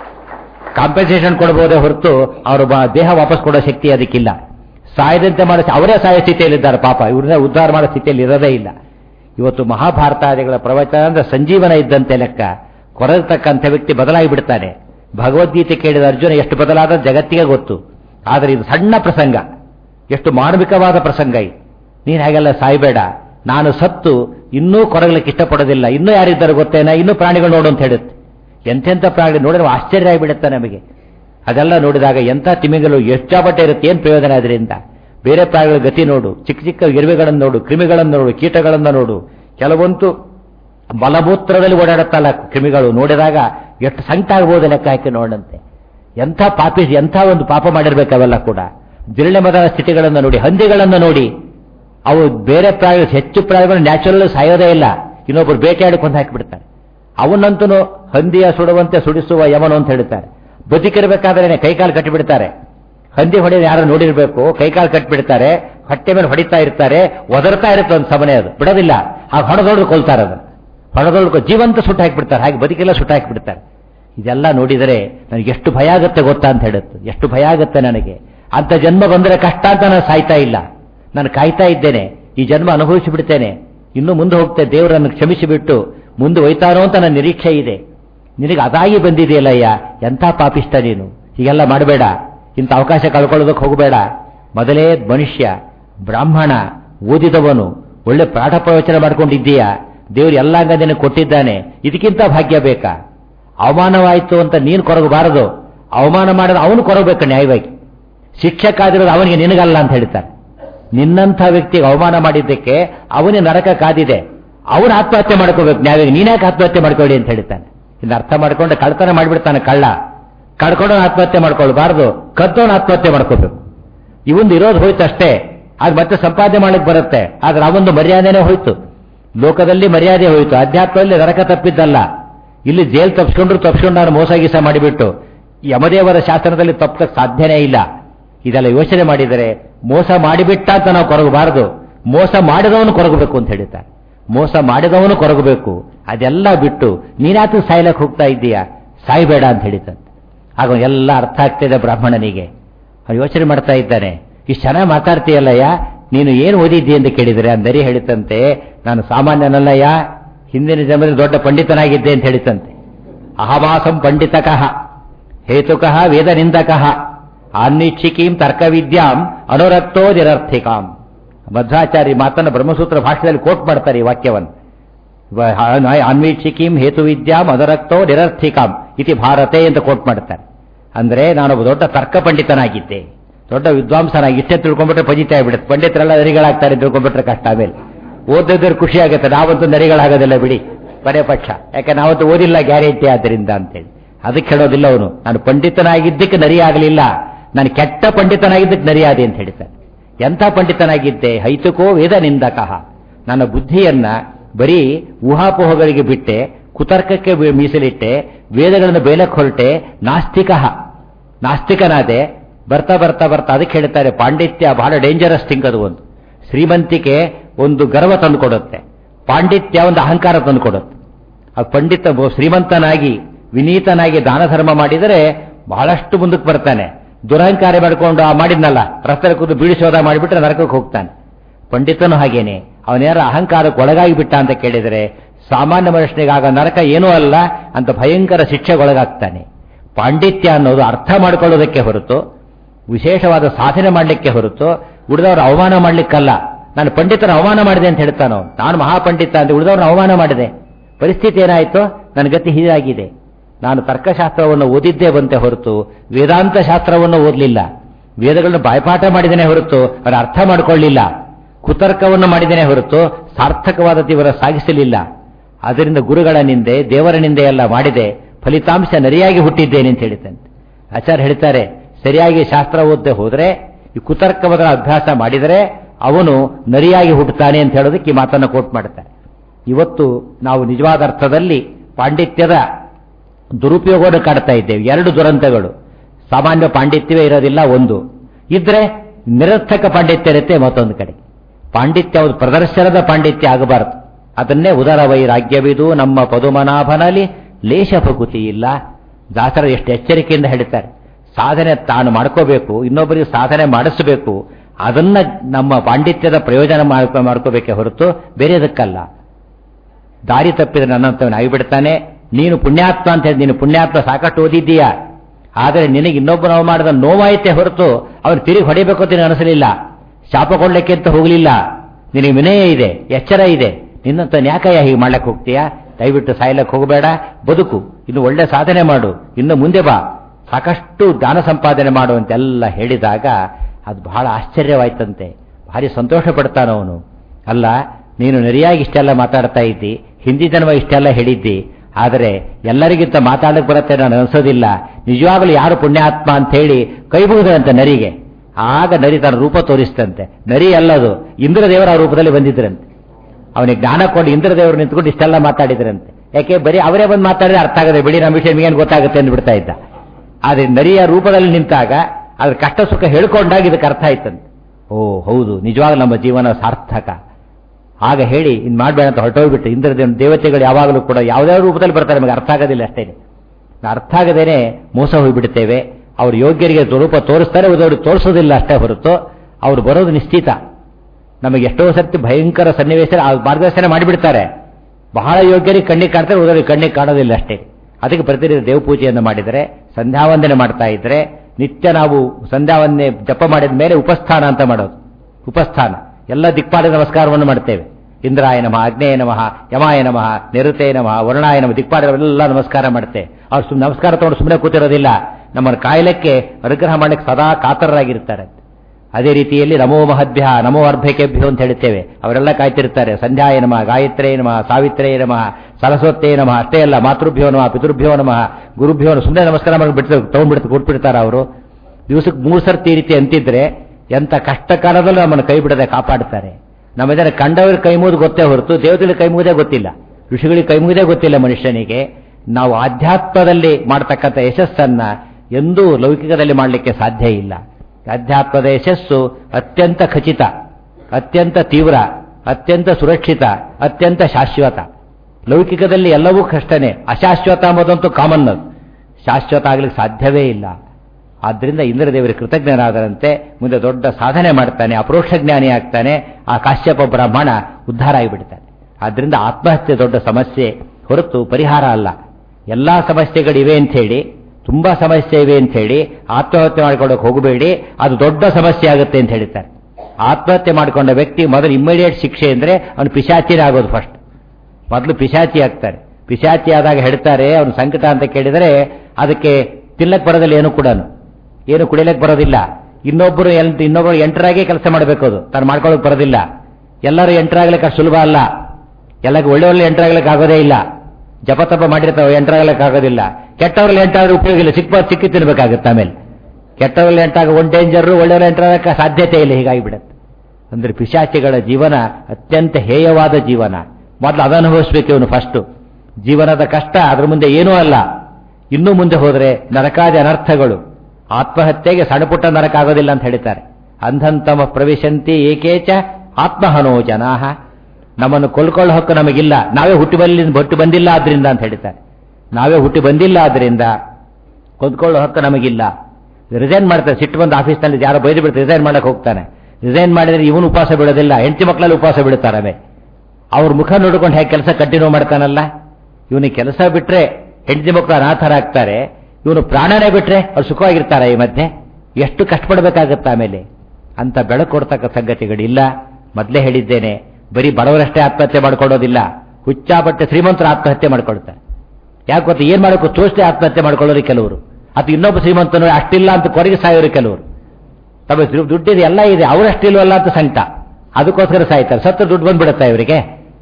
ಕಾಂಪನ್ಸೇಷನ್ ಕೊಡಬಹುದೇ ಹೊರತು ಅವರು ದೇಹ ವಾಪಸ್ ಕೊಡೋ ಶಕ್ತಿ ಅದಕ್ಕಿಲ್ಲ ಸಾಯದಂತೆ ಮಾಡೋ ಅವರೇ ಸಾಯೋ ಸ್ಥಿತಿಯಲ್ಲಿದ್ದಾರೆ ಪಾಪ ಇವ್ರನ್ನ ಉದ್ಧಾರ ಮಾಡೋ ಸ್ಥಿತಿಯಲ್ಲಿ ಇರೋದೇ ಇಲ್ಲ ಇವತ್ತು ಮಹಾಭಾರತಾದಿಗಳ ಪ್ರವಚನ ಅಂದ್ರೆ ಸಂಜೀವನ ಇದ್ದಂತೆ ಲೆಕ್ಕ ಕೊರತಕ್ಕಂಥ ವ್ಯಕ್ತಿ ಬದಲಾಗಿ ಬಿಡ್ತಾನೆ ಭಗವದ್ಗೀತೆ ಕೇಳಿದ ಅರ್ಜುನ ಎಷ್ಟು ಬದಲಾದ ಜಗತ್ತಿಗೆ ಗೊತ್ತು ಆದರೆ ಇದು ಸಣ್ಣ ಪ್ರಸಂಗ ಎಷ್ಟು ಮಾರ್ಮಿಕವಾದ ಪ್ರಸಂಗ ಇದು ನೀನು ಹಾಗೆಲ್ಲ ಸಾಯಬೇಡ ನಾನು ಸತ್ತು ಇನ್ನೂ ಕೊರಗಲಿಕ್ಕೆ ಇಷ್ಟಪಡೋದಿಲ್ಲ ಇನ್ನೂ ಯಾರಿದ್ದಾರೆ ಗೊತ್ತೇನ ಇನ್ನೂ ಪ್ರಾಣಿಗಳು ನೋಡು ಅಂತ ಹೇಳುತ್ತೆ ಎಂತೆಂಥ ಪ್ರಾಣಿ ನೋಡಿದ್ರೆ ಆಶ್ಚರ್ಯ ಆಗಿಬಿಡುತ್ತೆ ನಮಗೆ ಅದೆಲ್ಲ ನೋಡಿದಾಗ ಎಂಥ ತಿಮಿಗಳು ಎಷ್ಟಾಪಟ್ಟೆ ಇರುತ್ತೆ ಏನು ಪ್ರಯೋಜನ ಅದರಿಂದ ಬೇರೆ ಪ್ರಾಣಿಗಳ ಗತಿ ನೋಡು ಚಿಕ್ಕ ಚಿಕ್ಕ ಇರುವೆಗಳನ್ನು ನೋಡು ಕ್ರಿಮಿಗಳನ್ನು ನೋಡು ಕೀಟಗಳನ್ನು ನೋಡು ಕೆಲವೊಂದು ಮಲಮೂತ್ರದಲ್ಲಿ ಓಡಾಡುತ್ತಲ್ಲ ಕ್ರಿಮಿಗಳು ನೋಡಿದಾಗ ಎಷ್ಟು ಸಂಕಟ ಆಗ್ಬೋದು ಲೆಕ್ಕ ಹಾಕಿ ನೋಡಂತೆ ಎಂಥ ಪಾಪಿ ಎಂಥ ಒಂದು ಪಾಪ ಮಾಡಿರ್ಬೇಕು ಅವೆಲ್ಲ ಕೂಡ ಜಿರಳೆ ಮದನ ಸ್ಥಿತಿಗಳನ್ನು ನೋಡಿ ಹಂದಿಗಳನ್ನು ನೋಡಿ ಅವು ಬೇರೆ ಪ್ರಾಣಿಗಳು ಹೆಚ್ಚು ಪ್ರಾಣಿಗಳು ನ್ಯಾಚುರಲ್ ಸಾಯೋದೇ ಇಲ್ಲ ಇನ್ನೊಬ್ಬರು ಬೇಟೆಯಾಡಿ ಕೊಂದು ಹಾಕಿಬಿಡ್ತಾರೆ ಅವನಂತೂ ಹಂದಿಯ ಸುಡುವಂತೆ ಸುಡಿಸುವ ಯಮನು ಅಂತ ಹೇಳ್ತಾರೆ ಬದುಕಿರ್ಬೇಕಾದ್ರೆ ಕೈಕಾಲು ಕಟ್ಟಿಬಿಡ್ತಾರೆ ಹಂದಿ ಹೊಡೆಯೋದು ಯಾರು ನೋಡಿರ್ಬೇಕು ಕೈಕಾಲು ಕಟ್ಟಿಬಿಡ್ತಾರೆ ಹೊಟ್ಟೆ ಮೇಲೆ ಹೊಡಿತಾ ಇರ್ತಾರೆ ಒದರ್ತಾ ಇರುತ್ತೆ ಒಂದು ಸಮನೆ ಅದು ಬಿಡೋದಿಲ್ಲ ಆ ಹೊಡೆದೊಡ್ದು ಕೊಲ್ತಾರೆ ಅದನ್ನು ಹೊಡೆದೊಡ್ದು ಜೀವಂತ ಸುಟ್ಟು ಹಾಕಿಬಿಡ್ತಾರೆ ಹಾಗೆ ಬದುಕೆಲ್ಲ ಸುಟ್ಟು ಹಾಕಿಬಿಡ್ತಾರೆ ಇದೆಲ್ಲ ನೋಡಿದರೆ ನನಗೆ ಎಷ್ಟು ಭಯ ಆಗುತ್ತೆ ಗೊತ್ತಾ ಅಂತ ಹೇಳುತ್ತೆ ಎಷ್ಟು ಭಯ ಆಗುತ್ತೆ ನನಗೆ ಅಂತ ಜನ್ಮ ಬಂದರೆ ಕಷ್ಟ ಅಂತ ನಾನು ಸಾಯ್ತಾ ಇಲ್ಲ ನಾನು ಕಾಯ್ತಾ ಇದ್ದೇನೆ ಈ ಜನ್ಮ ಅನುಭವಿಸಿ ಬಿಡ್ತೇನೆ ಇನ್ನು ಮುಂದೆ ಹೋಗ್ತೇನೆ ದೇವರನ್ನು ಕ್ಷಮಿಸಿಬಿಟ್ಟು ಮುಂದೆ ಹೋಯ್ತಾನೋ ಅಂತ ನನ್ನ ನಿರೀಕ್ಷೆ ಇದೆ ನಿನಗೆ ಅದಾಗಿ ಬಂದಿದೆಯಲ್ಲಯ್ಯ ಎಂಥ ಪಾಪಿಷ್ಟ ನೀನು ಹೀಗೆಲ್ಲ ಮಾಡಬೇಡ ಇಂಥ ಅವಕಾಶ ಕಳ್ಕೊಳ್ಳೋದಕ್ಕೆ ಹೋಗಬೇಡ ಮೊದಲೇ ಮನುಷ್ಯ ಬ್ರಾಹ್ಮಣ ಓದಿದವನು ಒಳ್ಳೆ ಪಾಠ ಪ್ರವಚನ ಮಾಡ್ಕೊಂಡಿದ್ದೀಯಾ ದೇವರು ಎಲ್ಲ ಅಂಗದಿನ ಕೊಟ್ಟಿದ್ದಾನೆ ಇದಕ್ಕಿಂತ ಭಾಗ್ಯ ಬೇಕಾ ಅವಮಾನವಾಯಿತು ಅಂತ ನೀನು ಕೊರಗಬಾರದು ಅವಮಾನ ಮಾಡಿದ ಅವನು ಕೊರಗಬೇಕು ನ್ಯಾಯವಾಗಿ ಶಿಕ್ಷಕ ಆಗಿರೋದು ಅವನಿಗೆ ನಿನಗಲ್ಲ ಅಂತ ಹೇಳ್ತಾರೆ ನಿನ್ನಂಥ ವ್ಯಕ್ತಿಗೆ ಅವಮಾನ ಮಾಡಿದ್ದಕ್ಕೆ ಅವನೇ ನರಕ ಕಾದಿದೆ ಅವನು ಆತ್ಮಹತ್ಯೆ ಮಾಡ್ಕೋಬೇಕು ನ್ಯಾಯವಾಗಿ ನೀನ್ಯಾಕೆ ಆತ್ಮಹತ್ಯೆ ಮಾಡ್ಕೊಳ್ಳಿ ಅಂತ ಹೇಳ್ತಾನೆ ಇನ್ನು ಅರ್ಥ ಮಾಡ್ಕೊಂಡು ಕಳ್ತನ ಮಾಡಿಬಿಡ್ತಾನೆ ಕಳ್ಳ ಕಳ್ಕೊಂಡವನು ಆತ್ಮಹತ್ಯೆ ಮಾಡ್ಕೊಳ್ಬಾರ್ದು ಕದ್ದವನು ಆತ್ಮಹತ್ಯೆ ಮಾಡ್ಕೋಬೇಕು ಇವಂದು ಇರೋದು ಹೋಯ್ತು ಅಷ್ಟೇ ಆಗ ಮತ್ತೆ ಸಂಪಾದನೆ ಮಾಡಕ್ ಬರುತ್ತೆ ಆದ್ರೆ ಅವೊಂದು ಮರ್ಯಾದೆನೇ ಹೋಯ್ತು ಲೋಕದಲ್ಲಿ ಮರ್ಯಾದೆ ಹೋಯ್ತು ಅಧ್ಯಾತ್ಮದಲ್ಲಿ ನರಕ ತಪ್ಪಿದ್ದಲ್ಲ ಇಲ್ಲಿ ಜೈಲ್ ತಪ್ಪಿಸ್ಕೊಂಡ್ರು ತಪ್ಪಿಸ್ಕೊಂಡು ನಾನು ಮೋಸ ಗೀಸ ಮಾಡಿಬಿಟ್ಟು ಯಮದೇವರ ಶಾಸನದಲ್ಲಿ ತಪ್ಪಕ್ಕೆ ಸಾಧ್ಯನೇ ಇಲ್ಲ ಇದೆಲ್ಲ ಯೋಚನೆ ಮಾಡಿದರೆ ಮೋಸ ಮಾಡಿಬಿಟ್ಟ ಅಂತ ನಾವು ಕೊರಗಬಾರದು ಮೋಸ ಮಾಡಿದವನು ಕೊರಗಬೇಕು ಅಂತ ಹೇಳ್ತಾರೆ ಮೋಸ ಮಾಡಿದವನು ಕೊರಗಬೇಕು ಅದೆಲ್ಲ ಬಿಟ್ಟು ನೀನಾತು ಸಾಯ್ಲಕ್ಕೆ ಹೋಗ್ತಾ ಇದ್ದೀಯಾ ಸಾಯ್ಬೇಡ ಅಂತ ಹೇಳಿದಂತೆ ಆಗ ಎಲ್ಲ ಅರ್ಥ ಆಗ್ತಿದೆ ಬ್ರಾಹ್ಮಣನಿಗೆ ಅವ್ನು ಯೋಚನೆ ಮಾಡ್ತಾ ಇದ್ದಾನೆ ಇಷ್ಟು ಚೆನ್ನಾಗಿ ಮಾತಾಡ್ತೀಯಲ್ಲಯ್ಯ ನೀನು ಏನು ಓದಿದ್ದಿ ಅಂತ ಕೇಳಿದರೆ ಅಂದರಿ ಹೇಳಿತಂತೆ ನಾನು ಸಾಮಾನ್ಯನಲ್ಲಯ್ಯ ಹಿಂದಿನ ಜನ್ಮದಲ್ಲಿ ದೊಡ್ಡ ಪಂಡಿತನಾಗಿದ್ದೆ ಅಂತ ಹೇಳಿತಂತೆ ಅಹಮಾಸಂ ಪಂಡಿತಕಃ ಹೇತುಕಃ ವೇದ ನಿಂದಕಃ ಆನ್ವೀಕ್ಷಿಕೀಂ ತರ್ಕವಿದ್ಯಾಂ ಅನುರಕ್ತೋ ನಿರರ್ಥಿಕಾಂ ಮಧ್ವಾಚಾರ್ಯ ಮಾತನ್ನು ಬ್ರಹ್ಮಸೂತ್ರ ಭಾಷೆಯಲ್ಲಿ ಕೋಟ್ ಮಾಡ್ತಾರೆ ಈ ವಾಕ್ಯವನ್ನು ಅನ್ವೀಕ್ಷಿಕೀಂ ಹೇತುವಿದ್ಯಾಂ ಅನುರಕ್ತೋ ನಿರರ್ಥಿಕಾಂ ಇತಿ ಭಾರತೆ ಅಂತ ಕೋಟ್ ಮಾಡ್ತಾರೆ ಅಂದ್ರೆ ನಾನೊಬ್ಬ ದೊಡ್ಡ ತರ್ಕ ಪಂಡಿತನಾಗಿದ್ದೆ ದೊಡ್ಡ ವಿದ್ವಾಂಸನಾಗಿ ಇಷ್ಟೇ ತಿಳ್ಕೊಂಡ್ಬಿಟ್ರೆ ಪಜಿತ ಆಗ್ಬಿಡುತ್ತೆ ಪಂಡಿತರೆಲ್ಲ ನರಿಗಳಾಗ್ತಾರೆ ತಿಳ್ಕೊಂಡ್ಬಿಟ್ರೆ ಕಷ್ಟ ಆಮೇಲೆ ಓದಿದ್ರೆ ಖುಷಿ ಆಗುತ್ತೆ ನಾವಂತೂ ನರಿಗಳಾಗೋದಿಲ್ಲ ಬಿಡಿ ಬರೇ ಪಕ್ಷ ಯಾಕೆ ನಾವಂತೂ ಓದಿಲ್ಲ ಗ್ಯಾರಂಟಿ ಆದ್ದರಿಂದ ಅಂತೇಳಿ ಅದಕ್ಕೆ ಹೇಳೋದಿಲ್ಲ ಅವನು ನಾನು ಪಂಡಿತನಾಗಿದ್ದಕ್ಕೆ ನರಿ ಆಗಲಿಲ್ಲ ನಾನು ಕೆಟ್ಟ ಪಂಡಿತನಾಗಿದ್ದಕ್ಕೆ ನರಿಯಾದೆ ಅಂತ ಹೇಳ್ತಾನೆ ಎಂಥ ಪಂಡಿತನಾಗಿದ್ದೆ ಹೈತುಕೋ ವೇದ ನಿಂದಕಃ ನನ್ನ ಬುದ್ಧಿಯನ್ನ ಬರೀ ಊಹಾಪೋಹಗಳಿಗೆ ಬಿಟ್ಟೆ ಕುತರ್ಕಕ್ಕೆ ಮೀಸಲಿಟ್ಟೆ ವೇದಗಳನ್ನು ಬೇಲಕ್ಕೆ ಹೊರಟೆ ನಾಸ್ತಿಕ ನಾಸ್ತಿಕನಾದೆ ಬರ್ತಾ ಬರ್ತಾ ಬರ್ತಾ ಅದಕ್ಕೆ ಹೇಳ್ತಾರೆ ಪಾಂಡಿತ್ಯ ಬಹಳ ಡೇಂಜರಸ್ ಥಿಂಗ್ ಅದು ಒಂದು ಶ್ರೀಮಂತಿಕೆ ಒಂದು ಗರ್ವ ತಂದುಕೊಡುತ್ತೆ ಪಾಂಡಿತ್ಯ ಒಂದು ಅಹಂಕಾರ ತಂದುಕೊಡುತ್ತೆ ಆ ಪಂಡಿತ ಶ್ರೀಮಂತನಾಗಿ ವಿನೀತನಾಗಿ ದಾನ ಧರ್ಮ ಮಾಡಿದರೆ ಬಹಳಷ್ಟು ಮುಂದಕ್ಕೆ ಬರ್ತಾನೆ ದುರಹಂಕಾರ ಮಾಡಿಕೊಂಡು ಆ ಮಾಡಿದ್ನಲ್ಲ ರಸ್ತೆ ಕೂತು ಬೀಳಿಸೋದ ಮಾಡಿಬಿಟ್ರೆ ನರಕಕ್ಕೆ ಹೋಗ್ತಾನೆ ಪಂಡಿತನು ಹಾಗೇನೆ ಅವನೇರ ಅಹಂಕಾರಕ್ಕೆ ಒಳಗಾಗಿ ಬಿಟ್ಟ ಅಂತ ಕೇಳಿದರೆ ಸಾಮಾನ್ಯ ಮನುಷ್ಯನಿಗೆ ಆಗ ನರಕ ಏನೂ ಅಲ್ಲ ಅಂತ ಭಯಂಕರ ಶಿಕ್ಷೆಗೊಳಗಾಗ್ತಾನೆ ಪಾಂಡಿತ್ಯ ಅನ್ನೋದು ಅರ್ಥ ಮಾಡ್ಕೊಳ್ಳೋದಕ್ಕೆ ಹೊರತು ವಿಶೇಷವಾದ ಸಾಧನೆ ಮಾಡಲಿಕ್ಕೆ ಹೊರತು ಉಳಿದವರು ಅವಮಾನ ಮಾಡಲಿಕ್ಕಲ್ಲ ನಾನು ಪಂಡಿತರ ಅವಮಾನ ಮಾಡಿದೆ ಅಂತ ಹೇಳ್ತಾನೋ ನಾನು ಮಹಾಪಂಡಿತ ಅಂತ ಉಳಿದವ್ರನ್ನ ಅವಮಾನ ಮಾಡಿದೆ ಪರಿಸ್ಥಿತಿ ಏನಾಯಿತು ನನ್ನ ಗತಿ ಹೀಗಾಗಿದೆ ನಾನು ತರ್ಕಶಾಸ್ತ್ರವನ್ನು ಓದಿದ್ದೇ ಬಂತೆ ಹೊರತು ವೇದಾಂತ ಶಾಸ್ತ್ರವನ್ನು ಓದಲಿಲ್ಲ ವೇದಗಳನ್ನು ಬಾಯ್ಪಾಠ ಮಾಡಿದೇನೆ ಹೊರತು ಅವರ ಅರ್ಥ ಮಾಡಿಕೊಳ್ಳಿಲ್ಲ ಕುತರ್ಕವನ್ನು ಮಾಡಿದೇನೆ ಹೊರತು ಸಾರ್ಥಕವಾದ ತೀವ್ರ ಸಾಗಿಸಲಿಲ್ಲ ಅದರಿಂದ ಗುರುಗಳ ನಿಂದೆ ದೇವರ ನಿಂದೆ ಎಲ್ಲ ಮಾಡಿದೆ ಫಲಿತಾಂಶ ನರಿಯಾಗಿ ಹುಟ್ಟಿದ್ದೇನೆ ಅಂತ ಹೇಳಿದಂತೆ ಆಚಾರ್ಯ ಹೇಳ್ತಾರೆ ಸರಿಯಾಗಿ ಶಾಸ್ತ್ರ ಓದದೆ ಹೋದ್ರೆ ಈ ಕುತರ್ಕವಾದ ಅಭ್ಯಾಸ ಮಾಡಿದರೆ ಅವನು ನರಿಯಾಗಿ ಹುಟ್ಟುತ್ತಾನೆ ಅಂತ ಹೇಳೋದಕ್ಕೆ ಈ ಮಾತನ್ನು ಕೋಟ್ ಮಾಡ್ತಾರೆ ಇವತ್ತು ನಾವು ನಿಜವಾದ ಅರ್ಥದಲ್ಲಿ ಪಾಂಡಿತ್ಯದ ದುರುಪಯೋಗವನ್ನು ಕಾಡ್ತಾ ಇದ್ದೇವೆ ಎರಡು ದುರಂತಗಳು ಸಾಮಾನ್ಯ ಪಾಂಡಿತ್ಯವೇ ಇರೋದಿಲ್ಲ ಒಂದು ಇದ್ರೆ ನಿರರ್ಥಕ ಪಾಂಡಿತ್ಯ ಇರುತ್ತೆ ಮತ್ತೊಂದು ಕಡೆ ಪಾಂಡಿತ್ಯ ಒಂದು ಪ್ರದರ್ಶನದ ಪಾಂಡಿತ್ಯ ಆಗಬಾರದು ಅದನ್ನೇ ಉದರ ವೈರಾಗ್ಯವಿದು ನಮ್ಮ ಪದುಮನಾಭನಲ್ಲಿ ಲೇಷ ಪ್ರಕೃತಿ ಇಲ್ಲ ದಾಸರ ಎಷ್ಟು ಎಚ್ಚರಿಕೆಯಿಂದ ಹೇಳ್ತಾರೆ ಸಾಧನೆ ತಾನು ಮಾಡ್ಕೋಬೇಕು ಇನ್ನೊಬ್ಬರಿಗೆ ಸಾಧನೆ ಮಾಡಿಸಬೇಕು ಅದನ್ನ ನಮ್ಮ ಪಾಂಡಿತ್ಯದ ಪ್ರಯೋಜನ ಮಾಡ್ಕೊ ಮಾಡ್ಕೋಬೇಕೇ ಹೊರತು ಬೇರೆದಕ್ಕಲ್ಲ ದಾರಿ ತಪ್ಪಿದ ನನ್ನಂತವನು ಆಗಿಬಿಡ್ತಾನೆ ನೀನು ಪುಣ್ಯಾತ್ಮ ಅಂತ ಹೇಳಿ ನೀನು ಪುಣ್ಯಾತ್ಮ ಸಾಕಷ್ಟು ಓದಿದ್ದೀಯಾ ಆದರೆ ನಿನಗೆ ಇನ್ನೊಬ್ಬ ನಾವು ಮಾಡಿದ ನೋವಾಯಿತೆ ಹೊರತು ಅವನು ತಿರುಗಿ ಹೊಡಿಬೇಕು ಅಂತ ಅನಿಸಲಿಲ್ಲ ಶಾಪ ಕೊಡ್ಲಿಕ್ಕೆ ಅಂತ ಹೋಗಲಿಲ್ಲ ನಿನಗೆ ವಿನಯ ಇದೆ ಎಚ್ಚರ ಇದೆ ನಿನ್ನಂತ ನ್ಯಾಕಯ್ಯ ಹೀಗೆ ಮಾಡ್ಲಕ್ಕೆ ಹೋಗ್ತೀಯಾ ದಯವಿಟ್ಟು ಸಾಯ್ಲಕ್ಕೆ ಹೋಗಬೇಡ ಬದುಕು ಇನ್ನು ಒಳ್ಳೆ ಸಾಧನೆ ಮಾಡು ಇನ್ನು ಮುಂದೆ ಬಾ ಸಾಕಷ್ಟು ದಾನ ಸಂಪಾದನೆ ಮಾಡುವಂತೆಲ್ಲ ಹೇಳಿದಾಗ ಅದು ಬಹಳ ಆಶ್ಚರ್ಯವಾಯ್ತಂತೆ ಭಾರಿ ಸಂತೋಷ ಪಡ್ತಾನವನು ಅಲ್ಲ ನೀನು ನೆರೆಯಾಗಿ ಇಷ್ಟೆಲ್ಲ ಮಾತಾಡ್ತಾ ಇದ್ದಿ ಹಿಂದಿ ಜನ್ಮ ಇಷ್ಟೆಲ್ಲ ಹೇಳಿದ್ದಿ ಆದರೆ ಎಲ್ಲರಿಗಿಂತ ಮಾತಾಡಕ್ಕೆ ಬರುತ್ತೆ ನಾನು ಅನಿಸೋದಿಲ್ಲ ನಿಜವಾಗಲೂ ಯಾರು ಪುಣ್ಯಾತ್ಮ ಅಂತ ಹೇಳಿ ಕೈ ಮುಗಿದಂತೆ ನರಿಗೆ ಆಗ ನರಿ ತನ್ನ ರೂಪ ತೋರಿಸ್ತಂತೆ ನರಿ ಅಲ್ಲದು ಇಂದ್ರದೇವರ ಆ ರೂಪದಲ್ಲಿ ಬಂದಿದ್ರಂತೆ ಅವನಿಗೆ ಜ್ಞಾನ ಕೊಟ್ಟು ಇಂದ್ರದೇವರು ನಿಂತ್ಕೊಂಡು ಇಷ್ಟೆಲ್ಲ ಮಾತಾಡಿದ್ರಂತೆ ಯಾಕೆ ಬರೀ ಅವರೇ ಬಂದು ಮಾತಾಡಿದ್ರೆ ಅರ್ಥ ಆಗದೆ ಬಿಡಿ ನಮ್ಮ ವಿಷಯ ನಿಮಗೇನು ಗೊತ್ತಾಗುತ್ತೆ ಅಂತ ಬಿಡ್ತಾ ಇದ್ದ ಆದರೆ ನರಿಯ ರೂಪದಲ್ಲಿ ನಿಂತಾಗ ಅದ್ರ ಕಷ್ಟ ಸುಖ ಹೇಳ್ಕೊಂಡಾಗ ಇದಕ್ಕೆ ಅರ್ಥ ಆಯ್ತಂತೆ ಓ ಹೌದು ನಿಜವಾಗ್ಲೂ ನಮ್ಮ ಜೀವನ ಸಾರ್ಥಕ ಆಗ ಹೇಳಿ ಇನ್ ಮಾಡಬೇಡ ಅಂತ ಹೊರಟೋಗ್ಬಿಟ್ಟು ಇಂದ್ರದೇವ ದೇವತೆಗಳು ಯಾವಾಗಲೂ ಕೂಡ ಯಾವುದೇ ರೂಪದಲ್ಲಿ ಬರ್ತಾರೆ ನಮಗೆ ಅರ್ಥ ಆಗೋದಿಲ್ಲ ಅಷ್ಟೇ ಅರ್ಥ ಆಗದೇನೆ ಮೋಸ ಹೋಗಿಬಿಡ್ತೇವೆ ಅವ್ರು ಯೋಗ್ಯರಿಗೆ ರೂಪ ತೋರಿಸ್ತಾರೆ ಉಳಿದವ್ರಿಗೆ ತೋರಿಸೋದಿಲ್ಲ ಅಷ್ಟೇ ಹೊರತು ಅವ್ರು ಬರೋದು ನಿಶ್ಚಿತ ನಮಗೆ ಎಷ್ಟೋ ಸರ್ತಿ ಭಯಂಕರ ಸನ್ನಿವೇಶ ಆ ಮಾರ್ಗದರ್ಶನ ಮಾಡಿಬಿಡ್ತಾರೆ ಬಹಳ ಯೋಗ್ಯರಿಗೆ ಕಣ್ಣಿಗೆ ಕಾಣ್ತಾರೆ ಉಳಿದವ್ರಿಗೆ ಕಣ್ಣಿಗೆ ಕಾಣೋದಿಲ್ಲ ಅಷ್ಟೇ ಅದಕ್ಕೆ ಪ್ರತಿನಿತ್ಯ ದೇವ ಪೂಜೆಯನ್ನು ಮಾಡಿದರೆ ಸಂಧ್ಯಾವಂದನೆ ಮಾಡ್ತಾ ಇದ್ರೆ ನಿತ್ಯ ನಾವು ಸಂಧ್ಯಾವಂದನೆ ಜಪ ಮಾಡಿದ ಮೇಲೆ ಉಪಸ್ಥಾನ ಅಂತ ಮಾಡೋದು ಉಪಸ್ಥಾನ ಎಲ್ಲ ದಿಕ್ಪಾದ ನಮಸ್ಕಾರವನ್ನು ಮಾಡ್ತೇವೆ ಇಂದ್ರಾಯ ನಮಃ ಅಗ್ನೇಯ ನಮಃ ಯಮಾಯ ನಮಃ ನಿರುತೆ ನಮಃ ವರ್ಣಾಯ ನಮಃ ದಿಕ್ಪಾದಗಳೆಲ್ಲ ನಮಸ್ಕಾರ ಮಾಡ್ತೇವೆ ಅವ್ರು ಸುಮ್ಮನೆ ನಮಸ್ಕಾರ ತಗೊಂಡು ಸುಮ್ಮನೆ ಕೂತಿರೋದಿಲ್ಲ ನಮ್ಮನ್ನು ಕಾಯಲಕ್ಕೆ ಅನುಗ್ರಹ ಮಾಡಲಿಕ್ಕೆ ಸದಾ ಕಾತರರಾಗಿರ್ತಾರೆ ಅದೇ ರೀತಿಯಲ್ಲಿ ನಮೋ ಮಹದ್ಭ್ಯ ನಮೋ ಅರ್ಭ್ಯಕೆಭ್ಯೋ ಅಂತ ಹೇಳ್ತೇವೆ ಅವರೆಲ್ಲ ಕಾಯ್ತಿರ್ತಾರೆ ಸಂಧ್ಯಾಯ ನಮಃ ಗಾಯತ್ರೇ ನಮಃ ಸಾವಿತ್ರೇ ನಮಃ ಸರಸ್ವತೇ ನಮಃ ಅಷ್ಟೇ ಅಲ್ಲ ಮಾತೃಭ್ಯೋ ನಮಃ ಪಿತೃಭ್ಯೋ ನಮಃ ಗುರುಭ್ಯೋ ಸುಮ್ಮನೆ ನಮಸ್ಕಾರ ಮಾಡಿ ಬಿಡ್ತಾರೆ ತಗೊಂಡ್ಬಿಡ್ತು ಕೊಟ್ಬಿಡ್ತಾರೆ ಅವರು ದಿವಸಕ್ಕೆ ಮೂರು ಸರ್ತಿ ಈ ರೀತಿ ಅಂತಿದ್ರೆ ಎಂಥ ಕಷ್ಟ ಕಾಲದಲ್ಲೂ ನಮ್ಮನ್ನು ಕೈ ಬಿಡದೆ ಕಾಪಾಡ್ತಾರೆ ನಮ್ಮ ಜನ ಕಂಡವ್ರ ಕೈ ಮುಗಿದು ಗೊತ್ತೇ ಹೊರತು ದೇವತೆಗಳಿಗೆ ಕೈ ಮುಗಿದೇ ಗೊತ್ತಿಲ್ಲ ಋಷಿಗಳಿಗೆ ಕೈ ಮುಗಿದೇ ಗೊತ್ತಿಲ್ಲ ಮನುಷ್ಯನಿಗೆ ನಾವು ಆಧ್ಯಾತ್ಮದಲ್ಲಿ ಮಾಡ್ತಕ್ಕಂಥ ಯಶಸ್ಸನ್ನ ಎಂದೂ ಲೌಕಿಕದಲ್ಲಿ ಮಾಡಲಿಕ್ಕೆ ಸಾಧ್ಯ ಇಲ್ಲ ಅಧ್ಯಾತ್ಮದ ಯಶಸ್ಸು ಅತ್ಯಂತ ಖಚಿತ ಅತ್ಯಂತ ತೀವ್ರ ಅತ್ಯಂತ ಸುರಕ್ಷಿತ ಅತ್ಯಂತ ಶಾಶ್ವತ ಲೌಕಿಕದಲ್ಲಿ ಎಲ್ಲವೂ ಕಷ್ಟನೇ ಅಶಾಶ್ವತ ಎಂಬುದಂತೂ ಕಾಮನ್ ಅದು ಶಾಶ್ವತ ಆಗ್ಲಿಕ್ಕೆ ಸಾಧ್ಯವೇ ಇಲ್ಲ ಆದ್ದರಿಂದ ಇಂದ್ರದೇವರಿಗೆ ಕೃತಜ್ಞನಾದರಂತೆ ಮುಂದೆ ದೊಡ್ಡ ಸಾಧನೆ ಮಾಡ್ತಾನೆ ಅಪರೋಕ್ಷ ಜ್ಞಾನಿ ಆಗ್ತಾನೆ ಆ ಕಾಶ್ಯಪ ಬ್ರಾಹ್ಮಣ ಉದ್ಧಾರ ಆಗಿಬಿಡ್ತಾನೆ ಆದ್ದರಿಂದ ಆತ್ಮಹತ್ಯೆ ದೊಡ್ಡ ಸಮಸ್ಯೆ ಹೊರತು ಪರಿಹಾರ ಅಲ್ಲ ಎಲ್ಲಾ ಸಮಸ್ಯೆಗಳಿವೆ ಅಂತ ಹೇಳಿ ತುಂಬಾ ಸಮಸ್ಯೆ ಇವೆ ಅಂತ ಹೇಳಿ ಆತ್ಮಹತ್ಯೆ ಮಾಡ್ಕೊಳ್ಳೋಕೆ ಹೋಗಬೇಡಿ ಅದು ದೊಡ್ಡ ಸಮಸ್ಯೆ ಆಗುತ್ತೆ ಅಂತ ಹೇಳ್ತಾರೆ ಆತ್ಮಹತ್ಯೆ ಮಾಡಿಕೊಂಡ ವ್ಯಕ್ತಿ ಮೊದಲು ಇಮ್ಮಿಡಿಯೇಟ್ ಶಿಕ್ಷೆ ಅಂದ್ರೆ ಅವನು ಪಿಶಾಚಿನೇ ಆಗೋದು ಫಸ್ಟ್ ಮೊದಲು ಪಿಶಾಚಿ ಆಗ್ತಾರೆ ಪಿಶಾಚಿ ಆದಾಗ ಹೇಳ್ತಾರೆ ಅವನು ಸಂಕಟ ಅಂತ ಕೇಳಿದರೆ ಅದಕ್ಕೆ ತಿನ್ನಕ್ ಬರೋದಿಲ್ಲ ಏನು ಕೂಡ ಏನು ಕುಡಿಯಲಿಕ್ಕೆ ಬರೋದಿಲ್ಲ ಇನ್ನೊಬ್ಬರು ಇನ್ನೊಬ್ಬರು ಎಂಟರಾಗಿ ಕೆಲಸ ಮಾಡಬೇಕು ಅದು ತಾನು ಮಾಡ್ಕೊಳ್ಳೋಕೆ ಬರೋದಿಲ್ಲ ಎಲ್ಲರೂ ಎಂಟರಾಗ್ಲಿಕ್ಕೆ ಅಷ್ಟು ಸುಲಭ ಅಲ್ಲ ಎಲ್ಲಕ್ಕೆ ಒಳ್ಳೆ ಒಳ್ಳೆ ಎಂಟರಾಗ್ಲಿಕ್ಕೆ ಆಗೋದೇ ಇಲ್ಲ ಜಪ ತಪ ಮಾಡಿರ್ತಾವೆ ಎಂಟರಾಗ್ಲಿಕ್ಕೆ ಆಗೋದಿಲ್ಲ ಕೆಟ್ಟವ್ರಲ್ಲಿ ಎಂಟಾದ್ರೆ ಉಪಯೋಗ ಇಲ್ಲ ಚಿಕ್ಕ ಚಿಕ್ಕಿ ತಿನ್ಬೇಕಾಗುತ್ತೆ ಆಮೇಲೆ ಕೆಟ್ಟವ್ರಲ್ಲಿ ಎಂಟಾಗ ಒನ್ ಡೇಂಜರು ಒಳ್ಳೆಯವ್ರ ಎಂಟಾಗಕ್ಕೆ ಸಾಧ್ಯತೆ ಇಲ್ಲ ಹೀಗಾಗಿ ಬಿಡುತ್ತೆ ಅಂದ್ರೆ ಪಿಶಾಚಿಗಳ ಜೀವನ ಅತ್ಯಂತ ಹೇಯವಾದ ಜೀವನ ಮೊದಲು ಅದನ್ನು ಅನುಭವಿಸ್ಬೇಕು ಇವನು ಫಸ್ಟು ಜೀವನದ ಕಷ್ಟ ಅದ್ರ ಮುಂದೆ ಏನೂ ಅಲ್ಲ ಇನ್ನೂ ಮುಂದೆ ಹೋದರೆ ನರಕಾದಿ ಅನರ್ಥಗಳು ಆತ್ಮಹತ್ಯೆಗೆ ಸಣ್ಣಪುಟ್ಟ ನರಕ ಆಗೋದಿಲ್ಲ ಅಂತ ಹೇಳ್ತಾರೆ ಅಂಧಂತಮ ಪ್ರವೇಶಂತಿ ಏಕೇಚ ಆತ್ಮಹನೋ ಜನಾಹ ನಮ್ಮನ್ನು ಕೊಲ್ಕೊಳ್ಳೋ ಹಕ್ಕು ನಮಗಿಲ್ಲ ನಾವೇ ಹುಟ್ಟಿ ಬಲ್ಲಿ ಹುಟ್ಟಿ ಬಂದಿಲ್ಲ ಆದ್ರಿಂದ ಅಂತ ಹೇಳ್ತಾರೆ ನಾವೇ ಹುಟ್ಟಿ ಬಂದಿಲ್ಲ ಆದ್ರಿಂದ ಕೊಂದ್ಕೊಳ್ಳೋ ಹಕ್ಕು ನಮಗಿಲ್ಲ ರಿಸೈನ್ ಮಾಡ್ತಾರೆ ಸಿಟ್ಟು ಬಂದು ಆಫೀಸ್ನಲ್ಲಿ ಯಾರೋ ಬೈದು ಬಿಡ್ತಾರೆ ರಿಸೈನ್ ಮಾಡಕ್ಕೆ ಹೋಗ್ತಾನೆ ರಿಸೈನ್ ಮಾಡಿದ್ರೆ ಇವನು ಉಪವಾಸ ಬಿಡೋದಿಲ್ಲ ಹೆಂಡತಿ ಮಕ್ಕಳಲ್ಲಿ ಉಪವಾಸ ಬಿಡುತ್ತಾರೆ ಅವ್ರ ಮುಖ ನೋಡ್ಕೊಂಡು ಹೇಗೆ ಕೆಲಸ ಕಂಟಿನ್ಯೂ ಮಾಡ್ತಾನಲ್ಲ ಇವನಿಗೆ ಕೆಲಸ ಬಿಟ್ರೆ ಹೆಂಡತಿ ಮಕ್ಕಳು ಅನಾಥರ ಆಗ್ತಾರೆ ಇವನು ಪ್ರಾಣನೇ ಬಿಟ್ರೆ ಅವ್ರು ಸುಖವಾಗಿರ್ತಾರೆ ಈ ಮಧ್ಯೆ ಎಷ್ಟು ಕಷ್ಟಪಡಬೇಕಾಗತ್ತ ಆಮೇಲೆ ಅಂತ ಬೆಳಕು ಕೊಡ್ತಕ್ಕ ಸಂಗತಿಗಳಿಲ್ಲ ಮೊದಲೇ ಹೇಳಿದ್ದೇನೆ ಬರೀ ಬಡವರಷ್ಟೇ ಆತ್ಮಹತ್ಯೆ ಮಾಡ್ಕೊಳ್ಳೋದಿಲ್ಲ ಹುಚ್ಚಾಪಟ್ಟೆ ಶ್ರೀಮಂತರು ಆತ್ಮಹತ್ಯೆ ಮಾಡ್ಕೊಳ್ತಾರೆ ಯಾಕೆ ಗೊತ್ತಾ ಏನ್ ಮಾಡಬೇಕು ತೋರಿಸದೆ ಆತ್ಮಹತ್ಯೆ ಮಾಡ್ಕೊಳ್ಳೋರು ಕೆಲವರು ಅಥವಾ ಇನ್ನೊಬ್ಬ ಶ್ರೀಮಂತನು ಅಷ್ಟಿಲ್ಲ ಅಂತ ಕೊರಗೆ ಸಾಯೋರು ಕೆಲವರು ತಮ್ಮ ದುಡ್ಡಿದೆ ಎಲ್ಲ ಇದೆ ಅವರಷ್ಟಿಲ್ವಲ್ಲ ಅಂತ ಸಂಕಟ ಅದಕ್ಕೋಸ್ಕರ ಸಾಯ್ತಾರೆ ಸತ್ತು ದುಡ್ಡು ಬಂದ್ಬಿಡುತ್ತಾ ಇವರಿಗೆ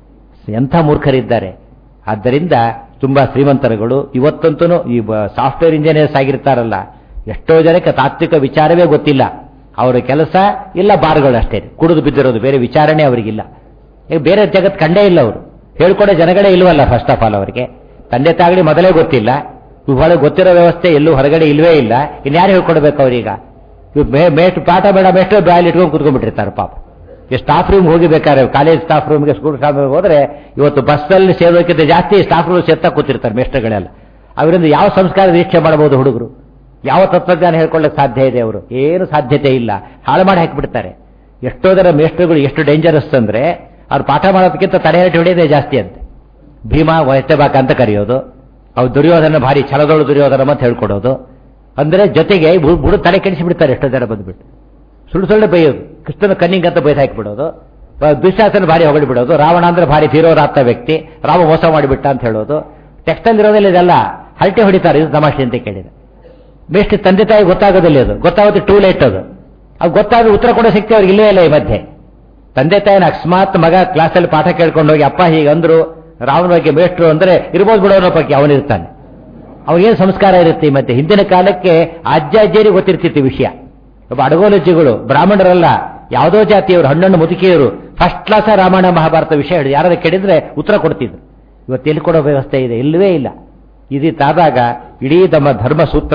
ಎಂಥ ಮೂರ್ಖರಿದ್ದಾರೆ ಆದ್ದರಿಂದ ತುಂಬಾ ಶ್ರೀಮಂತರುಗಳು ಇವತ್ತಂತೂ ಈ ಸಾಫ್ಟ್ವೇರ್ ಇಂಜಿನಿಯರ್ಸ್ ಆಗಿರ್ತಾರಲ್ಲ ಎಷ್ಟೋ ಜನಕ್ಕೆ ತಾತ್ವಿಕ ವಿಚಾರವೇ ಗೊತ್ತಿಲ್ಲ ಅವರ ಕೆಲಸ ಇಲ್ಲ ಬಾರ್ಗಳು ಅಷ್ಟೇ ಕುಡಿದು ಬಿದ್ದಿರೋದು ಬೇರೆ ವಿಚಾರಣೆ ಅವರಿಗಿಲ್ಲ ಈಗ ಬೇರೆ ಜಗತ್ ಕಂಡೇ ಇಲ್ಲ ಅವರು ಹೇಳ್ಕೊಡೋ ಜನಗಳೇ ಇಲ್ವಲ್ಲ ಫಸ್ಟ್ ಆಫ್ ಆಲ್ ಅವರಿಗೆ ತಂದೆ ತಾಗಲಿ ಮೊದಲೇ ಗೊತ್ತಿಲ್ಲ ಇವಾಗ ಗೊತ್ತಿರೋ ವ್ಯವಸ್ಥೆ ಎಲ್ಲೂ ಹೊರಗಡೆ ಇಲ್ವೇ ಇಲ್ಲ ಇನ್ಯಾರು ಹೇಳ್ಕೊಡ್ಬೇಕು ಅವ್ರೀಗ ಇವ್ ಮೇ- ಮೇಷ್ಟ್ರು ಪಾಠ ಬೇಡ ಮೇಷ್ಟ್ರು ಬಾಯಲ್ಲಿ ಇಟ್ಕೊಂಡು ಕುತ್ಕೊಂಡ್ಬಿಟ್ಟಿರ್ತಾರೆ ಪಾಪ ಈ ಸ್ಟಾಫ್ ರೂಮ್ ಹೋಗಿ ಬೇಕಾದ್ರೆ ಕಾಲೇಜ್ ಸ್ಟಾಫ್ ರೂಮ್ಗೆ ಸ್ಕೂಲ್ ಸ್ಟಾಫ್ ರೂಮ್ಗೆ ಹೋದ್ರೆ ಇವತ್ತು ಬಸ್ಸಲ್ಲಿ ಸೇರೋಕ್ಕಿಂತ ಜಾಸ್ತಿ ಸ್ಟಾಫ್ ರೂಮ್ ಸೇರ್ತಾ ಕೂತಿರ್ತಾರೆ ಮೇಷ್ಟ್ರುಗಳೆಲ್ಲ ಅವರಿಂದ ಯಾವ ಸಂಸ್ಕಾರ ದೀಕ್ಷೆ ಮಾಡಬಹುದು ಹುಡುಗರು ಯಾವ ತತ್ವಜ್ಞಾನ ಹೇಳ್ಕೊಳ್ಳಕ್ಕೆ ಸಾಧ್ಯ ಇದೆ ಅವರು ಏನು ಸಾಧ್ಯತೆ ಇಲ್ಲ ಹಾಳು ಮಾಡಿ ಹಾಕಿಬಿಡ್ತಾರೆ ಎಷ್ಟೋ ಜನ ಮೇಷ್ಟ್ರುಗಳು ಎಷ್ಟು ಡೇಂಜರಸ್ ಅಂದ್ರೆ ಅವ್ರು ಪಾಠ ಮಾಡೋದಕ್ಕಿಂತ ತಡೆಹೇಟು ಹೊಡೆಯೋದೇ ಜಾಸ್ತಿ ಅಂತೆ ಭೀಮ ವೈದ್ಯಬಾಕ ಅಂತ ಕರೆಯೋದು ಅವ್ರು ದುರ್ಯೋಧನ ಭಾರಿ ಛಲದೊಳು ದುರ್ಯೋಧನ ಅಂತ ಹೇಳ್ಕೊಡೋದು ಅಂದ್ರೆ ಜೊತೆಗೆ ಬು- ಬುಡ ತಲೆ ಕೆಡಿಸಿ ಬಿಡ್ತಾರೆ ಎಷ್ಟೋ ಜನ ಬಂದ್ಬಿಟ್ಟು ಸುಳ್ಳು ಸುಳ್ಳು ಬೈಯೋದು ಕೃಷ್ಣನ ಕನ್ನಿಂಗ್ ಅಂತ ಬೈದು ಹಾಕಿಬಿಡೋದು ದುಶ್ಯಾಸನ ಭಾರಿ ಹೊಗಳಿ ಬಿಡೋದು ರಾವಣ ಅಂದ್ರೆ ಭಾರಿ ತೀರೋರಾತ್ತ ವ್ಯಕ್ತಿ ರಾಮ ಮೋಸ ಮಾಡಿಬಿಟ್ಟ ಅಂತ ಹೇಳೋದು ಟೆಕ್ಸ್ಟಲ್ಲಿ ಇರೋದಿಲ್ಲ ಇದೆಲ್ಲ ಹರಟೆ ಹೊಡಿತಾರೆ ಇದು ತಮಾಷೆ ಅಂತ ಕೇಳಿದೆ ಬೇಸ್ಟ್ ತಂದೆ ತಾಯಿ ಗೊತ್ತಾಗೋದಿಲ್ಲ ಅದು ಗೊತ್ತಾಗುತ್ತೆ ಟೂ ಲೇಟ್ ಅದು ಅದು ಗೊತ್ತಾದ್ರೆ ಉತ್ತರ ಕೊಡೋ ಶಕ್ತಿ ಅವ್ರಿಗೆ ಇಲ್ಲೇ ಇಲ್ಲ ಈ ಮಧ್ಯೆ ತಂದೆ ತಾಯಿನ ಅಕಸ್ಮಾತ್ ಮಗ ಕ್ಲಾಸಲ್ಲಿ ಪಾಠ ಕೇಳ್ಕೊಂಡು ಹೋಗಿ ಅಪ್ಪ ಹೀಗಂದ್ರು ರಾವಣ ಬಗ್ಗೆ ಮೇಷ್ಟ್ರು ಅಂದ್ರೆ ಇರ್ಬೋದು ಬಿಡೋನೋ ಪೈಕಿ ಅವನಿರ್ತಾನೆ ಅವ್ರಿಗೇನು ಸಂಸ್ಕಾರ ಇರುತ್ತೆ ಈ ಮಧ್ಯೆ ಹಿಂದಿನ ಕಾಲಕ್ಕೆ ಅಜ್ಜ ಅಜ್ಜಿಯರಿಗೆ ಗೊತ್ತಿರ್ತಿತ್ತು ಈ ವಿಷಯ ಒಬ್ಬ ಅಡಗೋಲಜ್ಜಿಗಳು ಬ್ರಾಹ್ಮಣರಲ್ಲ ಯಾವುದೋ ಜಾತಿಯವರು ಹಣ್ಣನ್ನು ಮುದುಕಿಯರು ಫಸ್ಟ್ ಕ್ಲಾಸ ರಾಮಾಯಣ ಮಹಾಭಾರತ ವಿಷಯ ಹೇಳಿ ಯಾರಾದ್ರೂ ಕೇಳಿದ್ರೆ ಉತ್ತರ ಕೊಡ್ತಿದ್ರು ಇವತ್ತು ಎಲ್ಲಿ ಕೊಡೋ ವ್ಯವಸ್ಥೆ ಇದೆ ಇಲ್ಲವೇ ಇಲ್ಲ ಇದಿತ್ತಾದಾಗ ಇಡೀ ನಮ್ಮ ಧರ್ಮಸೂತ್ರ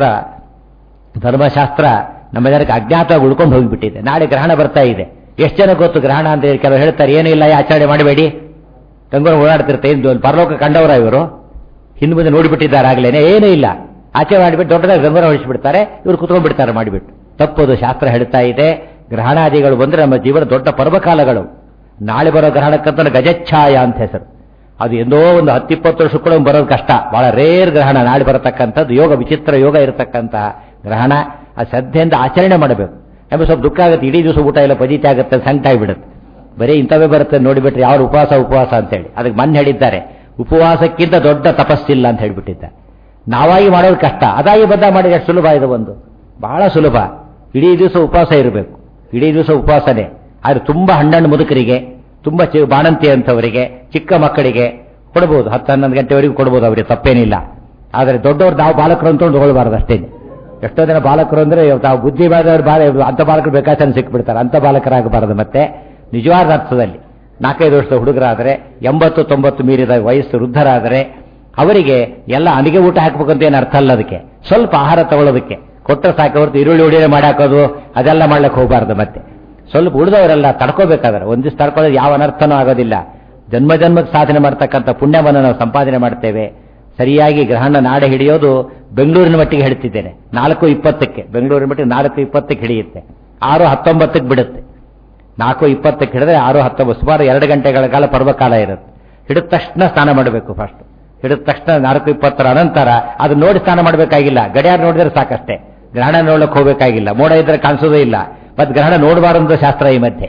ಧರ್ಮಶಾಸ್ತ್ರ ನಮ್ಮ ಜನಕ್ಕೆ ಅಜ್ಞಾತವಾಗಿ ಉಳ್ಕೊಂಡು ಹೋಗಿಬಿಟ್ಟಿದೆ ನಾಳೆ ಗ್ರಹಣ ಬರ್ತಾ ಇದೆ ಎಷ್ಟು ಜನ ಗೊತ್ತು ಗ್ರಹಣ ಅಂತ ಹೇಳಿ ಕೆಲವರು ಹೇಳ್ತಾರೆ ಏನೂ ಇಲ್ಲ ಈ ಆಚರಣೆ ಮಾಡಬೇಡಿ ಗಂಗೋರ ಓಡಾಡ್ತಿರ್ತೆ ಎಂದು ಪರಲೋಕ ಕಂಡವರ ಇವರು ಹಿಂದೆ ಮುಂದೆ ನೋಡಿಬಿಟ್ಟಿದ್ದಾರೆ ಆಗ್ಲೇನೆ ಏನೂ ಇಲ್ಲ ಆಚೆ ಮಾಡಿಬಿಟ್ಟು ದೊಡ್ಡದಾಗಿ ಗಂಗೋರ ಹೊಡಿಸಿಬಿಡ್ತಾರೆ ಇವರು ಕುತ್ಕೊಂಡ್ಬಿಡ್ತಾರೆ ಮಾಡಿಬಿಟ್ಟು ತಪ್ಪದು ಶಾಸ್ತ್ರ ಹೇಳ್ತಾ ಇದೆ ಗ್ರಹಣಾದಿಗಳು ಬಂದ್ರೆ ನಮ್ಮ ಜೀವನ ದೊಡ್ಡ ಪರ್ವಕಾಲಗಳು ನಾಳೆ ಬರೋ ಗ್ರಹಣಕ್ಕಂತ ಗಜಚ್ಛಾಯ ಅಂತ ಹೆಸರು ಅದು ಎಂದೋ ಒಂದು ಹತ್ತಿಪ್ಪತ್ತು ವರ್ಷ ಕೂಡ ಬರೋದು ಕಷ್ಟ ಬಹಳ ರೇರ್ ಗ್ರಹಣ ನಾಳೆ ಬರತಕ್ಕಂಥದ್ದು ಯೋಗ ವಿಚಿತ್ರ ಯೋಗ ಇರತಕ್ಕಂತಹ ಗ್ರಹಣ ಆ ಶ್ರದ್ಧೆಯಿಂದ ಆಚರಣೆ ಮಾಡಬೇಕು ನಮಗೆ ಸ್ವಲ್ಪ ದುಃಖ ಆಗುತ್ತೆ ಇಡೀ ದಿವಸ ಊಟ ಎಲ್ಲ ಪಜಿತಿ ಆಗುತ್ತೆ ಸಂಕಟ ಆಗಿಬಿಡುತ್ತೆ ಬರೀ ಇಂಥವೇ ಬರುತ್ತೆ ನೋಡಿಬಿಟ್ರೆ ಯಾವ ಉಪವಾಸ ಉಪವಾಸ ಅಂತೇಳಿ ಅದಕ್ಕೆ ಮನ್ ಹೇಳಿದ್ದಾರೆ ಉಪವಾಸಕ್ಕಿಂತ ದೊಡ್ಡ ತಪಸ್ಸಿಲ್ಲ ಅಂತ ಹೇಳಿಬಿಟ್ಟಿದ್ದಾರೆ ನಾವಾಗಿ ಮಾಡೋದು ಕಷ್ಟ ಅದಾಗಿ ಬದ್ಧ ಮಾಡಿದ್ರೆ ಎಷ್ಟು ಸುಲಭ ಇದು ಒಂದು ಬಹಳ ಸುಲಭ ಇಡೀ ದಿವಸ ಉಪವಾಸ ಇರಬೇಕು ಇಡೀ ದಿವಸ ಉಪವಾಸನೆ ಆದ್ರೆ ತುಂಬಾ ಹಣ್ಣಣ್ಣು ಮುದುಕರಿಗೆ ತುಂಬಾ ಚಿ ಬಾಣಂತಿ ಅಂತವರಿಗೆ ಚಿಕ್ಕ ಮಕ್ಕಳಿಗೆ ಕೊಡಬಹುದು ಹತ್ತು ಹನ್ನೊಂದು ಗಂಟೆವರೆಗೂ ಕೊಡಬಹುದು ಅವರಿಗೆ ತಪ್ಪೇನಿಲ್ಲ ಆದರೆ ದೊಡ್ಡವರು ನಾವು ಬಾಲಕರು ಅಂತ ತಗೊಳ್ಬಾರ್ದು ಅಷ್ಟೇ ಎಷ್ಟೋ ಜನ ಬಾಲಕರು ಅಂದ್ರೆ ತಾವು ಬುದ್ಧಿ ಮಾಡಿದವರು ಬಾಲ ಅಂತ ಬಾಲಕರು ಬೇಕಾದ್ರೆ ಸಿಕ್ಬಿಡ್ತಾರೆ ಅಂತ ಬಾಲಕರಾಗಬಾರದು ಮತ್ತೆ ನಿಜವಾದ ಅರ್ಥದಲ್ಲಿ ನಾಲ್ಕೈದು ವರ್ಷದ ಹುಡುಗರಾದರೆ ಎಂಬತ್ತು ತೊಂಬತ್ತು ಮೀರಿದ ವಯಸ್ಸು ವೃದ್ಧರಾದರೆ ಅವರಿಗೆ ಎಲ್ಲ ಅನಿಗೆ ಊಟ ಹಾಕ್ಬೇಕಂತ ಏನು ಅರ್ಥ ಅಲ್ಲ ಅದಕ್ಕೆ ಸ್ವಲ್ಪ ಆಹಾರ ತಗೊಳ್ಳೋದಕ್ಕೆ ಕೊಟ್ಟರೆ ಸಾಕು ಹೊರತು ಈರುಳ್ಳಿ ಉಡಿಯೇ ಮಾಡಾಕೋದು ಅದೆಲ್ಲ ಮಾಡ್ಲಿಕ್ಕೆ ಹೋಗಬಾರ್ದು ಮತ್ತೆ ಸ್ವಲ್ಪ ಉಳಿದವರೆಲ್ಲ ತಡ್ಕೋಬೇಕಾದ್ರೆ ಒಂದಿಷ್ಟು ತಡ್ಕೊಳ್ಳೋದು ಯಾವ ಅನರ್ಥನೂ ಆಗೋದಿಲ್ಲ ಜನ್ಮ ಜನ್ಮದ ಸಾಧನೆ ಮಾಡ್ತಕ್ಕಂಥ ಪುಣ್ಯವನ್ನು ನಾವು ಸಂಪಾದನೆ ಮಾಡ್ತೇವೆ ಸರಿಯಾಗಿ ಗ್ರಹಣ ನಾಡೆ ಹಿಡಿಯೋದು ಬೆಂಗಳೂರಿನ ಮಟ್ಟಿಗೆ ಹಿಡಿತಿದ್ದೇನೆ ನಾಲ್ಕು ಇಪ್ಪತ್ತಕ್ಕೆ ಬೆಂಗಳೂರಿನ ಮಟ್ಟಿಗೆ ನಾಲ್ಕು ಇಪ್ಪತ್ತಕ್ಕೆ ಹಿಡಿಯುತ್ತೆ ಆರು ಹತ್ತೊಂಬತ್ತಕ್ಕೆ ಬಿಡುತ್ತೆ ನಾಲ್ಕು ಇಪ್ಪತ್ತಕ್ಕೆ ಹಿಡಿದ್ರೆ ಆರು ಹತ್ತೊಂಬತ್ತು ಸುಮಾರು ಎರಡು ಗಂಟೆಗಳ ಕಾಲ ಪರ್ವಕಾಲ ಇರುತ್ತೆ ಹಿಡಿದ ತಕ್ಷಣ ಸ್ನಾನ ಮಾಡಬೇಕು ಫಸ್ಟ್ ಹಿಡಿದ ತಕ್ಷಣ ನಾಲ್ಕು ಇಪ್ಪತ್ತರ ಅನಂತರ ಅದು ನೋಡಿ ಸ್ನಾನ ಮಾಡಬೇಕಾಗಿಲ್ಲ ಗಡಿಯಾರ ನೋಡಿದ್ರೆ ಸಾಕಷ್ಟೇ ಗ್ರಹಣ ನೋಡಕ್ಕೆ ಹೋಗಬೇಕಾಗಿಲ್ಲ ಮೋಡ ಇದ್ರೆ ಕಾಣಿಸೋದೇ ಇಲ್ಲ ಮತ್ತೆ ಗ್ರಹಣ ನೋಡಬಾರಂದು ಶಾಸ್ತ್ರ ಈ ಮಧ್ಯೆ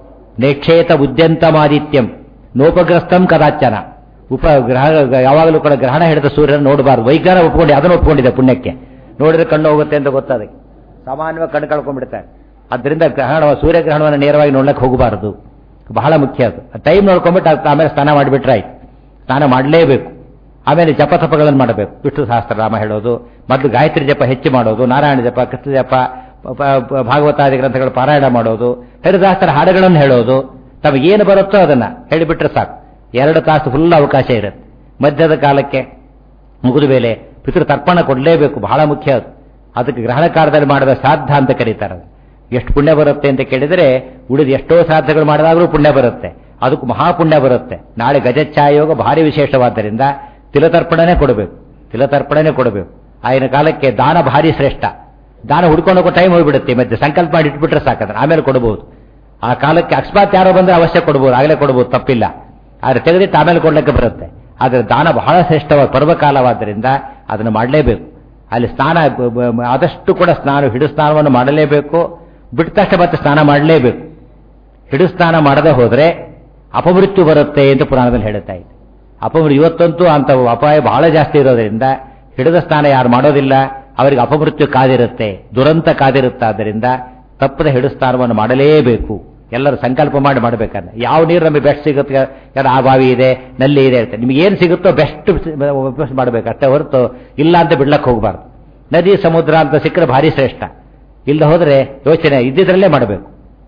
ನೇಕ್ಷೇತ ಉದ್ಯಂತಮಾದಿತ್ಯಂ ನೋಪಗ್ರಸ್ತಂ ಕದಾಚನ ಉಪ ಗ್ರಹ ಯಾವಾಗಲೂ ಕೂಡ ಗ್ರಹಣ ಹಿಡಿದ ಸೂರ್ಯನ ನೋಡಬಾರ್ದು ವೈಜ್ಞಾನ ಒಪ್ಕೊಂಡು ಅದನ್ನು ಒಪ್ಕೊಂಡಿದೆ ಪುಣ್ಯಕ್ಕೆ ನೋಡಿದ್ರೆ ಕಣ್ಣು ಹೋಗುತ್ತೆ ಅಂತ ಗೊತ್ತಾದಕ್ಕೆ ಸಾಮಾನ್ಯವಾಗಿ ಕಣ್ಣು ಕಳ್ಕೊಂಡ್ಬಿಡ್ತಾರೆ ಅದರಿಂದ ಗ್ರಹಣ ಸೂರ್ಯಗ್ರಹಣವನ್ನು ನೇರವಾಗಿ ನೋಡ್ಲಿಕ್ಕೆ ಹೋಗಬಾರದು ಬಹಳ ಮುಖ್ಯ ಅದು ಟೈಮ್ ನೋಡ್ಕೊಂಡ್ಬಿಟ್ಟು ಅದು ಆಮೇಲೆ ಸ್ನಾನ ಮಾಡಿಬಿಟ್ರೆ ಆಯ್ತು ಸ್ನಾನ ಮಾಡಲೇಬೇಕು ಆಮೇಲೆ ಜಪತಪಗಳನ್ನು ಮಾಡಬೇಕು ವಿಷ್ಣು ಸಹಸ್ರನಾಮ ಹೇಳೋದು ಮೊದಲು ಗಾಯತ್ರಿ ಜಪ ಹೆಚ್ಚು ಮಾಡೋದು ನಾರಾಯಣ ಜಪ ಕೃಷ್ಣ ಜಪ ಪ- ಪ- ಭಾಗವತಾದಿ ಗ್ರಂಥಗಳು ಪಾರಾಯಣ ಮಾಡೋದು ಹರಿದಾಸರ ಹಾಡುಗಳನ್ನು ಹೇಳೋದು ತಮಗೇನು ಬರುತ್ತೋ ಅದನ್ನ ಹೇಳಿಬಿಟ್ರೆ ಸಾಕು ಎರಡು ತಾಸು ಫುಲ್ ಅವಕಾಶ ಇರುತ್ತೆ ಮಧ್ಯದ ಕಾಲಕ್ಕೆ ಮುಗಿದ ಮೇಲೆ ಪಿತೃ ತರ್ಪಣ ಕೊಡಲೇಬೇಕು ಬಹಳ ಮುಖ್ಯ ಅದು ಅದಕ್ಕೆ ಗ್ರಹಣ ಕಾಲದಲ್ಲಿ ಮಾಡಿದ ಶ್ರಾದ್ದ ಅಂತ ಕರೀತಾರೆ ಅದು. ಎಷ್ಟು ಪುಣ್ಯ ಬರುತ್ತೆ ಅಂತ ಕೇಳಿದರೆ ಉಳಿದ ಎಷ್ಟೋ ಶ್ರಾದ್ದಗಳು ಮಾಡಿದಾಗಲೂ ಪುಣ್ಯ ಬರುತ್ತೆ ಅದಕ್ಕೂ ಮಹಾಪುಣ್ಯ ಬರುತ್ತೆ ನಾಳೆ ಗಜಚ್ಛಾಯೋಗ ಭಾರಿ ವಿಶೇಷವಾದ್ದರಿಂದ ತಿಲತರ್ಪಣನೇ ಕೊಡಬೇಕು ತಿಲತರ್ಪಣನೇ ಕೊಡಬೇಕು ಆಗಿನ ಕಾಲಕ್ಕೆ ದಾನ ಭಾರಿ ಶ್ರೇಷ್ಠ ದಾನ ಹುಡ್ಕೊಂಡು ಹೋಗೋ ಟೈಮ್ ಹೋಗ್ಬಿಡುತ್ತೆ ಈ ಮಧ್ಯೆ ಸಂಕಲ್ಪ ಮಾಡಿ ಇಟ್ಬಿಟ್ರೆ ಸಾಕಂದ್ರೆ ಆಮೇಲೆ ಕೊಡಬಹುದು ಆ ಕಾಲಕ್ಕೆ ಅಕಸ್ಮಾತ್ ಯಾರೋ ಬಂದ್ರೆ ಅವಶ್ಯ ಕೊಡಬಹುದು ಆಗಲೇ ಕೊಡಬಹುದು ತಪ್ಪಿಲ್ಲ ಆದ್ರೆ ತೆಗೆದಿಟ್ಟು ಆಮೇಲೆ ಕೊಡ್ಲಿಕ್ಕೆ ಬರುತ್ತೆ ಆದರೆ ದಾನ ಬಹಳ ಶ್ರೇಷ್ಠವಾದ ಪರ್ವಕಾಲವಾದ್ದರಿಂದ ಅದನ್ನು ಮಾಡಲೇಬೇಕು ಅಲ್ಲಿ ಸ್ನಾನ ಬ- ಬ- ಆದಷ್ಟು ಕೂಡ ಸ್ನಾನ ಹಿಡು ಸ್ನಾನವನ್ನು ಮಾಡಲೇಬೇಕು ಬಿಟ್ಟ ತಕ್ಷಣ ಮತ್ತೆ ಸ್ನಾನ ಮಾಡಲೇಬೇಕು ಹಿಡು ಸ್ನಾನ ಮಾಡದೆ ಹೋದ್ರೆ ಅಪಮೃತ್ಯು ಬರುತ್ತೆ ಅಂತ ಪುರಾಣದಲ್ಲಿ ಹೇಳುತ್ತಾ ಇದೆ ಅಪಮೃತ್ಯು ಇವತ್ತಂತೂ ಅಂತ ಅಪಾಯ ಬಹಳ ಜಾಸ್ತಿ ಇರೋದ್ರಿಂದ ಹಿಡಿದ ಸ್ನಾನ ಯಾರು ಮಾಡೋದಿಲ್ಲ ಅವರಿಗೆ ಅಪಮೃತ್ಯು ಕಾದಿರುತ್ತೆ ದುರಂತ ಕಾದಿರುತ್ತಾದ್ದರಿಂದ ತಪ್ಪದ ಹಿಡು ಸ್ನಾನವನ್ನು ಮಾಡಲೇಬೇಕು ಎಲ್ಲರೂ ಸಂಕಲ್ಪ ಮಾಡಿ ಮಾಡಬೇಕಾದ್ರೆ ಯಾವ ನೀರು ನಮಗೆ ಬೆಸ್ಟ್ ಸಿಗುತ್ತೆ ಯಾರು ಆ ಬಾವಿ ಇದೆ ನಲ್ಲಿ ಇದೆ ಇರುತ್ತೆ ನಿಮ್ಗೆ ಏನು ಸಿಗುತ್ತೋ ಬೆಸ್ಟ್ ಉಪಯೋಗ ಮಾಡಬೇಕು ಅಷ್ಟೇ ಹೊರತು ಇಲ್ಲ ಅಂತ ಬಿಡ್ಲಕ್ಕೆ ಹೋಗಬಾರ್ದು ನದಿ ಸಮುದ್ರ ಅಂತ ಸಿಕ್ಕರೆ ಭಾರಿ ಶ್ರೇಷ್ಠ ಇಲ್ಲದೆ ಹೋದರೆ ಯೋಚನೆ ಇದ್ದಿದ್ರಲ್ಲೇ ಮಾಡಬೇಕು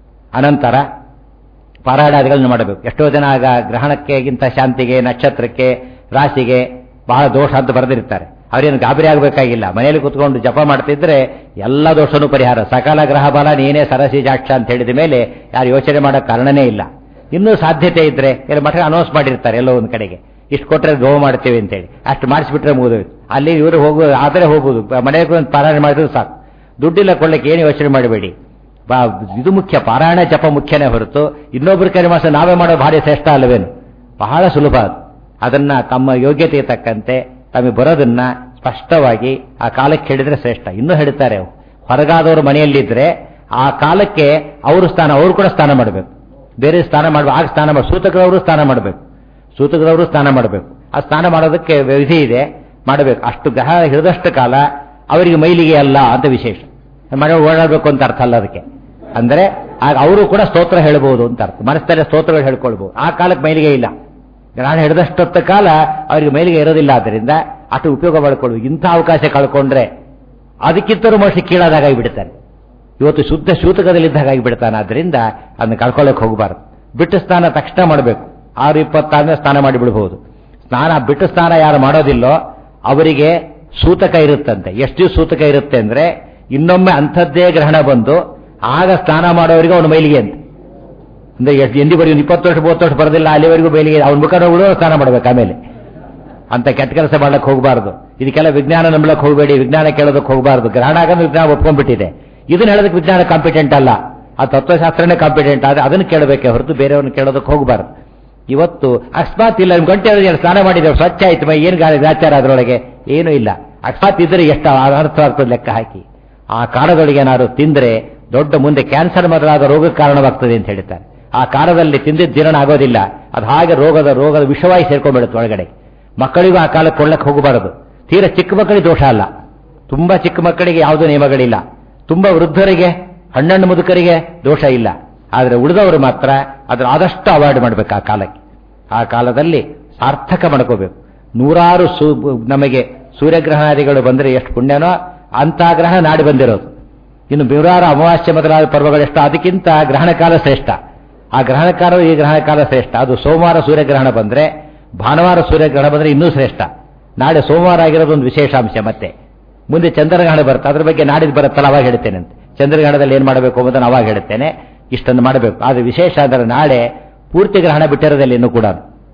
ಅನಂತರ ಪಾರಾಯಣಾದಿಗಳನ್ನು ಮಾಡಬೇಕು ಎಷ್ಟೋ ಜನ ಆಗ ಗ್ರಹಣಕ್ಕೆಗಿಂತ ಶಾಂತಿಗೆ ನಕ್ಷತ್ರಕ್ಕೆ ರಾಶಿಗೆ ಬಹಳ ದೋಷ ಅಂತ ಬರೆದಿರ್ತಾರೆ ಅವ್ರೇನು ಗಾಬರಿ ಆಗಬೇಕಾಗಿಲ್ಲ ಮನೆಯಲ್ಲಿ ಕುತ್ಕೊಂಡು ಜಪ ಮಾಡ್ತಿದ್ರೆ ಎಲ್ಲ ದೋಷನೂ ಪರಿಹಾರ ಸಕಾಲ ಗ್ರಹ ಬಲ ನೀನೇ ಸರಸಿ ಜಾಕ್ಷ ಅಂತ ಹೇಳಿದ ಮೇಲೆ ಯಾರು ಯೋಚನೆ ಮಾಡೋ ಕಾರಣನೇ ಇಲ್ಲ ಇನ್ನೂ ಸಾಧ್ಯತೆ ಇದ್ರೆ ಎಲ್ಲ ಮಠ ಅನೌನ್ಸ್ ಮಾಡಿರ್ತಾರೆ ಎಲ್ಲೋ ಒಂದು ಕಡೆಗೆ ಇಷ್ಟು ಕೊಟ್ಟರೆ ಗೋ ಮಾಡ್ತೀವಿ ಅಂತೇಳಿ ಅಷ್ಟು ಮಾಡಿಸ್ಬಿಟ್ರೆ ಮುಗಿದು ಅಲ್ಲಿ ಇವರು ಹೋಗು ಆದರೆ ಹೋಗ್ಬೋದು ಮನೆಗೆ ಒಂದು ಪಾರಾಯಣ ಮಾಡಿದ್ರು ಸಾಕು ದುಡ್ಡಿಲ್ಲ ಕೊಳ್ಳಕ್ಕೆ ಏನು ಯೋಚನೆ ಮಾಡಬೇಡಿ ಬಾ ಇದು ಮುಖ್ಯ ಪಾರಾಯಣ ಜಪ ಮುಖ್ಯನೇ ಹೊರತು ಇನ್ನೊಬ್ಬರ ಕರೆ ಮಾಸ ನಾವೇ ಮಾಡೋ ಭಾರಿ ಶ್ರೇಷ್ಠ ಅಲ್ಲವೇನು ಬಹಳ ಸುಲಭ ಅದು ಅದನ್ನ ತಮ್ಮ ಯೋಗ್ಯತೆಗೆ ತಕ್ಕಂತೆ ತಮಗೆ ಬರೋದನ್ನ ಸ್ಪಷ್ಟವಾಗಿ ಆ ಕಾಲಕ್ಕೆ ಹೇಳಿದ್ರೆ ಶ್ರೇಷ್ಠ ಇನ್ನೂ ಹೇಳ್ತಾರೆ ಹೊರಗಾದವರು ಮನೆಯಲ್ಲಿದ್ರೆ ಆ ಕಾಲಕ್ಕೆ ಅವರು ಸ್ನಾನ ಅವರು ಕೂಡ ಸ್ನಾನ ಮಾಡಬೇಕು ಬೇರೆ ಸ್ನಾನ ಮಾಡಬೇಕು ಆಗ ಸ್ನಾನ ಮಾಡಿ ಸೂತಕದವರು ಸ್ನಾನ ಮಾಡಬೇಕು ಸೂತಕದವರು ಸ್ನಾನ ಮಾಡಬೇಕು ಆ ಸ್ನಾನ ಮಾಡೋದಕ್ಕೆ ವಿಧಿ ಇದೆ ಮಾಡಬೇಕು ಅಷ್ಟು ಗ್ರಹ ಹಿಡಿದಷ್ಟು ಕಾಲ ಅವರಿಗೆ ಮೈಲಿಗೆ ಅಲ್ಲ ಅಂತ ವಿಶೇಷ ಮನೆ ಓಡಾಡಬೇಕು ಅಂತ ಅರ್ಥ ಅಲ್ಲ ಅದಕ್ಕೆ ಅಂದ್ರೆ ಆಗ ಅವರು ಕೂಡ ಸ್ತೋತ್ರ ಹೇಳ್ಬೋದು ಅಂತ ಅರ್ಥ ಮನಸ್ಸಲ್ಲೇ ಸ್ತೋತ್ರಗಳು ಹೇಳ್ಕೊಳ್ಬಹುದು ಆ ಕಾಲಕ್ಕೆ ಮೈಲಿಗೆ ಇಲ್ಲ ಗ್ರಹಣ ಹಿಡಿದಷ್ಟೊತ್ತ ಕಾಲ ಅವರಿಗೆ ಮೈಲಿಗೆ ಇರೋದಿಲ್ಲ ಆದ್ದರಿಂದ ಅಷ್ಟು ಉಪಯೋಗ ಮಾಡಿಕೊಳ್ಬೇಕು ಇಂಥ ಅವಕಾಶ ಕಳ್ಕೊಂಡ್ರೆ ಅದಕ್ಕಿಂತರೂ ಮನುಷ್ಯ ಕೀಳಾದಾಗ ಬಿಡ್ತಾನೆ ಇವತ್ತು ಶುದ್ಧ ಸೂತಕದಲ್ಲಿದ್ದಾಗ ಆಗಿಬಿಡ್ತಾನೆ ಆದ್ದರಿಂದ ಅದನ್ನ ಕಳ್ಕೊಳ್ಳೋಕೆ ಹೋಗಬಾರ್ದು ಬಿಟ್ಟು ಸ್ನಾನ ತಕ್ಷಣ ಮಾಡಬೇಕು ಆರು ಇಪ್ಪತ್ತಾದ್ಮೇಲೆ ಸ್ನಾನ ಮಾಡಿಬಿಡ್ಬಹುದು ಸ್ನಾನ ಬಿಟ್ಟು ಸ್ನಾನ ಯಾರು ಮಾಡೋದಿಲ್ಲೋ ಅವರಿಗೆ ಸೂತಕ ಇರುತ್ತಂತೆ ಎಷ್ಟು ಸೂತಕ ಇರುತ್ತೆ ಅಂದ್ರೆ ಇನ್ನೊಮ್ಮೆ ಅಂಥದ್ದೇ ಗ್ರಹಣ ಬಂದು ಆಗ ಸ್ನಾನ ಮಾಡೋರಿಗೆ ಅವನ ಮೈಲಿಗೆ ಅಂತ ಅಂದ್ರೆ ಎಷ್ಟು ಎಂದಿವರೆಗೂ ಇಪ್ಪತ್ತು ವರ್ಷ ಮೂವತ್ತು ವರ್ಷ ಬರೋದಿಲ್ಲ ಅಲ್ಲಿವರೆಗೂ ಮೈಲಿಗೆ ಅವನ ಮುಖ ನೋಡು ಸ್ನಾನ ಮಾಡ್ಬೇಕು ಆಮೇಲೆ ಅಂತ ಕೆಟ್ಟ ಕೆಲಸ ಮಾಡ್ಲಕ್ಕೆ ಹೋಗಬಾರ್ದು ಇದಕ್ಕೆಲ್ಲ ವಿಜ್ಞಾನ ನಂಬಲಕ್ಕೆ ಹೋಗಬೇಡಿ ವಿಜ್ಞಾನ ಕೇಳೋದಕ್ಕೆ ಹೋಗಬಾರ್ದು ಗ್ರಹಣ ಆಗಂದ್ರೆ ವಿಜ್ಞಾನ ಒಪ್ಕೊಂಡ್ಬಿಟ್ಟಿದೆ ಇದನ್ನ ಹೇಳೋದಕ್ಕೆ ವಿಜ್ಞಾನ ಕಾಂಪಿಟೆಂಟ್ ಅಲ್ಲ ಆ ತತ್ವಶಾಸ್ತ್ರನೇ ಕಾಂಪಿಟೆಂಟ್ ಆದ್ರೆ ಅದನ್ನು ಕೇಳಬೇಕೆ ಹೊರತು ಬೇರೆಯವ್ರನ್ನ ಕೇಳೋದಕ್ಕೆ ಹೋಗಬಾರ್ದು ಇವತ್ತು ಅಕಸ್ಮಾತ್ ಇಲ್ಲ ನಿಮ್ ಗಂಟೆ ಎರಡು ಸ್ನಾನ ಮಾಡಿದ್ದೇವೆ ಸ್ವಚ್ಛ ಆಯ್ತು ಮೈ ಏನು ಗಾಳಿ ವ್ಯಾಚಾರ ಅದರೊಳಗೆ ಏನೂ ಇಲ್ಲ ಅಕಸ್ಮಾತ್ ಇದ್ರೆ ಎಷ್ಟು ಅರ್ಥ ಆಗ್ತದೆ ಲೆಕ್ಕ ಹಾಕಿ ಆ ಕಾಲದೊಳಗೆ ಏನಾದ್ರು ತಿಂದ್ರೆ ದೊಡ್ಡ ಮುಂದೆ ಕ್ಯಾನ್ಸರ್ ಮೊದಲಾದ ರೋಗಕ್ಕೆ ಕಾರಣವಾಗ್ತದೆ ಅಂತ ಹೇಳ್ತಾರೆ ಆ ಕಾಲದಲ್ಲಿ ತಿಂದಿದ್ದ ಜೀರ್ಣ ಆಗೋದಿಲ್ಲ ಅದು ಹಾಗೆ ರೋಗದ ರೋಗದ ವಿಷವಾಗಿ ಸೇರ್ಕೊಂಡ್ಬಿಡುತ್ತೆ ಒಳಗಡೆ ಮಕ್ಕಳಿಗೂ ಆ ಕಾಲಕ್ಕೆ ಕೊಳ್ಳಕ್ಕೆ ಹೋಗಬಾರದು ತೀರ ಚಿಕ್ಕ ಮಕ್ಕಳಿಗೆ ದೋಷ ಅಲ್ಲ ತುಂಬಾ ಚಿಕ್ಕ ಮಕ್ಕಳಿಗೆ ಯಾವುದೂ ನಿಯಮಗಳಿಲ್ಲ ತುಂಬಾ ವೃದ್ಧರಿಗೆ ಹಣ್ಣಣ್ಣು ಮುದುಕರಿಗೆ ದೋಷ ಇಲ್ಲ ಆದರೆ ಉಳಿದವರು ಮಾತ್ರ ಅದರ ಆದಷ್ಟು ಅವಾಯ್ಡ್ ಮಾಡಬೇಕು ಆ ಕಾಲಕ್ಕೆ ಆ ಕಾಲದಲ್ಲಿ ಸಾರ್ಥಕ ಮಾಡ್ಕೋಬೇಕು ನೂರಾರು ಸೂ ನಮಗೆ ಸೂರ್ಯಗ್ರಹಣಾದಿಗಳು ಬಂದರೆ ಎಷ್ಟು ಪುಣ್ಯನೋ ಅಂತ ಗ್ರಹಣ ನಾಡಿ ಬಂದಿರೋದು ಇನ್ನು ನೂರಾರು ಅಮಾವಾಸ್ಯ ಮೊದಲಾದ ಪರ್ವಗಳೆಷ್ಟು ಅದಕ್ಕಿಂತ ಗ್ರಹಣ ಕಾಲ ಶ್ರೇಷ್ಠ ಆ ಗ್ರಹಣ ಕಾಲ ಈ ಗ್ರಹಣ ಕಾಲ ಶ್ರೇಷ್ಠ ಅದು ಸೋಮವಾರ ಸೂರ್ಯಗ್ರಹಣ ಬಂದ್ರೆ ಭಾನುವಾರ ಸೂರ್ಯಗ್ರಹಣ ಬಂದ್ರೆ ಇನ್ನೂ ಶ್ರೇಷ್ಠ ನಾಳೆ ಸೋಮವಾರ ಆಗಿರೋದು ಒಂದು ವಿಶೇಷಾಂಶ ಮತ್ತೆ ಮುಂದೆ ಚಂದ್ರಗ್ರಹಣ ಬರುತ್ತೆ ಅದ್ರ ಬಗ್ಗೆ ನಾಡಿದ್ದು ಬರುತ್ತಲ್ಲ ಅವಾಗ ಹೇಳ್ತೇನೆ ಅಂತ ಚಂದ್ರಗ್ರಹಣದಲ್ಲಿ ಏನು ಮಾಡಬೇಕು ಎಂಬುದನ್ನು ಅವಾಗ ಹೇಳ್ತೇನೆ ಇಷ್ಟನ್ನು ಮಾಡಬೇಕು ಆದರೆ ವಿಶೇಷ ಅಂದರೆ ನಾಳೆ ಪೂರ್ತಿ ಗ್ರಹಣ ಬಿಟ್ಟಿರೋದಿಲ್ಲ ಇನ್ನೂ ಕೂಡ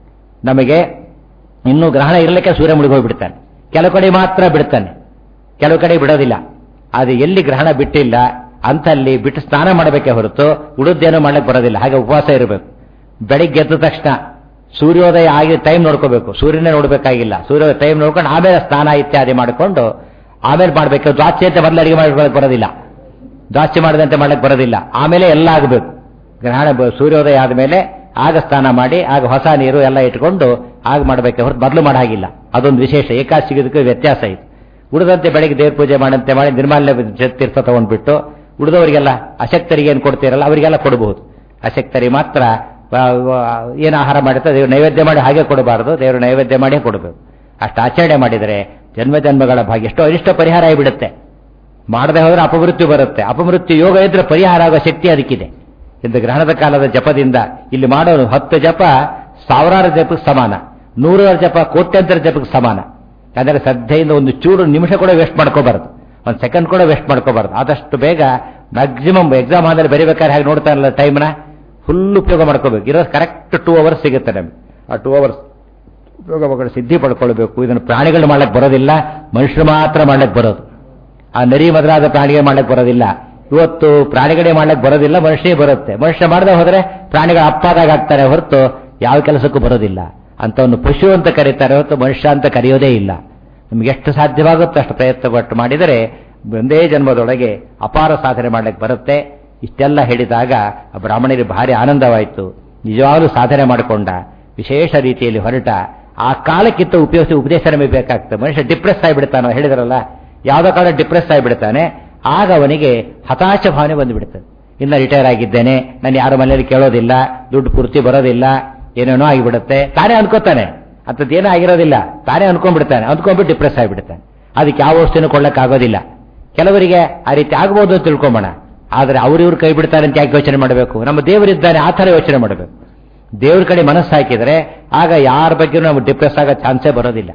ನಮಗೆ ಇನ್ನೂ ಗ್ರಹಣ ಇರಲಿಕ್ಕೆ ಸೂರ್ಯ ಮುಳುಗೋಗ್ಬಿಡ್ತಾನೆ ಕೆಲವು ಕಡೆ ಮಾತ್ರ ಬಿಡ್ತಾನೆ ಕೆಲವು ಕಡೆ ಬಿಡೋದಿಲ್ಲ ಅದು ಎಲ್ಲಿ ಗ್ರಹಣ ಬಿಟ್ಟಿಲ್ಲ ಅಂತಲ್ಲಿ ಬಿಟ್ಟು ಸ್ನಾನ ಮಾಡಬೇಕೇ ಹೊರತು ಉಳಿದೇನೋ ಮಾಡ್ಲಿಕ್ಕೆ ಬರೋದಿಲ್ಲ ಹಾಗೆ ಉಪವಾಸ ಇರಬೇಕು ಬೆಳಿಗ್ಗೆ ಎದ್ದ ತಕ್ಷಣ ಸೂರ್ಯೋದಯ ಆಗಿ ಟೈಮ್ ನೋಡ್ಕೋಬೇಕು ಸೂರ್ಯನೇ ನೋಡಬೇಕಾಗಿಲ್ಲ ಸೂರ್ಯೋದಯ ಟೈಮ್ ನೋಡ್ಕೊಂಡು ಆಮೇಲೆ ಸ್ನಾನ ಇತ್ಯಾದಿ ಮಾಡಿಕೊಂಡು ಆಮೇಲೆ ಮಾಡಬೇಕು ದ್ವಾಚೆ ಅಂತ ಮೊದಲು ಅಡಿಗೆ ಮಾಡ್ಕೊಳ್ಳೋಕೆ ಬರೋದಿಲ್ಲ ದ್ವಾಚೆ ಮಾಡದಂತೆ ಮಾಡ್ಲಿಕ್ಕೆ ಬರೋದಿಲ್ಲ ಆಮೇಲೆ ಎಲ್ಲ ಆಗಬೇಕು ಗ್ರಹಣ ಬ- ಸೂರ್ಯೋದಯ ಆದಮೇಲೆ ಆಗ ಸ್ನಾನ ಮಾಡಿ ಆಗ ಹೊಸ ನೀರು ಎಲ್ಲ ಇಟ್ಕೊಂಡು ಆಗ ಮಾಡಬೇಕೆ ಹೊರತು ಮೊದಲು ಮಾಡೋ ಹಾಗಿಲ್ಲ ಅದೊಂದು ವಿಶೇಷ ಏಕಾಸಿಗೋದಕ್ಕೆ ವ್ಯತ್ಯಾಸ ಇದೆ ಉಳಿದಂತೆ ಬೆಳಗ್ಗೆ ದೇವ್ರ ಪೂಜೆ ಮಾಡಂತೆ ಮಾಡಿ ನಿರ್ಮಾಲ್ಯ ತೀರ್ಥ ತಗೊಂಡ್ಬಿಟ್ಟು ಉಳಿದವರಿಗೆಲ್ಲ ಅಶಕ್ತರಿಗೆ ಏನು ಕೊಡ್ತೀರಲ್ಲ ಅವರಿಗೆಲ್ಲ ಕೊಡಬಹುದು ಅಶಕ್ತರಿಗೆ ಮಾತ್ರ ಆ, ಆ, ಏನು ಆಹಾರ ಮಾಡಿರ್ತಾರೆ ದೇವ್ರ ನೈವೇದ್ಯ ಮಾಡಿ ಹಾಗೆ ಕೊಡಬಾರದು ದೇವರು ನೈವೇದ್ಯ ಮಾಡಿ ಕೊಡಬೇಕು ಅಷ್ಟು ಆಚರಣೆ ಮಾಡಿದರೆ ಜನ್ಮ ಜನ್ಮಗಳ ಭಾಗ್ಯ ಎಷ್ಟೋ ಅನಿಷ್ಟ ಪರಿಹಾರ ಆಗಿಬಿಡುತ್ತೆ ಮಾಡದೆ ಹೋದ್ರೆ ಅಪಮೃತ್ಯು ಬರುತ್ತೆ ಅಪಮೃತ್ಯು ಯೋಗ ಇದ್ರೆ ಪರಿಹಾರ ಆಗೋ ಶಕ್ತಿ ಅದಕ್ಕಿದೆ ಇಂದು ಗ್ರಹಣದ ಕಾಲದ ಜಪದಿಂದ ಇಲ್ಲಿ ಮಾಡೋನು ಹತ್ತು ಜಪ ಸಾವಿರಾರು ಜಪಕ್ಕೆ ಸಮಾನ ನೂರಾರು ಜಪ ಕೋಟ್ಯಂತರ ಜಪಕ್ಕೆ ಸಮಾನ ಅಂದರೆ ಶ್ರದ್ಧೆಯಿಂದ ಒಂದು ಚೂರು ನಿಮಿಷ ಕೂಡ ವೇಸ್ಟ್ ಮಾಡ್ಕೋಬಾರ್ದು ಒಂದು ಸೆಕೆಂಡ್ ಕೂಡ ವೇಸ್ಟ್ ಮಾಡ್ಕೋಬಾರ್ದು ಆದಷ್ಟು ಬೇಗ ಮ್ಯಾಕ್ಸಿಮಮ್ ಎಕ್ಸಾಮ್ ಆದ್ರೆ ಬರೀಬೇಕಾದ್ರೆ ಹಾಗೆ ನೋಡ್ತಾ ಇರಲ್ಲ ಟೈಮ್ನ ಫುಲ್ ಉಪಯೋಗ ಮಾಡ್ಕೋಬೇಕು ಇರೋದು ಕರೆಕ್ಟ್ ಟೂ ಅವರ್ಸ್ ಸಿಗುತ್ತೆ ನಮಗೆ ಆ ಟೂ ಅವರ್ಸ್ ಉಪಯೋಗ ಮಾಡ್ಕೊಂಡು ಸಿದ್ಧಿ ಪಡ್ಕೊಳ್ಬೇಕು ಇದನ್ನು ಪ್ರಾಣಿಗಳು ಮಾಡ್ಲಿಕ್ಕೆ ಬರೋದಿಲ್ಲ ಮನುಷ್ಯರು ಮಾತ್ರ ಮಾಡ್ಲಿಕ್ಕೆ ಬರೋದು ಆ ನರಿ ಮೊದಲಾದ ಪ್ರಾಣಿಗೆ ಮಾಡ್ಲಿಕ್ಕೆ ಬರೋದಿಲ್ಲ ಇವತ್ತು ಪ್ರಾಣಿಗಳೇ ಮಾಡ್ಲಿಕ್ಕೆ ಬರೋದಿಲ್ಲ ಮನುಷ್ಯನೇ ಬರುತ್ತೆ ಮನುಷ್ಯ ಮಾಡದೆ ಹೋದ್ರೆ ಪ್ರಾಣಿಗಳ ಅಪ್ಪಾದಾಗ ಆಗ್ತಾರೆ ಹೊರತು ಯಾವ ಕೆಲಸಕ್ಕೂ ಬರೋದಿಲ್ಲ ಅಂತವನ್ನು ಪಶು ಅಂತ ಕರೀತಾರೆ ಹೊರತು ಮನುಷ್ಯ ಅಂತ ಕರೆಯೋದೇ ಇಲ್ಲ ನಿಮ್ಗೆ ಎಷ್ಟು ಸಾಧ್ಯವಾಗುತ್ತೋ ಅಷ್ಟು ಪ್ರಯತ್ನ ಪಟ್ಟು ಮಾಡಿದರೆ ಒಂದೇ ಜನ್ಮದೊಳಗೆ ಅಪಾರ ಸಾಧನೆ ಮಾಡ್ಲಿಕ್ಕೆ ಬರುತ್ತೆ ಇಷ್ಟೆಲ್ಲ ಹೇಳಿದಾಗ ಆ ಬ್ರಾಹ್ಮಣರಿಗೆ ಭಾರಿ ಆನಂದವಾಯಿತು ನಿಜವಾಗ್ಲೂ ಸಾಧನೆ ಮಾಡಿಕೊಂಡ ವಿಶೇಷ ರೀತಿಯಲ್ಲಿ ಹೊರಟ ಆ ಕಾಲಕ್ಕಿಂತ ಉಪಯೋಗಿಸಿ ಉಪದೇಶ ನಮಗೆ ಬೇಕಾಗ್ತದೆ ಮನುಷ್ಯ ಡಿಪ್ರೆಸ್ ಆಗಿಬಿಡ್ತಾನೆ ಹೇಳಿದ್ರಲ್ಲ ಯಾವುದೋ ಕಾಲ ಡಿಪ್ರೆಸ್ ಆಗಿಬಿಡ್ತಾನೆ ಆಗ ಅವನಿಗೆ ಹತಾಶ ಭಾವನೆ ಬಂದುಬಿಡ್ತದೆ ಇನ್ನು ರಿಟೈರ್ ಆಗಿದ್ದೇನೆ ನಾನು ಯಾರ ಮನೆಯಲ್ಲಿ ಕೇಳೋದಿಲ್ಲ ದುಡ್ಡು ಪೂರ್ತಿ ಬರೋದಿಲ್ಲ ಏನೇನೋ ಆಗಿಬಿಡುತ್ತೆ ತಾನೇ ಅನ್ಕೋತಾನೆ ಅಂಥದ್ದೇನೂ ಆಗಿರೋದಿಲ್ಲ ತಾನೇ ಅನ್ಕೊಂಡ್ಬಿಡ್ತಾನೆ ಅಂದ್ಕೊಂಡ್ಬಿಟ್ಟು ಡಿಪ್ರೆಸ್ ಆಗಿಬಿಡ್ತಾನೆ ಅದಕ್ಕೆ ಯಾವ ವಸ್ತುನೂ ಕೊಳ್ಳಕ್ಕಾಗೋದಿಲ್ಲ ಕೆಲವರಿಗೆ ಆ ರೀತಿ ಆಗ್ಬೋದು ಅಂತ ತಿಳ್ಕೊಂಬೋಣ ಆದರೆ ಅವ್ರಿವ್ರು ಕೈ ಬಿಡ್ತಾರೆ ಅಂತ ಯಾಕೆ ಯೋಚನೆ ಮಾಡಬೇಕು ನಮ್ಮ ದೇವರಿದ್ದಾನೆ ಆ ಥರ ಯೋಚನೆ ಮಾಡಬೇಕು ದೇವ್ರ ಕಡೆ ಮನಸ್ಸು ಹಾಕಿದರೆ ಆಗ ಯಾರ ಬಗ್ಗೆನೂ ನಮ್ಗೆ ಡಿಪ್ರೆಸ್ ಆಗೋ ಚಾನ್ಸೇ ಬರೋದಿಲ್ಲ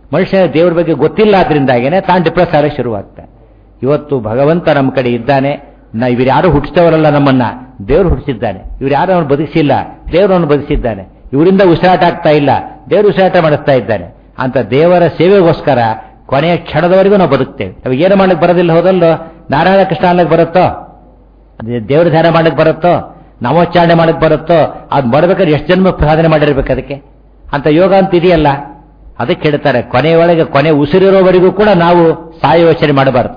ಮನುಷ್ಯ ದೇವ್ರ ಬಗ್ಗೆ ಗೊತ್ತಿಲ್ಲ ಆದ್ರಿಂದಾಗೇನೆ ತಾನು ಡಿಪ್ರೆಸ್ ಆಗಕ್ಕೆ ಶುರುವಾಗ್ತಾನೆ ಇವತ್ತು ಭಗವಂತ ನಮ್ಮ ಕಡೆ ಇದ್ದಾನೆ ನಾ ಇವ್ರು ಯಾರು ಹುಟ್ಟಿಸ್ತವರಲ್ಲ ನಮ್ಮನ್ನ ದೇವ್ರು ಹುಟ್ಟಿಸಿದ್ದಾನೆ ಇವ್ರು ಯಾರು ಅವನು ಬದುಕಿಸಿಲ್ಲ ದೇವ್ರು ಅವನು ಬದುಕಿಸಿದ್ದಾನೆ ಇವರಿಂದ ಉಸಿರಾಟ ಆಗ್ತಾ ಇಲ್ಲ ದೇವರು ಉಸಿರಾಟ ಮಾಡಿಸ್ತಾ ಇದ್ದಾನೆ ಅಂತ ದೇವರ ಸೇವೆಗೋಸ್ಕರ ಕೊನೆಯ ಕ್ಷಣದವರೆಗೂ ನಾವು ಬದುಕ್ತೇವೆ ನಾವು ಏನು ಮಾಡಕ್ಕೆ ಬರೋದಿಲ್ಲ ಹೋದಲ್ಲೋ ನಾರಾಯಣ ಕೃಷ್ಣ ಅನ್ನಕ್ಕೆ ಬರುತ್ತೋ ಅದೇ ದೇವ್ರ ಧ್ಯಾನ ಮಾಡಕ್ಕೆ ಬರುತ್ತೋ ನಾಮೋಚ್ಚಾರಣೆ ಮಾಡಕ್ಕೆ ಬರುತ್ತೋ ಅದು ಮಾಡ್ಬೇಕಾದ್ರೆ ಎಷ್ಟು ಜನ್ಮ ಸಾಧನೆ ಮಾಡಿರ್ಬೇಕು ಅದಕ್ಕೆ ಅಂತ ಯೋಗ ಅಂತ ಇದೆಯಲ್ಲ ಅದಕ್ಕೆ ಹೇಳ್ತಾರೆ ಕೊನೆಯೊಳಗೆ ಕೊನೆ ಉಸಿರಿರೋವರೆಗೂ ಕೂಡ ನಾವು ಸಾಯ ಯೋಚನೆ ಮಾಡಬಾರದು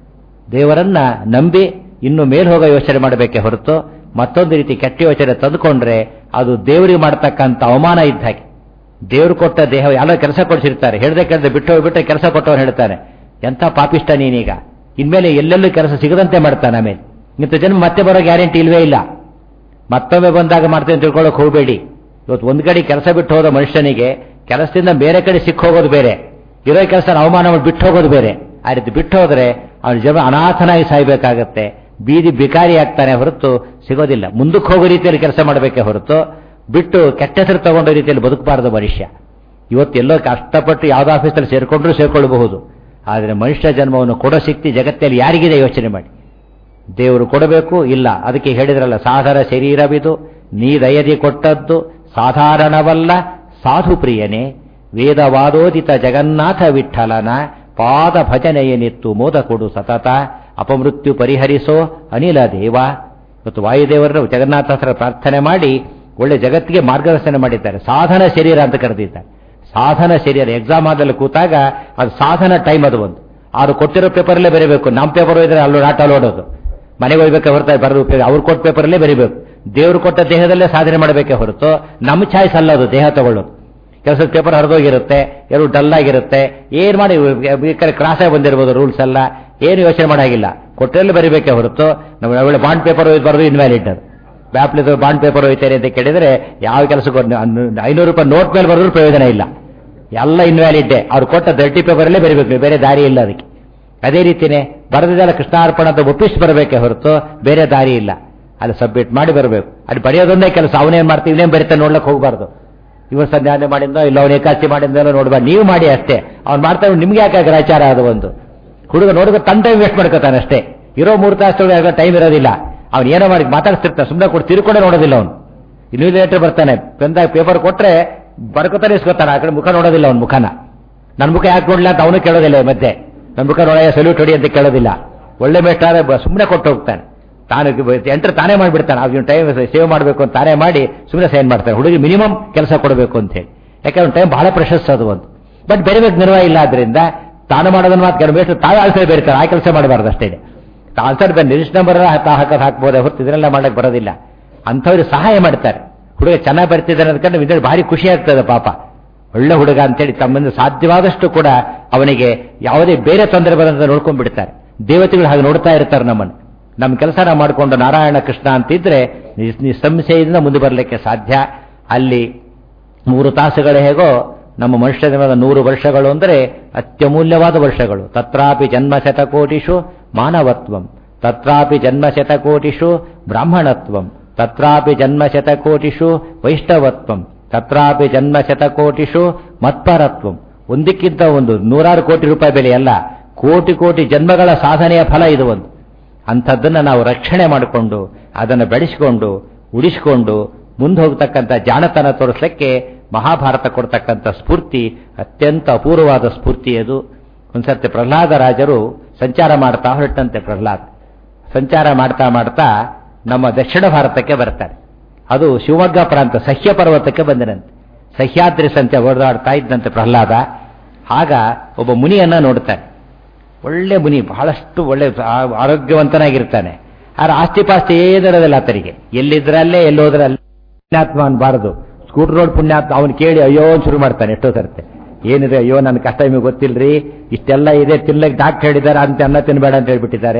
ದೇವರನ್ನ ನಂಬಿ ಇನ್ನು ಮೇಲ್ ಹೋಗೋ ಯೋಚನೆ ಮಾಡಬೇಕೆ ಹೊರತು ಮತ್ತೊಂದು ರೀತಿ ಕೆಟ್ಟ ಯೋಚನೆ ತಂದುಕೊಂಡ್ರೆ ಅದು ದೇವರಿಗೆ ಮಾಡತಕ್ಕಂಥ ಅವಮಾನ ಇದ್ದ ಹಾಗೆ ದೇವರು ಕೊಟ್ಟ ದೇಹ ಎಲ್ಲ ಕೆಲಸ ಕೊಡಿಸಿರ್ತಾರೆ ಹೇಳ್ದೆ ಕೇಳ್ದೆ ಬಿಟ್ಟು ಹೋಗ್ಬಿಟ್ರೆ ಕೆಲಸ ಕೊಟ್ಟವನು ಹೇಳ್ತಾನೆ ಎಂಥ ಪಾಪಿಷ್ಟ ನೀನೀಗ ಇನ್ಮೇಲೆ ಎಲ್ಲೆಲ್ಲೂ ಕೆಲಸ ಸಿಗದಂತೆ ಮಾಡ್ತಾನೆ ಆಮೇಲೆ ಇಂಥ ಜನ್ಮ ಮತ್ತೆ ಬರೋ ಗ್ಯಾರಂಟಿ ಇಲ್ವೇ ಇಲ್ಲ ಮತ್ತೊಮ್ಮೆ ಬಂದಾಗ ಮಾಡ್ತೇನೆ ತಿಳ್ಕೊಳ್ಳೋಕೆ ಹೋಗಬೇಡಿ ಇವತ್ತು ಒಂದ್ ಕಡೆ ಕೆಲಸ ಬಿಟ್ಟು ಹೋದ ಮನುಷ್ಯನಿಗೆ ಕೆಲಸದಿಂದ ಬೇರೆ ಕಡೆ ಸಿಕ್ಕ ಹೋಗೋದು ಬೇರೆ ಇರೋ ಕೆಲಸ ಅವಮಾನ ಮಾಡಿ ಬಿಟ್ಟು ಹೋಗೋದು ಬೇರೆ ಆ ರೀತಿ ಬಿಟ್ಟು ಹೋದ್ರೆ ಅವನ ಜನ ಅನಾಥನಾಗಿ ಸಾಯ್ಬೇಕಾಗತ್ತೆ ಬೀದಿ ಬಿಕಾರಿ ಆಗ್ತಾನೆ ಹೊರತು ಸಿಗೋದಿಲ್ಲ ಮುಂದಕ್ಕೆ ಹೋಗೋ ರೀತಿಯಲ್ಲಿ ಕೆಲಸ ಮಾಡಬೇಕೆ ಹೊರತು ಬಿಟ್ಟು ಕೆಟ್ಟ ಹೆಸರು ತಗೊಂಡ ರೀತಿಯಲ್ಲಿ ಬದುಕಬಾರದು ಮನುಷ್ಯ ಇವತ್ತೆಲ್ಲೋ ಕಷ್ಟಪಟ್ಟು ಯಾವ್ದು ಆಫೀಸಲ್ಲಿ ಸೇರ್ಕೊಂಡ್ರೂ ಸೇರ್ಕೊಳ್ಬಹುದು ಆದರೆ ಮನುಷ್ಯ ಜನ್ಮವನ್ನು ಕೊಡೋ ಶಕ್ತಿ ಜಗತ್ತಲ್ಲಿ ಯಾರಿಗಿದೆ ಯೋಚನೆ ಮಾಡಿ ದೇವರು ಕೊಡಬೇಕು ಇಲ್ಲ ಅದಕ್ಕೆ ಹೇಳಿದ್ರಲ್ಲ ಸಾಧಾರ ಶರೀರವಿದು ನೀ ದಯದಿ ಕೊಟ್ಟದ್ದು ಸಾಧಾರಣವಲ್ಲ ಸಾಧು ಪ್ರಿಯನೇ ವೇದವಾದೋದಿತ ಜಗನ್ನಾಥ ವಿಠಲನ ಪಾದ ಭಜನೆಯನಿತ್ತು ಮೋದ ಕೊಡು ಸತತ ಅಪಮೃತ್ಯು ಪರಿಹರಿಸೋ ಅನಿಲ ದೇವ ಇವತ್ತು ವಾಯುದೇವರನ್ನು ಜಗನ್ನಾಥ ಹತ್ರ ಪ್ರಾರ್ಥನೆ ಮಾಡಿ ಒಳ್ಳೆ ಜಗತ್ತಿಗೆ ಮಾರ್ಗದರ್ಶನ ಮಾಡಿದ್ದಾರೆ ಸಾಧನ ಶರೀರ ಅಂತ ಕರೆದಿದ್ದಾರೆ ಸಾಧನ ಶರೀರ ಎಕ್ಸಾಮ್ ಆದಲ್ಲಿ ಕೂತಾಗ ಅದು ಸಾಧನ ಟೈಮ್ ಅದು ಒಂದು ಅವ್ರು ಕೊಟ್ಟಿರೋ ಪೇಪರಲ್ಲೇ ಬರೀಬೇಕು ನಮ್ಮ ಪೇಪರ್ ಹೋದ್ರೆ ಅಲ್ಲೋ ನಾಟ ಓಡೋದು ಮನೆಗೆ ಹೋಗ್ಬೇಕು ಹೊರತಾ ಬರೆದು ಉಪಯೋಗ ಅವ್ರು ಕೊಟ್ಟ ಪೇಪರಲ್ಲೇ ಬರೀಬೇಕು ದೇವರು ಕೊಟ್ಟ ದೇಹದಲ್ಲೇ ಸಾಧನೆ ಮಾಡಬೇಕೆ ಹೊರತು ನಮ್ಮ ಚಾಯ್ಸ್ ಅಲ್ಲ ಅದು ದೇಹ ತಗೊಳ್ಳೋದು ಕೆಲಸದ ಪೇಪರ್ ಹರಿದೋಗಿರುತ್ತೆ ಎಲ್ಲರೂ ಡಲ್ ಆಗಿರುತ್ತೆ ಏನ್ ಮಾಡಿ ಬೇಕಾದ್ರೆ ಕ್ರಾಸ್ ಆಗಿ ಬಂದಿರ್ಬೋದು ರೂಲ್ಸ್ ಎಲ್ಲ ಏನು ಯೋಚನೆ ಮಾಡಾಗಿಲ್ಲ ಕೊಟ್ಟರಲ್ಲಿ ಬರೀಬೇಕೆ ಹೊರತು ನಮ್ಮ ಒಳ್ಳೆ ಬಾಂಡ್ ಪೇಪರ್ ಬರೋದು ಇನ್ವ್ಯಾಲಿಡ್ ಅದು ಬ್ಯಾಪ್ಲಿದು ಬಾಂಡ್ ಪೇಪರ್ ಹೋಯ್ತಾರೆ ಅಂತ ಕೇಳಿದ್ರೆ ಯಾವ ಕೆಲಸಕ್ಕೂ ಐನೂರು ರೂಪಾಯಿ ನೋಟ್ ಮೇಲೆ ಬರೋದ್ರ ಪ್ರಯೋಜನ ಇಲ್ಲ ಎಲ್ಲ ಇನ್ವ್ಯಾಲಿಡ್ಡೆ ಅವ್ರು ಕೊಟ್ಟ ದರ್ಟಿ ಪೇಪರಲ್ಲೇ ಬರೀಬೇಕು ಬೇರೆ ದಾರಿ ಇಲ್ಲ ಅದಕ್ಕೆ ಅದೇ ರೀತಿನೇ ಬರೆದಿದ್ದೆಲ್ಲ ಕೃಷ್ಣಾರ್ಪಣ ಅಂತ ಒಪ್ಪಿಸಿ ಬರಬೇಕೆ ಹೊರತು ಬೇರೆ ದಾರಿ ಇಲ್ಲ ಅಲ್ಲಿ ಸಬ್ಮಿಟ್ ಮಾಡಿ ಬರಬೇಕು ಅಲ್ಲಿ ಬರೆಯೋದೊಂದೇ ಕೆಲಸ ಅವನೇನ್ ಮಾಡ್ತೀವಿ ಇವನೇನ್ ಬರೀತಾ ನೋಡ್ಲಕ್ಕೆ ಹೋಗಬಾರ್ದು ಇವರು ಸಂಧ್ಯಾನೆ ಮಾಡಿದ್ದೋ ಇಲ್ಲ ಅವನು ಏಕಾಸ್ತಿ ಮಾಡಿದ್ದೋ ನೋಡ್ಬಾರ್ದು ನೀವು ಮಾಡಿ ಅಷ್ಟೇ ಅವ್ನು ಮಾಡ್ತಾ ನಿಮ್ಗೆ ಯಾಕೆ ಗ್ರಾಚಾರ ಅದು ಒಂದು ಹುಡುಗ ನೋಡಿದ್ರೆ ತನ್ನ ಟೈಮ್ ವೇಸ್ಟ್ ಮಾಡ್ಕೋತಾನೆ ಅಷ್ಟೇ ಇರೋ ಮೂರು ತಾಸು ಟೈಮ್ ಇರೋದಿಲ್ಲ ಅವ್ನು ಏನೋ ಮಾಡಿ ಮಾತಾಡ್ತಿರ್ತಾನೆ ಸುಮ್ಮನೆ ಕೊಟ್ಟು ತಿರ್ಕೊಂಡೇ ನೋಡೋದಿಲ್ಲ ಅವನು ನ್ಯೂಸ್ ಲೇಟರ್ ಬರ್ತಾನೆ ಬಂದಾಗ ಪೇಪರ್ ಕೊಟ್ರೆ ಬರ್ಕೋತಾನೆ ಇಸ್ಕೊತಾನೆ ಆ ಕಡೆ ಮುಖ ನೋಡೋದಿಲ್ಲ ಅವ್ನ ಮುಖನ ನನ್ನ ಮುಖ ಯಾಕೆ ನೋಡಲಿಲ್ಲ ಅಂತ ಅವನು ಕೇಳೋದಿಲ್ಲ ಮತ್ತೆ ನನ್ನ ಮುಖ ನೋಡ ಸಲ್ಯೂಟ್ ಹೊಡಿ ಅಂತ ಕೇಳೋದಿಲ್ಲ ಒಳ್ಳೆ ಮೇಷ್ಟಾರೆ ಸುಮ್ಮನೆ ಕೊಟ್ಟು ಹೋಗ್ತಾನೆ ತಾನು ಎಂಟ್ರ್ ತಾನೇ ಮಾಡಿಬಿಡ್ತಾನೆ ಅವ್ನು ಟೈಮ್ ಸೇವ್ ಮಾಡಬೇಕು ಅಂತ ತಾನೇ ಮಾಡಿ ಸುಮ್ಮನೆ ಸೈನ್ ಮಾಡ್ತಾನೆ ಹುಡುಗಿ ಮಿನಿಮಮ್ ಕೆಲಸ ಕೊಡಬೇಕು ಅಂತ ಹೇಳಿ ಯಾಕಂದ್ರೆ ಟೈಮ್ ಬಹಳ ಪ್ರಶಸ್ತ ಅದು ಒಂದು ಬಟ್ ಬೇರೆ ಬೇರೆ ನಿರ್ವಾಹ ಇಲ್ಲ ಆದ್ರಿಂದ ತಾನು ಮಾಡೋದನ್ನ ಮಾತು ಕೆಲವು ಮೇಷ್ಟ್ರು ತಾವೇ ಆನ್ಸರ್ ಬೇರ್ತಾರೆ ಆ ಕೆಲಸ ಮಾಡಬಾರ್ದು ಅಷ್ಟೇ ಆನ್ಸರ್ ಲಿಸ್ಟ್ ನಂಬರ್ ಹಾಕದ್ ಹಾಕ್ಬೋದೇ ಹೊರತು ಇದನ್ನೆಲ್ಲ ಮಾಡಕ್ ಬರೋದಿಲ್ಲ ಅಂಥವ್ರಿಗೆ ಸಹಾಯ ಮಾಡ್ತಾರೆ ಹುಡುಗ ಚೆನ್ನಾಗಿ ಬರ್ತಿದ್ದಾನೆ ಅದಕ್ಕೆ ವಿದ್ಯಾರ್ಥಿ ಭಾರಿ ಖುಷಿ ಆಗ್ತದೆ ಪಾಪ ಒಳ್ಳೆ ಹುಡುಗ ಅಂತೇಳಿ ತಮ್ಮಿಂದ ಸಾಧ್ಯವಾದಷ್ಟು ಕೂಡ ಅವನಿಗೆ ಯಾವುದೇ ಬೇರೆ ತೊಂದರೆ ಬರೋದಂತ ನೋಡ್ಕೊಂಡ್ ಬಿಡ್ತಾರೆ ದೇವತೆಗಳು ಹಾಗೆ ನೋಡ್ತಾ ಇರ್ತಾರೆ ನಮ್ಮನ್ನು ನಮ್ಮ ಕೆಲಸ ನಾವು ಮಾಡಿಕೊಂಡು ನಾರಾಯಣ ಕೃಷ್ಣ ಅಂತಿದ್ರೆ ನಿಸ್ಸಂಶಯದಿಂದ ಮುಂದೆ ಬರಲಿಕ್ಕೆ ಸಾಧ್ಯ ಅಲ್ಲಿ ಮೂರು ತಾಸುಗಳು ಹೇಗೋ ನಮ್ಮ ಮನುಷ್ಯ ಜನ್ಮದ ನೂರು ವರ್ಷಗಳು ಅಂದರೆ ಅತ್ಯಮೂಲ್ಯವಾದ ವರ್ಷಗಳು ತತ್ರಾಪಿ ಜನ್ಮ ಶತಕೋಟಿಷು ಮಾನವತ್ವಂ ತತ್ರಾಪಿ ಜನ್ಮ ಶತಕೋಟಿಷು ಬ್ರಾಹ್ಮಣತ್ವಂ ತತ್ರಾಪಿ ಜನ್ಮ ಶತಕೋಟಿಷು ವೈಷ್ಣವತ್ವಂ ತತ್ರಾಪಿ ಜನ್ಮ ಶತಕೋಟಿಷು ಮತ್ಪರತ್ವಂ ಒಂದಕ್ಕಿಂತ ಒಂದು ನೂರಾರು ಕೋಟಿ ರೂಪಾಯಿ ಬೆಲೆ ಅಲ್ಲ ಕೋಟಿ ಕೋಟಿ ಜನ್ಮಗಳ ಸಾಧನೆಯ ಫಲ ಇದು ಒಂದು ಅಂಥದ್ದನ್ನು ನಾವು ರಕ್ಷಣೆ ಮಾಡಿಕೊಂಡು ಅದನ್ನು ಬೆಳೆಸಿಕೊಂಡು ಉಳಿಸಿಕೊಂಡು ಮುಂದೆ ಹೋಗ್ತಕ್ಕಂಥ ಜಾಣತನ ತೋರಿಸಲಿಕ್ಕೆ ಮಹಾಭಾರತ ಕೊಡ್ತಕ್ಕಂಥ ಸ್ಫೂರ್ತಿ ಅತ್ಯಂತ ಅಪೂರ್ವವಾದ ಸ್ಫೂರ್ತಿ ಅದು ಒಂದ್ಸರ್ತಿ ಪ್ರಹ್ಲಾದ ರಾಜರು ಸಂಚಾರ ಮಾಡ್ತಾ ಹೊರಟಂತೆ ಪ್ರಹ್ಲಾದ್ ಸಂಚಾರ ಮಾಡ್ತಾ ಮಾಡ್ತಾ ನಮ್ಮ ದಕ್ಷಿಣ ಭಾರತಕ್ಕೆ ಬರ್ತಾರೆ ಅದು ಶಿವಮೊಗ್ಗ ಪ್ರಾಂತ ಸಹ್ಯ ಪರ್ವತಕ್ಕೆ ಬಂದನಂತೆ ಸಹ್ಯಾದ್ರಿ ಸಂತೆ ಓಡಾಡ್ತಾ ಇದ್ದಂತೆ ಪ್ರಹ್ಲಾದ ಆಗ ಒಬ್ಬ ಮುನಿಯನ್ನ ನೋಡ್ತಾನೆ ಒಳ್ಳೆ ಮುನಿ ಬಹಳಷ್ಟು ಒಳ್ಳೆ ಆರೋಗ್ಯವಂತನಾಗಿರ್ತಾನೆ ಆದ್ರೆ ಆಸ್ತಿ ಪಾಸ್ತಿ ಏನಿರೋದಿಲ್ಲ ಆತನಿಗೆ ಎಲ್ಲಿದ್ರಲ್ಲೇ ಎಲ್ಲೋದ್ರಲ್ಲೇ ಪುಣ್ಯಾತ್ಮ ಅನ್ಬಾರದು ಸ್ಕೂಟರ್ ರೋಡ್ ಪುಣ್ಯಾತ್ಮ ಅವನು ಕೇಳಿ ಅಯ್ಯೋ ಶುರು ಮಾಡ್ತಾನೆ ಎಷ್ಟೋ ಸರ್ತೆ ಏನಿದೆ ಅಯ್ಯೋ ನನ್ನ ಕಷ್ಟ ನಿಮಗೆ ಗೊತ್ತಿಲ್ರಿ ಇಷ್ಟೆಲ್ಲ ಇದೆ ತಿನ್ಲಕ್ಕೆ ಡಾಕ್ಟರ್ ಹೇಳಿದ್ದಾರೆ ಅಂತ ಅನ್ನ ತಿನ್ಬೇಡ ಅಂತ ಹೇಳ್ಬಿಟ್ಟಿದ್ದಾರೆ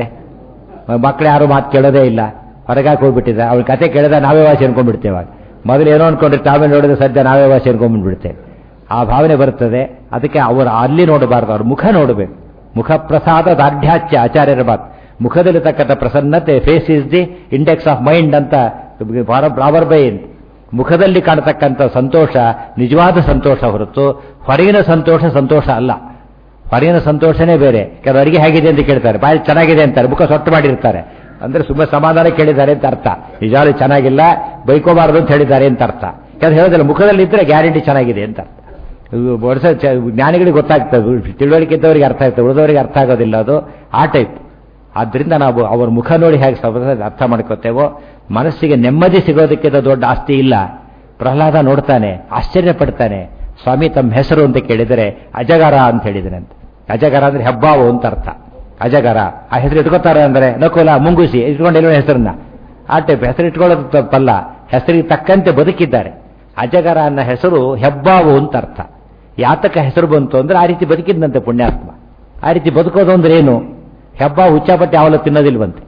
ಮಕ್ಕಳು ಯಾರು ಮಾತು ಕೇಳೋದೇ ಇಲ್ಲ ಹೊರಗಾಕ್ ಹೋಗ್ಬಿಟ್ಟಿದ್ದಾರೆ ಅವ್ನ ಕತೆ ಕೇಳಿದ ನಾವೇ ವಾಸಿ ಅನ್ಕೊಂಡ್ಬಿಡ್ತೇವೆ ಮೊದಲು ಏನೋ ಅನ್ಕೊಂಡ್ರೆ ತಾವೇ ನೋಡಿದ್ರೆ ಸದ್ಯ ನಾವೇ ವಾಸಿ ಅನ್ಕೊಂಡ್ಬಿಡ್ತೇವೆ ಆ ಭಾವನೆ ಬರ್ತದೆ ಅದಕ್ಕೆ ಅವರು ಅಲ್ಲಿ ನೋಡಬಾರ್ದು ಅವ್ರ ಮುಖ ನೋಡಬೇಕು ಮುಖ ಪ್ರಸಾದ ದಾರ್ಢ್ಯಾಚ್ಯ ಆಚಾರ್ಯರ ಮಾತು ಮುಖದಲ್ಲಿರ್ತಕ್ಕಂಥ ಪ್ರಸನ್ನತೆ face is the index of mind ಅಂತ ಬ್ರಾವರ್ ಬೈ ಮುಖದಲ್ಲಿ ಕಾಣತಕ್ಕಂಥ ಸಂತೋಷ ನಿಜವಾದ ಸಂತೋಷ ಹೊರತು ಹೊರಗಿನ ಸಂತೋಷ ಸಂತೋಷ ಅಲ್ಲ ಹೊರಗಿನ ಸಂತೋಷನೇ ಬೇರೆ ಕೆಲವು ಅಡಿಗೆ ಹೇಗಿದೆ ಅಂತ ಕೇಳ್ತಾರೆ ಬಾಯಿ ಚೆನ್ನಾಗಿದೆ ಅಂತಾರೆ ಮುಖ ಸೊಟ್ಟು ಮಾಡಿರ್ತಾರೆ ಅಂದ್ರೆ ಸುಮ್ಮನೆ ಸಮಾಧಾನ ಕೇಳಿದ್ದಾರೆ ಅಂತ ಅರ್ಥ ನಿಜವಾಗ್ಲೂ ಚೆನ್ನಾಗಿಲ್ಲ ಬೈಕೋಬಾರದು ಅಂತ ಹೇಳಿದ್ದಾರೆ ಅಂತ ಅರ್ಥ ಕೆಲವು ಹೇಳೋದಿಲ್ಲ ಮುಖದಲ್ಲಿ ಇದ್ರೆ ಗ್ಯಾರಂಟಿ ಚೆನ್ನಾಗಿದೆ ಅಂತ ಅರ್ಥ ಇದು ವರ್ಷ ಚ- ಜ್ಞಾನಿಗಳಿಗೆ ಗೊತ್ತಾಗ್ತದೆ ತಿಳುವಳಿಕೆ ಇದ್ದವರಿಗೆ ಅರ್ಥ ಆಗ್ತದೆ ಉಳಿದವರಿಗೆ ಅರ್ಥ ಆಗೋದಿಲ್ಲ ಅದು ಆ ಟೈಪ್ ಆದ್ರಿಂದ ನಾವು ಅವ್ರ ಮುಖ ನೋಡಿ ಹೇಗೆ ಸಮಾಧಾನ ಅರ್ಥ ಮಾಡ್ಕೋತೇವೋ ಮನಸ್ಸಿಗೆ ನೆಮ್ಮದಿ ಸಿಗೋದಕ್ಕಿಂತ ದೊಡ್ಡ ಆಸ್ತಿ ಇಲ್ಲ ಪ್ರಹ್ಲಾದ ನೋಡ್ತಾನೆ ಆಶ್ಚರ್ಯ ಪಡ್ತಾನೆ ಸ್ವಾಮಿ ತಮ್ಮ ಹೆಸರು ಅಂತ ಕೇಳಿದರೆ ಅಜಗರ ಅಂತ ಹೇಳಿದನಂತೆ ಅಜಗರ ಅಂದ್ರೆ ಹೆಬ್ಬಾವು ಅಂತ ಅರ್ಥ ಅಜಗರ ಆ ಹೆಸರು ಇಟ್ಕೋತಾರೆ ಅಂದ್ರೆ ನಕುಲ ಮುಂಗುಸಿ ಇಟ್ಕೊಂಡಿಲ್ಲ ಹೆಸರನ್ನ ಆ ಟೈಪ್ ಹೆಸರು ಇಟ್ಕೊಳ್ಳೋದು ತಪ್ಪಲ್ಲ ಹೆಸರಿಗೆ ತಕ್ಕಂತೆ ಬದುಕಿದ್ದಾರೆ ಅಜಗರ ಅನ್ನೋ ಹೆಸರು ಹೆಬ್ಬಾವು ಅಂತ ಅರ್ಥ ಯಾತಕ ಹೆಸರು ಬಂತು ಅಂದ್ರೆ ಆ ರೀತಿ ಬದುಕಿದ್ದಂತೆ ಪುಣ್ಯಾತ್ಮ ಆ ರೀತಿ ಬದುಕೋದು ಅಂದ್ರೆ ಏನು ಹೆಬ್ಬ ಹುಚ್ಚಾಪಟ್ಟೆ ಯಾವಲ್ಲ ತಿನ್ನೋದಿಲ್ವಂತೆ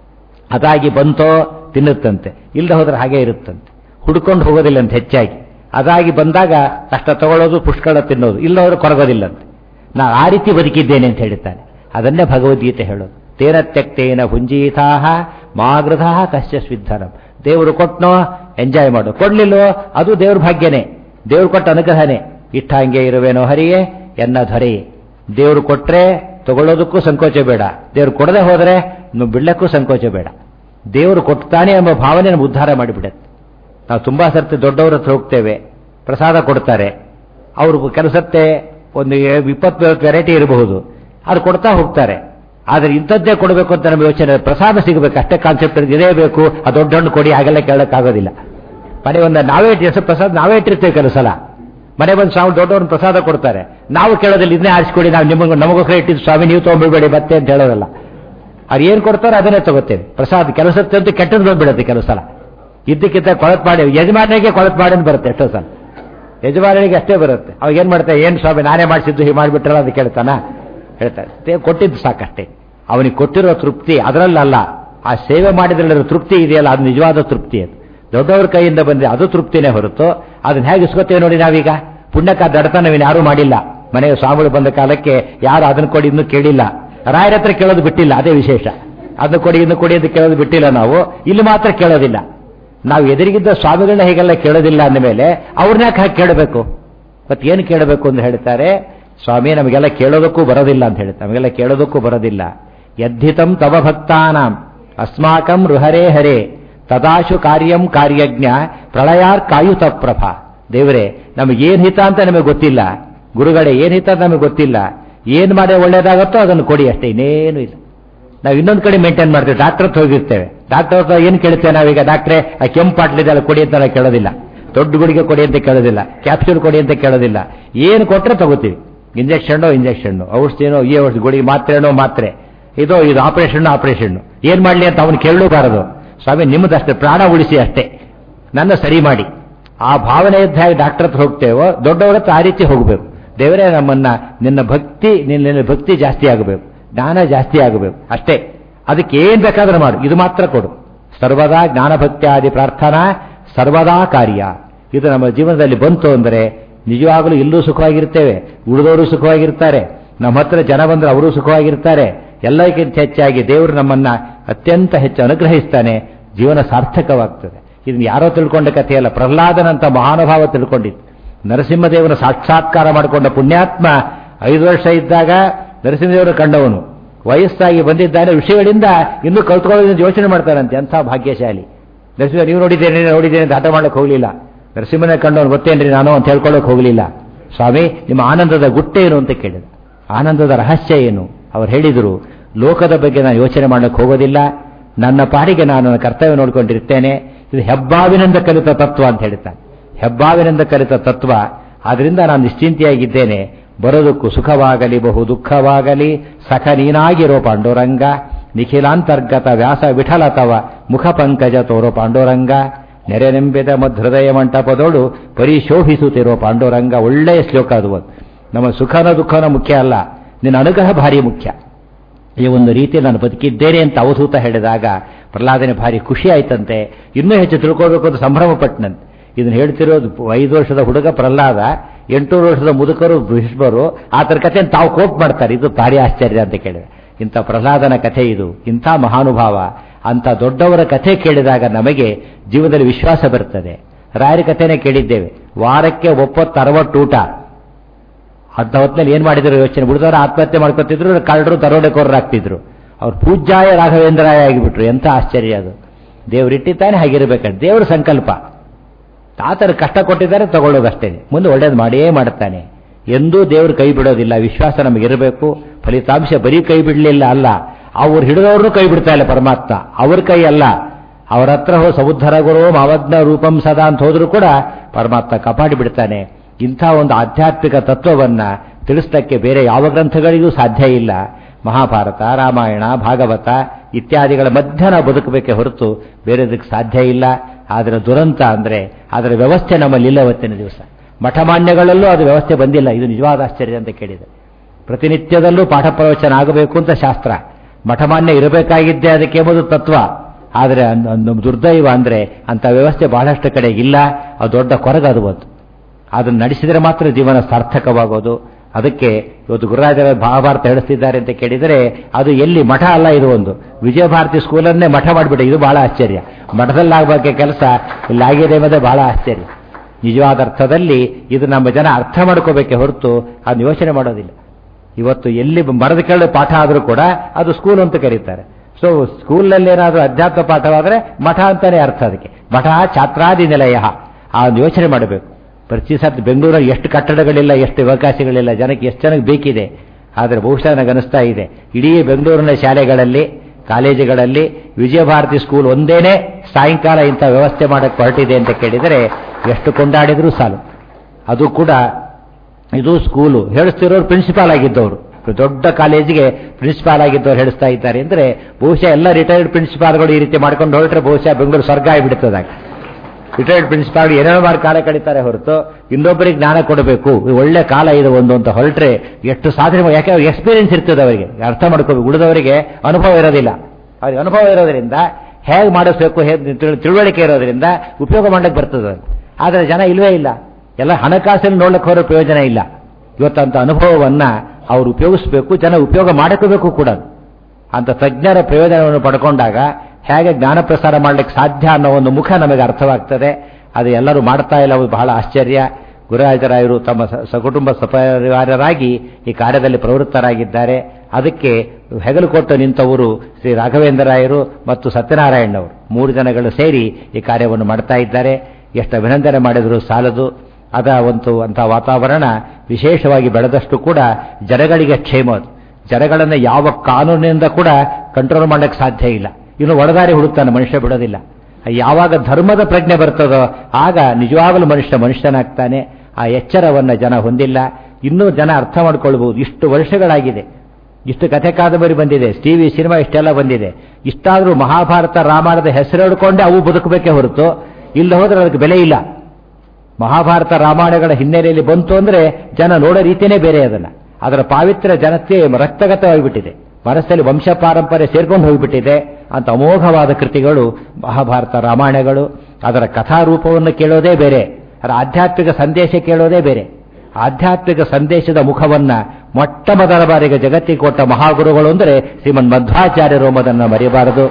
ಅದಾಗಿ ಬಂತೋ ತಿನ್ನುತ್ತಂತೆ ಇಲ್ಲದೆ ಹೋದ್ರೆ ಹಾಗೆ ಇರುತ್ತಂತೆ ಹುಡ್ಕೊಂಡು ಹೋಗೋದಿಲ್ಲಂತೆ ಹೆಚ್ಚಾಗಿ ಅದಾಗಿ ಬಂದಾಗ ಕಷ್ಟ ತಗೊಳ್ಳೋದು ಪುಷ್ಕಳ ತಿನ್ನೋದು ಇಲ್ಲ ಹೋದ್ರೆ ಕೊರಗೋದಿಲ್ಲಂತೆ ನಾ ಆ ರೀತಿ ಬದುಕಿದ್ದೇನೆ ಅಂತ ಹೇಳ್ತಾನೆ ಅದನ್ನೇ ಭಗವದ್ಗೀತೆ ಹೇಳೋದು ತೇನ ತ್ಯಕ್ತೇನ ಭುಂಜೀತಾಹ ಮಾಗೃಧ ಕಶ್ಯ ಸ್ವಿಧರಂ ದೇವರು ಕೊಟ್ನೋ ಎಂಜಾಯ್ ಮಾಡು ಕೊಡ್ಲಿಲ್ಲೋ ಅದು ದೇವ್ರ ಭಾಗ್ಯನೇ ದೇವ್ರು ಕೊಟ್ಟ ಅನುಗ್ರಹನೇ ಇಟ್ಟಂಗೆ ಇರುವೇನೋ ಹರಿಯೇ ಎನ್ನ ಧರೆಯೇ ದೇವರು ಕೊಟ್ರೆ ತಗೊಳ್ಳೋದಕ್ಕೂ ಸಂಕೋಚ ಬೇಡ ದೇವ್ರು ಕೊಡದೆ ಹೋದರೆ ನೀವು ಬಿಡ್ಲಕ್ಕೂ ಸಂಕೋಚ ಬೇಡ ದೇವರು ಕೊಡ್ತಾನೆ ಎಂಬ ಭಾವನೆ ನಮ್ಗೆ ಉದ್ಧಾರ ಮಾಡಿಬಿಡುತ್ತೆ ನಾವು ತುಂಬಾ ಸರ್ತಿ ದೊಡ್ಡವ್ರ ಹತ್ರ ಹೋಗ್ತೇವೆ ಪ್ರಸಾದ ಕೊಡ್ತಾರೆ ಅವರು ಕೆಲಸತ್ತೆ ಒಂದು ಇಪ್ಪತ್ತು ವೆರೈಟಿ ಇರಬಹುದು ಅದು ಕೊಡ್ತಾ ಹೋಗ್ತಾರೆ ಆದ್ರೆ ಇಂಥದ್ದೇ ಕೊಡಬೇಕು ಅಂತ ನಮಗೆ ಯೋಚನೆ ಪ್ರಸಾದ ಸಿಗಬೇಕು ಅಷ್ಟೇ ಕಾನ್ಸೆಪ್ಟ್ ಇದೇ ಬೇಕು ಆ ದೊಡ್ಡ ಹಣ್ಣು ಕೊಡಿ ಹಾಗೆಲ್ಲ ಕೇಳಕ್ಕಾಗೋದಿಲ್ಲ ಮನೆ ಒಂದು ನಾವೇ ಇಟ್ಟು ಪ್ರಸಾದ ನಾವೇ ಇಟ್ಟಿರ್ತೇವೆ ಕೆಲವು ಸಲ ಮನೆ ಬಂದು ಸ್ವಾಮಿ ದೊಡ್ಡವ್ರನ್ನ ಪ್ರಸಾದ ಕೊಡ್ತಾರೆ ನಾವು ಕೇಳೋದಿಲ್ಲ ಇದನ್ನೇ ಆರಿಸ್ಕೊಡಿ ನಾವು ನಿಮಗೆ ನಮಗೋಸ್ಕರ ಇಟ್ಟಿದ್ದು ಸ್ವಾಮಿ ನೀವು ತೊಗೊಂಡ್ಬಿಡ್ಬೇಡಿ ಮತ್ತೆ ಅಂತ ಹೇಳೋದಲ್ಲ ಅವ್ರು ಏನು ಕೊಡ್ತಾರೋ ಅದನ್ನೇ ತಗೋತೇವೆ ಪ್ರಸಾದ ಕೆಲಸಕ್ಕೆ ಅಂತ ಕೆಟ್ಟದ್ದು ಬಂದ್ಬಿಡುತ್ತೆ ಕೆಲವು ಸಲ ಇದ್ದಕ್ಕಿಂತ ಕೊಳತ್ ಮಾಡಿ ಯಜಮಾನನಿಗೆ ಕೊಳತ್ ಮಾಡಿ ಅಂತ ಬರುತ್ತೆ ಎಷ್ಟೋ ಸಲ ಯಜಮಾನನಿಗೆ ಅಷ್ಟೇ ಬರುತ್ತೆ ಅವಾಗ ಏನ್ ಮಾಡ್ತಾರೆ ಏನ್ ಸ್ವಾಮಿ ನಾನೇ ಮಾಡಿಸಿದ್ದು ಹೀಗೆ ಮಾಡಿಬಿಟ್ರಲ್ಲ ಅಂತ ಕೇಳ್ತಾನ ಹೇಳ್ತಾರೆ ದೇ- ಕೊಟ್ಟಿದ್ದು ಸಾಕಷ್ಟೇ ಅವನಿಗೆ ಕೊಟ್ಟಿರೋ ತೃಪ್ತಿ ಅದರಲ್ಲಲ್ಲ ಆ ಸೇವೆ ಮಾಡಿದ್ರಲ್ಲಿರೋ ತೃಪ್ತಿ ಇದೆಯಲ್ಲ ಅದು ನಿಜವಾದ ತೃಪ್ತಿ ಅದು ದೊಡ್ಡವ್ರ ಕೈಯಿಂದ ಬಂದ್ರೆ ಅದು ತೃಪ್ತಿನೇ ಹೊರತು ಅದನ್ನ ಹೇಗೆ ಇಸ್ಕೋತೇವೆ ನೋಡಿ ನಾವೀಗ ಪುಣ್ಯಕ್ಕ ದಡತನ ನಾವೇನು ಯಾರೂ ಮಾಡಿಲ್ಲ ಮನೆಗೆ ಸ್ವಾಮಿಗಳು ಬಂದ ಕಾಲಕ್ಕೆ ಯಾರು ಅದನ್ನ ಕೊಡಿ ಇನ್ನೂ ಕೇಳಿಲ್ಲ ರಾಯರ ಹತ್ರ ಕೇಳೋದು ಬಿಟ್ಟಿಲ್ಲ ಅದೇ ವಿಶೇಷ ಅದನ್ನ ಕೊಡಿ ಇನ್ನು ಕೊಡಿ ಅಂತ ಕೇಳೋದು ಬಿಟ್ಟಿಲ್ಲ ನಾವು ಇಲ್ಲಿ ಮಾತ್ರ ಕೇಳೋದಿಲ್ಲ ನಾವು ಎದುರಿಗಿದ್ದ ಸ್ವಾಮಿಗಳನ್ನ ಹೇಗೆಲ್ಲ ಕೇಳೋದಿಲ್ಲ ಅಂದ ಮೇಲೆ ಅವ್ರನ್ನ ಯಾಕೆ ಹಾಗೆ ಕೇಳಬೇಕು ಮತ್ತೆ ಏನು ಕೇಳಬೇಕು ಅಂತ ಹೇಳ್ತಾರೆ ಸ್ವಾಮಿ ನಮಗೆಲ್ಲ ಕೇಳೋದಕ್ಕೂ ಬರೋದಿಲ್ಲ ಅಂತ ಹೇಳ್ತಾರೆ ನಮಗೆಲ್ಲ ಕೇಳೋದಕ್ಕೂ ಬರೋದಿಲ್ಲ ಯದ್ಧಿತಂ ತವ ಭಕ್ತಾನಾಂ ಅಸ್ಮಾಕಂ ರುಹರೇ ಹರೇ ತದಾಶು ಕಾರ್ಯಂ ಕಾರ್ಯಜ್ಞ ಪ್ರಳಯಾರ್ ಕಾಯುತ ಪ್ರಭಾ ದೇವರೇ ನಮಗೇನ್ ಹಿತ ಅಂತ ನಮಗೆ ಗೊತ್ತಿಲ್ಲ ಗುರುಗಳೇ ಏನ್ ಹಿತ ಅಂತ ನಮಗೆ ಗೊತ್ತಿಲ್ಲ ಏನ್ ಮಾಡಿ ಒಳ್ಳೇದಾಗತ್ತೋ ಅದನ್ನು ಕೊಡಿ ಅಷ್ಟೇ ಇನ್ನೇನು ಇಲ್ಲ ನಾವು ಇನ್ನೊಂದು ಕಡೆ ಮೇಂಟೈನ್ ಮಾಡ್ತೇವೆ ಡಾಕ್ಟರ್ ಹತ್ರ ಹೋಗಿರ್ತೇವೆ ಡಾಕ್ಟರ್ ಹತ್ರ ಏನು ಕೇಳ್ತೇವೆ ನಾವೀಗ ಡಾಕ್ಟ್ರೇ ಆ ಕೆಂಪು ಪಾಟ್ಲಿದೆಲ್ಲ ಕೊಡಿ ಅಂತ ನಾವು ಕೇಳೋದಿಲ್ಲ ದೊಡ್ಡ ಗುಳಿಗೆ ಕೊಡಿ ಅಂತ ಕೇಳೋದಿಲ್ಲ ಕ್ಯಾಪ್ಸೂಲ್ ಕೊಡಿ ಅಂತ ಕೇಳೋದಿಲ್ಲ ಏನು ಕೊಟ್ಟರೆ ತಗೋತೀವಿ ಇಂಜೆಕ್ಷನ್ ಇಂಜೆಕ್ಷನ್ ಔಷಧಿನೋ ಈ ಔಷಧಿ ಗುಳಿಗೆ ಮಾತ್ರೆನೋ ಮಾತ್ರೆ ಇದೋ ಇದು ಆಪರೇಷನ್ ಆಪರೇಷನ್ ಏನ್ ಮಾಡ್ಲಿ ಅಂತ ಅವನು ಕೇಳಲೂಬಾರದು ಸ್ವಾಮಿ ನಿಮ್ಮದಷ್ಟೇ ಪ್ರಾಣ ಉಳಿಸಿ ಅಷ್ಟೇ ನನ್ನ ಸರಿ ಮಾಡಿ ಆ ಭಾವನೆ ಇದ್ದ ಹಾಗೆ ಡಾಕ್ಟರ್ ಹತ್ರ ಹೋಗ್ತೇವೋ ದೊಡ್ಡವರ ಹತ್ರ ಆ ರೀತಿ ಹೋಗಬೇಕು ದೇವರೇ ನಮ್ಮನ್ನ ನಿನ್ನ ಭಕ್ತಿ ನಿನ್ನ ಭಕ್ತಿ ಜಾಸ್ತಿ ಆಗಬೇಕು ಜ್ಞಾನ ಜಾಸ್ತಿ ಆಗಬೇಕು ಅಷ್ಟೇ ಅದಕ್ಕೆ ಏನ್ ಬೇಕಾದ್ರೆ ಮಾಡು ಇದು ಮಾತ್ರ ಕೊಡು ಸರ್ವದಾ ಜ್ಞಾನಭಕ್ತ್ಯಾದಿ ಪ್ರಾರ್ಥನಾ ಸರ್ವದಾ ಕಾರ್ಯ ಇದು ನಮ್ಮ ಜೀವನದಲ್ಲಿ ಬಂತು ಅಂದರೆ ನಿಜವಾಗಲೂ ಇಲ್ಲೂ ಸುಖವಾಗಿರ್ತೇವೆ ಉಳಿದವರು ಸುಖವಾಗಿರ್ತಾರೆ ನಮ್ಮ ಹತ್ರ ಜನ ಬಂದ್ರೆ ಅವರು ಸುಖವಾಗಿರ್ತಾರೆ ಎಲ್ಲಕ್ಕಿಂತ ಹೆಚ್ಚಾಗಿ ದೇವರು ನಮ್ಮನ್ನ ಅತ್ಯಂತ ಹೆಚ್ಚು ಅನುಗ್ರಹಿಸ್ತಾನೆ ಜೀವನ ಸಾರ್ಥಕವಾಗ್ತದೆ ಇದನ್ನ ಯಾರೋ ತಿಳ್ಕೊಂಡ ಕಥೆಯಲ್ಲ ಪ್ರಹ್ಲಾದನಂತ ಮಹಾನುಭಾವ ತಿಳ್ಕೊಂಡಿತ್ತು ನರಸಿಂಹದೇವನ ಸಾಕ್ಷಾತ್ಕಾರ ಮಾಡಿಕೊಂಡ ಪುಣ್ಯಾತ್ಮ ಐದು ವರ್ಷ ಇದ್ದಾಗ ನರಸಿಂಹದೇವರ ಕಂಡವನು ವಯಸ್ಸಾಗಿ ಬಂದಿದ್ದಾನೆ ವಿಷಯಗಳಿಂದ ಇನ್ನೂ ಕಲ್ತ್ಕೊಳ್ಳೋದ್ರಿಂದ ಯೋಚನೆ ಮಾಡ್ತಾರಂತೆ ಅಂಥ ಭಾಗ್ಯಶಾಲಿ ನರಸಿಂಹ ನೀವು ನೋಡಿದ್ದೇನೆ ನೋಡಿದ್ದೇನೆ ಅಂತ ಹಠ ಮಾಡಕ್ಕೆ ಹೋಗಲಿಲ್ಲ ನರಸಿಂಹನ ಕಂಡವನು ಗೊತ್ತೇನ್ರಿ ನಾನು ಅಂತ ಹೇಳ್ಕೊಳ್ಳೋಕೆ ಹೋಗಲಿಲ್ಲ ಸ್ವಾಮಿ ನಿಮ್ಮ ಆನಂದದ ಗುಟ್ಟೇನು ಅಂತ ಕೇಳಿದ ಆನಂದದ ರಹಸ್ಯ ಏನು ಅವರು ಹೇಳಿದರು ಲೋಕದ ಬಗ್ಗೆ ನಾನು ಯೋಚನೆ ಮಾಡಕ್ಕೆ ಹೋಗೋದಿಲ್ಲ ನನ್ನ ಪಾಡಿಗೆ ನಾನು ನನ್ನ ಕರ್ತವ್ಯ ನೋಡ್ಕೊಂಡಿರ್ತೇನೆ ಇದು ಹೆಬ್ಬಾವಿನಿಂದ ಕಲಿತ ತತ್ವ ಅಂತ ಹೇಳ್ತಾನೆ ಹೆಬ್ಬಾವಿನಿಂದ ಕಲಿತ ತತ್ವ ಆದ್ರಿಂದ ನಾನು ನಿಶ್ಚಿಂತೆಯಾಗಿದ್ದೇನೆ ಬರೋದಕ್ಕೂ ಸುಖವಾಗಲಿ ಬಹು ದುಃಖವಾಗಲಿ ಸಖ ನೀನಾಗಿರೋ ಪಾಂಡುರಂಗ ನಿಖಿಲಾಂತರ್ಗತ ವ್ಯಾಸ ವಿಠಲ ತವ ಮುಖ ಪಂಕಜ ತೋರೋ ಪಾಂಡುರಂಗ ನೆರೆನೆಂಬಿದ ಮಧ್ಹೃದಯ ಮಂಟಪದೋಡು ಪರಿಶೋಭಿಸುತ್ತಿರೋ ಪಾಂಡುರಂಗ ಒಳ್ಳೆಯ ಶ್ಲೋಕ ಅದು ಒಂದು. ನಮ್ಮ ಸುಖನ ದುಃಖನ ಮುಖ್ಯ ಅಲ್ಲ ನಿನ್ನ ಅನುಗ್ರಹ ಭಾರಿ ಮುಖ್ಯ ಈ ಒಂದು ರೀತಿ ನಾನು ಬದುಕಿದ್ದೇನೆ ಅಂತ ಅವಧೂತ ಹೇಳಿದಾಗ ಪ್ರಹ್ಲಾದನೆ ಭಾರಿ ಖುಷಿ ಆಯ್ತಂತೆ ಇನ್ನೂ ಹೆಚ್ಚು ತಿಳ್ಕೊಳ್ಬೇಕು ಅಂತ ಸಂಭ್ರಮ ಪಟ್ಟನಂತೆ ಇದನ್ನು ಹೇಳ್ತಿರೋದು ಐದು ವರ್ಷದ ಹುಡುಗ ಪ್ರಹ್ಲಾದ ಎಂಟೂರು ವರ್ಷದ ಮುದುಕರು ಭೀಷ್ಮರು ಆ ಥರ ಕಥೆ ತಾವು ಕೋಟ್ ಮಾಡ್ತಾರೆ ಇದು ಭಾರಿ ಆಶ್ಚರ್ಯ ಅಂತ ಕೇಳಿದೆ ಇಂಥ ಪ್ರಹ್ಲಾದನ ಕಥೆ ಇದು ಇಂಥ ಮಹಾನುಭಾವ ಅಂತ ದೊಡ್ಡವರ ಕಥೆ ಕೇಳಿದಾಗ ನಮಗೆ ಜೀವನದಲ್ಲಿ ವಿಶ್ವಾಸ ಬರ್ತದೆ ರಾಯರ ಕಥೆನೇ ಕೇಳಿದ್ದೇವೆ ವಾರಕ್ಕೆ ಒಪ್ಪತ್ತು ಅರವತ್ತು ಊಟ ಅಂತ ಹೊತ್ತಿನಲ್ಲಿ ಏನ್ ಮಾಡಿದ್ರು ಯೋಚನೆ ಬಿಡಿದವರು ಆತ್ಮಹತ್ಯೆ ಮಾಡ್ಕೊತಿದ್ರು ಕಳ್ಳರು ದರೋಡೆಕೋರರಾಗ್ತಿದ್ರು ಅವ್ರು ಪೂಜ್ಯಾಯ ರಾಘವೇಂದ್ರಾಯ ಆಗಿಬಿಟ್ರು ಎಂಥ ಆಶ್ಚರ್ಯ ಅದು ದೇವರಿಟ್ಟಿದ್ದಾನೆ ಹಾಗಿರ್ಬೇಕಂತ ದೇವರ ಸಂಕಲ್ಪ ಆತರ ಕಷ್ಟ ಕೊಟ್ಟಿದ್ದಾರೆ ತಗೊಳ್ಳೋದಷ್ಟೇ ಮುಂದೆ ಒಳ್ಳೇದು ಮಾಡಿಯೇ ಮಾಡುತ್ತಾನೆ ಎಂದೂ ದೇವರು ಕೈ ಬಿಡೋದಿಲ್ಲ ವಿಶ್ವಾಸ ನಮಗಿರಬೇಕು ಫಲಿತಾಂಶ ಬರೀ ಕೈ ಬಿಡಲಿಲ್ಲ ಅಲ್ಲ ಅವ್ರು ಹಿಡಿದವ್ರನ್ನೂ ಕೈ ಬಿಡ್ತಾ ಇಲ್ಲ ಪರಮಾತ್ಮ ಅವ್ರ ಕೈ ಅಲ್ಲ ಅವರ ಹತ್ರ ಹೋ ಸಮುದ್ರ ಗುರು ಮಾವಜ್ಞ ರೂಪಂ ಸದಾ ಅಂತ ಹೋದ್ರೂ ಕೂಡ ಪರಮಾತ್ಮ ಕಾಪಾಡಿ ಬಿಡ್ತಾನೆ ಇಂಥ ಒಂದು ಆಧ್ಯಾತ್ಮಿಕ ತತ್ವವನ್ನ ತಿಳಿಸ್ಲಿಕ್ಕೆ ಬೇರೆ ಯಾವ ಗ್ರಂಥಗಳಿಗೂ ಸಾಧ್ಯ ಇಲ್ಲ ಮಹಾಭಾರತ ರಾಮಾಯಣ ಭಾಗವತ ಇತ್ಯಾದಿಗಳ ಮಧ್ಯ ನಾವು ಬದುಕಬೇಕೆ ಹೊರತು ಬೇರೆದಕ್ಕೆ ಸಾಧ್ಯ ಇಲ್ಲ ಆದರೆ ದುರಂತ ಅಂದ್ರೆ ಅದರ ವ್ಯವಸ್ಥೆ ನಮ್ಮಲ್ಲಿ ಇಲ್ಲ ಇವತ್ತಿನ ದಿವಸ ಮಠಮಾನ್ಯಗಳಲ್ಲೂ ಅದು ವ್ಯವಸ್ಥೆ ಬಂದಿಲ್ಲ ಇದು ನಿಜವಾದ ಆಶ್ಚರ್ಯ ಅಂತ ಕೇಳಿದೆ ಪ್ರತಿನಿತ್ಯದಲ್ಲೂ ಪಾಠ ಪ್ರವಚನ ಆಗಬೇಕು ಅಂತ ಶಾಸ್ತ್ರ ಮಠಮಾನ್ಯ ಇರಬೇಕಾಗಿದ್ದೇ ಅದಕ್ಕೆ ಎಂಬುದು ತತ್ವ ಆದರೆ ದುರ್ದೈವ ಅಂದ್ರೆ ಅಂತ ವ್ಯವಸ್ಥೆ ಬಹಳಷ್ಟು ಕಡೆ ಇಲ್ಲ ಅದು ದೊಡ್ಡ ಕೊರಗ ಅದು ಒಂದು ಅದನ್ನು ನಡೆಸಿದರೆ ಮಾತ್ರ ಜೀವನ ಸಾರ್ಥಕವಾಗೋದು ಅದಕ್ಕೆ ಇವತ್ತು ಗುರುರಾಜರ ಮಹಾಭಾರತ ಹೇಳಿಸ್ತಿದ್ದಾರೆ ಅಂತ ಕೇಳಿದರೆ ಅದು ಎಲ್ಲಿ ಮಠ ಅಲ್ಲ ಇದು ಒಂದು ವಿಜಯ ಭಾರತಿ ಸ್ಕೂಲನ್ನೇ ಮಠ ಮಾಡಿಬಿಟ್ಟೆ ಇದು ಬಹಳ ಆಶ್ಚರ್ಯ ಮಠದಲ್ಲಾಗಬೇಕೆ ಕೆಲಸ ಇಲ್ಲಿ ಆಗಿದೆ ಎಂಬುದೇ ಬಹಳ ಆಶ್ಚರ್ಯ ನಿಜವಾದ ಅರ್ಥದಲ್ಲಿ ಇದು ನಮ್ಮ ಜನ ಅರ್ಥ ಮಾಡ್ಕೋಬೇಕೆ ಹೊರತು ಅದನ್ನ ಯೋಚನೆ ಮಾಡೋದಿಲ್ಲ ಇವತ್ತು ಎಲ್ಲಿ ಮರದ ಕೆಳಗೆ ಪಾಠ ಆದರೂ ಕೂಡ ಅದು ಸ್ಕೂಲ್ ಅಂತ ಕರೀತಾರೆ ಸೊ ಸ್ಕೂಲ್ನಲ್ಲಿ ಏನಾದರೂ ಅಧ್ಯಾತ್ಮ ಪಾಠವಾದರೆ ಮಠ ಅಂತಾನೆ ಅರ್ಥ ಅದಕ್ಕೆ ಮಠ ಛಾತ್ರಾದಿ ನಿಲಯ ಆ ಯೋಚನೆ ಮಾಡಬೇಕು ಪ್ರತಿ ಸರ್ತಿ ಬೆಂಗಳೂರಲ್ಲಿ ಎಷ್ಟು ಕಟ್ಟಡಗಳಿಲ್ಲ ಎಷ್ಟು ಅವಕಾಶಗಳಿಲ್ಲ ಜನಕ್ಕೆ ಎಷ್ಟು ಜನಕ್ಕೆ ಬೇಕಿದೆ ಆದರೆ ಬಹುಶಃ ನನಗನ್ನಿಸ್ತಾ ಇದೆ ಇಡೀ ಬೆಂಗಳೂರಿನ ಶಾಲೆಗಳಲ್ಲಿ ಕಾಲೇಜುಗಳಲ್ಲಿ ವಿಜಯ ಭಾರತಿ ಸ್ಕೂಲ್ ಒಂದೇನೆ ಸಾಯಂಕಾಲ ಇಂಥ ವ್ಯವಸ್ಥೆ ಮಾಡಕ್ಕೆ ಹೊರಟಿದೆ ಅಂತ ಕೇಳಿದರೆ ಎಷ್ಟು ಕೊಂಡಾಡಿದರೂ ಸಾಲು ಅದು ಕೂಡ ಇದು ಸ್ಕೂಲು ಹೇಳಿಸ್ತಿರೋರು ಪ್ರಿನ್ಸಿಪಾಲ್ ಆಗಿದ್ದವರು ದೊಡ್ಡ ಕಾಲೇಜಿಗೆ ಪ್ರಿನ್ಸಿಪಾಲ್ ಆಗಿದ್ದವ್ರು ಹೇಳಿಸ್ತಾ ಇದ್ದಾರೆ ಅಂದ್ರೆ ಬಹುಶಃ ಎಲ್ಲ ರಿಟೈರ್ಡ್ ಪ್ರಿನ್ಸಿಪಾಲ್ಗಳು ಈ ರೀತಿ ಮಾಡ್ಕೊಂಡು ಹೊರಟ್ರೆ ಬಹುಶಃ ಬೆಂಗಳೂರು ಸ್ವರ್ಗ ಆಗಿಬಿಡ್ತದಾಗ ರಿಟೈರ್ಡ್ ಪ್ರಿನ್ಸಿಪಾಲ್ ಏನೇನೋ ಮಾಡಿ ಕಾಲ ಕಳೀತಾರೆ ಹೊರತು ಇನ್ನೊಬ್ಬರಿಗೆ ಜ್ಞಾನ ಕೊಡಬೇಕು ಒಳ್ಳೆ ಕಾಲ ಇದೆ ಒಂದು ಅಂತ ಹೊರಟ್ರೆ ಎಷ್ಟು ಸಾಧನೆ ಯಾಕೆ ಎಕ್ಸ್ಪೀರಿಯನ್ಸ್ ಇರ್ತದೆ ಅವರಿಗೆ ಅರ್ಥ ಮಾಡ್ಕೋಬೇಕು ಉಳಿದವರಿಗೆ ಅನುಭವ ಇರೋದಿಲ್ಲ ಅವ್ರಿಗೆ ಅನುಭವ ಇರೋದ್ರಿಂದ ಹೇಗೆ ಮಾಡಿಸ್ಬೇಕು ಹೇಗೆ ತಿಳುವಳಿಕೆ ಇರೋದ್ರಿಂದ ಉಪಯೋಗ ಮಾಡಕ್ಕೆ ಬರ್ತದೆ ಆದರೆ ಜನ ಇಲ್ವೇ ಇಲ್ಲ ಎಲ್ಲ ಹಣಕಾಸಲ್ಲಿ ನೋಡ್ಲಿಕ್ಕೆ ಹೋರೋ ಪ್ರಯೋಜನ ಇಲ್ಲ ಇವತ್ತಂತ ಅನುಭವವನ್ನ ಅವರು ಉಪಯೋಗಿಸಬೇಕು ಜನ ಉಪಯೋಗ ಮಾಡಕೋಬೇಕು ಕೂಡ ಅಂತ ತಜ್ಞರ ಪ್ರಯೋಜನವನ್ನು ಪಡ್ಕೊಂಡಾಗ ಹೇಗೆ ಜ್ಞಾನ ಪ್ರಸಾರ ಮಾಡಲಿಕ್ಕೆ ಸಾಧ್ಯ ಅನ್ನೋ ಒಂದು ಮುಖ ನಮಗೆ ಅರ್ಥವಾಗ್ತದೆ ಅದು ಎಲ್ಲರೂ ಮಾಡ್ತಾ ಇಲ್ಲ ಅದು ಬಹಳ ಆಶ್ಚರ್ಯ ಗುರುರಾಜರಾಯರು ತಮ್ಮ ಸಕುಟುಂಬ ಸಪರಿವಾರರಾಗಿ ಈ ಕಾರ್ಯದಲ್ಲಿ ಪ್ರವೃತ್ತರಾಗಿದ್ದಾರೆ ಅದಕ್ಕೆ ಹೆಗಲು ಕೊಟ್ಟು ನಿಂತವರು ಶ್ರೀ ರಾಘವೇಂದ್ರರಾಯರು ಮತ್ತು ಸತ್ಯನಾರಾಯಣವರು ಮೂರು ಜನಗಳು ಸೇರಿ ಈ ಕಾರ್ಯವನ್ನು ಮಾಡ್ತಾ ಇದ್ದಾರೆ ಎಷ್ಟು ಅಭಿನಂದನೆ ಮಾಡಿದರೂ ಸಾಲದು ಅದ ಒಂದು ಅಂತ ವಾತಾವರಣ ವಿಶೇಷವಾಗಿ ಬೆಳೆದಷ್ಟು ಕೂಡ ಜನಗಳಿಗೆ ಕ್ಷೇಮ ಅದು ಜನಗಳನ್ನು ಯಾವ ಕಾನೂನಿನಿಂದ ಕೂಡ ಕಂಟ್ರೋಲ್ ಮಾಡಕ್ಕೆ ಸಾಧ್ಯ ಇಲ್ಲ ಇನ್ನು ಒಳದಾರಿ ಹುಡುಕ್ತಾನೆ ಮನುಷ್ಯ ಬಿಡೋದಿಲ್ಲ ಯಾವಾಗ ಧರ್ಮದ ಪ್ರಜ್ಞೆ ಬರ್ತದೋ ಆಗ ನಿಜವಾಗಲೂ ಮನುಷ್ಯ ಮನುಷ್ಯನಾಗ್ತಾನೆ ಆ ಎಚ್ಚರವನ್ನ ಜನ ಹೊಂದಿಲ್ಲ ಇನ್ನೂ ಜನ ಅರ್ಥ ಮಾಡ್ಕೊಳ್ಬಹುದು ಇಷ್ಟು ವರ್ಷಗಳಾಗಿದೆ ಇಷ್ಟು ಕಥೆ ಕಾದಂಬರಿ ಬಂದಿದೆ ಟಿವಿ ಸಿನಿಮಾ ಇಷ್ಟೆಲ್ಲ ಬಂದಿದೆ ಇಷ್ಟಾದರೂ ಮಹಾಭಾರತ ರಾಮಾಯಣದ ಹೆಸರು ಹಿಡ್ಕೊಂಡೆ ಅವು ಬದುಕಬೇಕೇ ಹೊರತು ಇಲ್ಲ ಹೋದ್ರೆ ಅದಕ್ಕೆ ಬೆಲೆ ಇಲ್ಲ ಮಹಾಭಾರತ ರಾಮಾಯಣಗಳ ಹಿನ್ನೆಲೆಯಲ್ಲಿ ಬಂತು ಅಂದ್ರೆ ಜನ ನೋಡೋ ರೀತಿಯೇ ಬೇರೆ ಅದನ್ನ ಅದರ ಪಾವಿತ್ರ್ಯ ಜನತೆ ರಕ್ತಗತವಾಗಿಬಿಟ್ಟಿದೆ ಮನಸ್ಸಲ್ಲಿ ವಂಶ ಪಾರಂಪರ್ಯ ಸೇರ್ಕೊಂಡು ಹೋಗಿಬಿಟ್ಟಿದೆ ಅಂತ ಅಮೋಘವಾದ ಕೃತಿಗಳು ಮಹಾಭಾರತ ರಾಮಾಯಣಗಳು ಅದರ ಕಥಾರೂಪವನ್ನು ಕೇಳೋದೇ ಬೇರೆ ಅದರ ಆಧ್ಯಾತ್ಮಿಕ ಸಂದೇಶ ಕೇಳೋದೇ ಬೇರೆ ಆಧ್ಯಾತ್ಮಿಕ ಸಂದೇಶದ ಮುಖವನ್ನ ಮೊಟ್ಟ ಮೊದಲ ಬಾರಿಗೆ ಜಗತ್ತಿಗೆ ಕೊಟ್ಟ ಮಹಾಗುರುಗಳು ಅಂದರೆ ಶ್ರೀಮನ್ ಮಧ್ವಾಚಾರ್ಯರು ಎಂಬುದನ್ನು ಮರೆಯಬಾರದು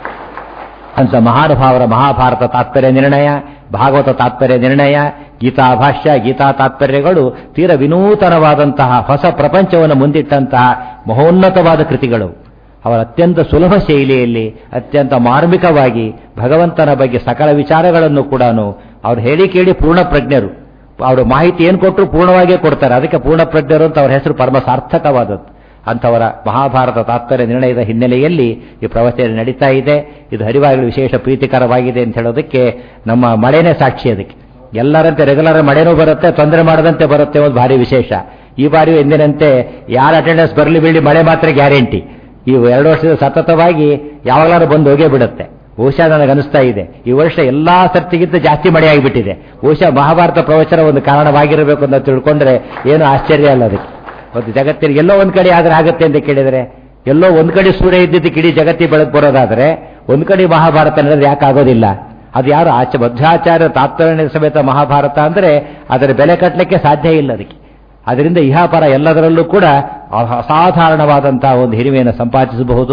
ಅಂತ ಮಹಾನುಭಾವರ ಮಹಾಭಾರತ ತಾತ್ಪರ್ಯ ನಿರ್ಣಯ ಭಾಗವತ ತಾತ್ಪರ್ಯ ನಿರ್ಣಯ ಗೀತಾ ಭಾಷ್ಯ ಗೀತಾ ತಾತ್ಪರ್ಯಗಳು ತೀರ ವಿನೂತನವಾದಂತಹ ಹೊಸ ಪ್ರಪಂಚವನ್ನು ಮುಂದಿಟ್ಟಂತಹ ಮಹೋನ್ನತವಾದ ಕೃತಿಗಳು ಅವರ ಅತ್ಯಂತ ಸುಲಭ ಶೈಲಿಯಲ್ಲಿ ಅತ್ಯಂತ ಮಾರ್ಮಿಕವಾಗಿ ಭಗವಂತನ ಬಗ್ಗೆ ಸಕಲ ವಿಚಾರಗಳನ್ನು ಕೂಡ ಅವ್ರು ಹೇಳಿ ಕೇಳಿ ಪೂರ್ಣ ಪ್ರಜ್ಞರು ಅವರು ಮಾಹಿತಿ ಏನು ಕೊಟ್ಟರು ಪೂರ್ಣವಾಗಿಯೇ ಕೊಡ್ತಾರೆ ಅದಕ್ಕೆ ಪೂರ್ಣ ಪ್ರಜ್ಞರು ಅಂತ ಅವರ ಹೆಸರು ಪರಮ ಸಾರ್ಥಕವಾದದ್ದು ಅಂಥವರ ಮಹಾಭಾರತ ತಾತ್ಪರ್ಯ ನಿರ್ಣಯದ ಹಿನ್ನೆಲೆಯಲ್ಲಿ ಈ ಪ್ರವಚನ ನಡೀತಾ ಇದೆ ಇದು ಹರಿವಾಗಲು ವಿಶೇಷ ಪ್ರೀತಿಕರವಾಗಿದೆ ಅಂತ ಹೇಳೋದಕ್ಕೆ ನಮ್ಮ ಮಳೆನೇ ಸಾಕ್ಷಿ ಅದಕ್ಕೆ ಎಲ್ಲರಂತೆ ರೆಗ್ಯುಲರ್ ಮಳೆನೂ ಬರುತ್ತೆ ತೊಂದರೆ ಮಾಡದಂತೆ ಬರುತ್ತೆ ಒಂದು ಭಾರಿ ವಿಶೇಷ ಈ ಬಾರಿಯೂ ಎಂದಿನಂತೆ ಯಾರ ಅಟೆಂಡೆನ್ಸ್ ಬರಲಿ ಬೀಳಿ ಮಳೆ ಮಾತ್ರ ಗ್ಯಾರಂಟಿ ಈ ಎರಡು ವರ್ಷದ ಸತತವಾಗಿ ಯಾವಾಗಲಾರು ಬಂದು ಹೋಗೇ ಬಿಡುತ್ತೆ ಬಹುಶಃ ನನಗೆ ಅನಿಸ್ತಾ ಇದೆ ಈ ವರ್ಷ ಎಲ್ಲಾ ಸರ್ತಿಗಿಂತ ಜಾಸ್ತಿ ಮಳೆ ಆಗಿಬಿಟ್ಟಿದೆ ಬಹುಶಃ ಮಹಾಭಾರತ ಪ್ರವಚನ ಒಂದು ಕಾರಣವಾಗಿರಬೇಕು ಅಂತ ತಿಳ್ಕೊಂಡ್ರೆ ಏನು ಆಶ್ಚರ್ಯ ಅಲ್ಲ ಅದಕ್ಕೆ ಮತ್ತು ಜಗತ್ತಿನ ಎಲ್ಲೋ ಒಂದ್ ಕಡೆ ಆದ್ರೆ ಆಗುತ್ತೆ ಅಂತ ಕೇಳಿದರೆ ಎಲ್ಲೋ ಒಂದ್ ಕಡೆ ಸೂರ್ಯ ಇದ್ದಿದ್ದಕ್ಕೆ ಇಡೀ ಜಗತ್ತಿ ಬೆಳಕು ಬರೋದಾದ್ರೆ ಒಂದ್ ಕಡೆ ಮಹಾಭಾರತ ನಡೆದ್ರೆ ಯಾಕೆ ಆಗೋದಿಲ್ಲ ಅದು ಯಾರು ಆಚ ಮಧ್ವಾಚಾರ್ಯ ತಾತ್ಪರ್ಯ ಸಮೇತ ಮಹಾಭಾರತ ಅಂದ್ರೆ ಅದರ ಬೆಲೆ ಕಟ್ಟಲಿಕ್ಕೆ ಸಾಧ್ಯ ಇಲ್ಲ ಅದಕ್ಕೆ ಅದರಿಂದ ಇಹಾಪರ ಎಲ್ಲದರಲ್ಲೂ ಕೂಡ ಅಸಾಧಾರಣವಾದಂತಹ ಒಂದು ಹಿರಿಮೆಯನ್ನು ಸಂಪಾದಿಸಬಹುದು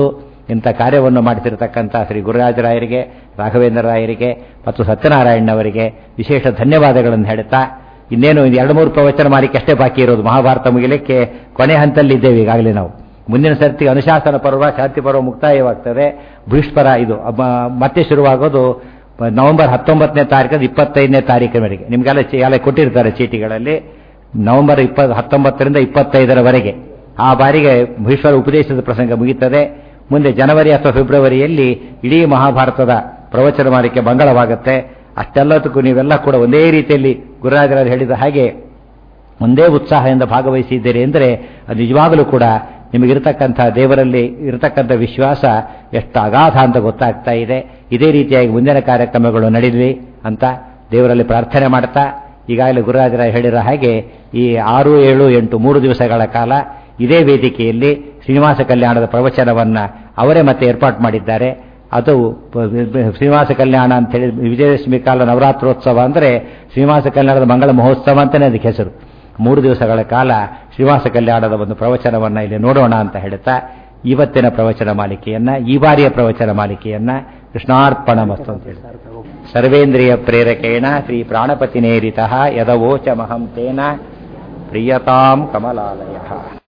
ಇಂಥ ಕಾರ್ಯವನ್ನು ಮಾಡಿಸಿರತಕ್ಕಂಥ ಶ್ರೀ ಗುರುರಾಜರಾಯರಿಗೆ ರಾಘವೇಂದ್ರ ರಾಯರಿಗೆ ಮತ್ತು ಸತ್ಯನಾರಾಯಣನವರಿಗೆ ವಿಶೇಷ ಧನ್ಯವಾದಗಳನ್ನು ಹೇಳುತ್ತಾ ಇನ್ನೇನು ಇದು ಎರಡು ಮೂರು ಪ್ರವಚನ ಮಾಡಲಿಕ್ಕೆ ಅಷ್ಟೇ ಬಾಕಿ ಇರೋದು ಮಹಾಭಾರತ ಮುಗಿಲಿಕ್ಕೆ ಕೊನೆ ಹಂತಲ್ಲಿದ್ದೇವೆ ಈಗಾಗಲೇ ನಾವು ಮುಂದಿನ ಸರ್ತಿ ಅನುಶಾಸನ ಪರ್ವ ಶಾಂತಿ ಪರ್ವ ಮುಕ್ತಾಯವಾಗ್ತದೆ ಭೀಷ್ಮರ ಇದು ಅಬ್ಬ- ಮತ್ತೆ ಶುರುವಾಗೋದು ನವೆಂಬರ್ ಹತ್ತೊಂಬತ್ತನೇ ತಾರೀಕು ಇಪ್ಪತ್ತೈದನೇ ತಾರೀಕಿನವರೆಗೆ ನಿಮಗೆಲ್ಲ ಚೀ- ಎಲ್ಲ ಕೊಟ್ಟಿರ್ತಾರೆ ಚೀಟಿಗಳಲ್ಲಿ ನವೆಂಬರ್ ಇಪ್ಪತ್ ಹತ್ತೊಂಬತ್ತರಿಂದ ಇಪ್ಪತ್ತೈದರವರೆಗೆ ಆ ಬಾರಿಗೆ ಭೀಷ್ಮರ ಉಪದೇಶದ ಪ್ರಸಂಗ ಮುಗಿಯುತ್ತದೆ ಮುಂದೆ ಜನವರಿ ಅಥವಾ ಫೆಬ್ರವರಿಯಲ್ಲಿ ಇಡೀ ಮಹಾಭಾರತದ ಪ್ರವಚನ ಮಾಡಲಿಕ್ಕೆ ಮಂಗಳವಾಗುತ್ತೆ ಅಷ್ಟೆಲ್ಲದಕ್ಕೂ ನೀವೆಲ್ಲ ಕೂಡ ಒಂದೇ ರೀತಿಯಲ್ಲಿ ಗುರುರಾಜರಾಜರು ಹೇಳಿದ ಹಾಗೆ ಒಂದೇ ಉತ್ಸಾಹದಿಂದ ಭಾಗವಹಿಸಿದ್ದೀರಿ ಅಂದರೆ ಅದು ನಿಜವಾಗಲೂ ಕೂಡ ನಿಮಗಿರತಕ್ಕಂಥ ದೇವರಲ್ಲಿ ಇರತಕ್ಕಂಥ ವಿಶ್ವಾಸ ಎಷ್ಟು ಅಗಾಧ ಅಂತ ಗೊತ್ತಾಗ್ತಾ ಇದೆ ಇದೇ ರೀತಿಯಾಗಿ ಮುಂದಿನ ಕಾರ್ಯಕ್ರಮಗಳು ನಡೆಯಲಿ ಅಂತ ದೇವರಲ್ಲಿ ಪ್ರಾರ್ಥನೆ ಮಾಡ್ತಾ ಈಗಾಗಲೇ ಗುರುರಾಜರ ಹೇಳಿರೋ ಹಾಗೆ ಈ ಆರು ಏಳು ಎಂಟು ಮೂರು ದಿವಸಗಳ ಕಾಲ ಇದೇ ವೇದಿಕೆಯಲ್ಲಿ ಶ್ರೀನಿವಾಸ ಕಲ್ಯಾಣದ ಪ್ರವಚನವನ್ನ ಅವರೇ ಮತ್ತೆ ಏರ್ಪಾಡು ಮಾಡಿದ್ದಾರೆ ಅದು ಪ- ಶ್ರೀನಿವಾಸ ಕಲ್ಯಾಣ ಅಂತ ಹೇಳಿ ವಿಜಯದಶಮಿ ಕಾಲ ನವರಾತ್ರೋತ್ಸವ ಅಂದರೆ ಶ್ರೀನಿವಾಸ ಕಲ್ಯಾಣದ ಮಂಗಳ ಮಹೋತ್ಸವ ಅಂತಲೇ ಅದಕ್ಕೆ ಹೆಸರು ಮೂರು ದಿವಸಗಳ ಕಾಲ ಶ್ರೀನಿವಾಸ ಕಲ್ಯಾಣದ ಒಂದು ಪ್ರವಚನವನ್ನ ಇಲ್ಲಿ ನೋಡೋಣ ಅಂತ ಹೇಳ್ತಾ ಇವತ್ತಿನ ಪ್ರವಚನ ಮಾಲಿಕೆಯನ್ನ ಈ ಬಾರಿಯ ಪ್ರವಚನ ಮಾಲಿಕೆಯನ್ನ ಕೃಷ್ಣಾರ್ಪಣ ಮಸ್ತು ಅಂತ ಹೇಳ್ತಾರೆ ಸರ್ವೇಂದ್ರಿಯ ಪ್ರೇರಕೇಣ ಶ್ರೀ ಪ್ರಾಣಪತಿನೇರಿತ ಯದವೋಚಮಹಂ ತೇನ ಪ್ರಿಯತಾಂ ಕಮಲಾಲಯ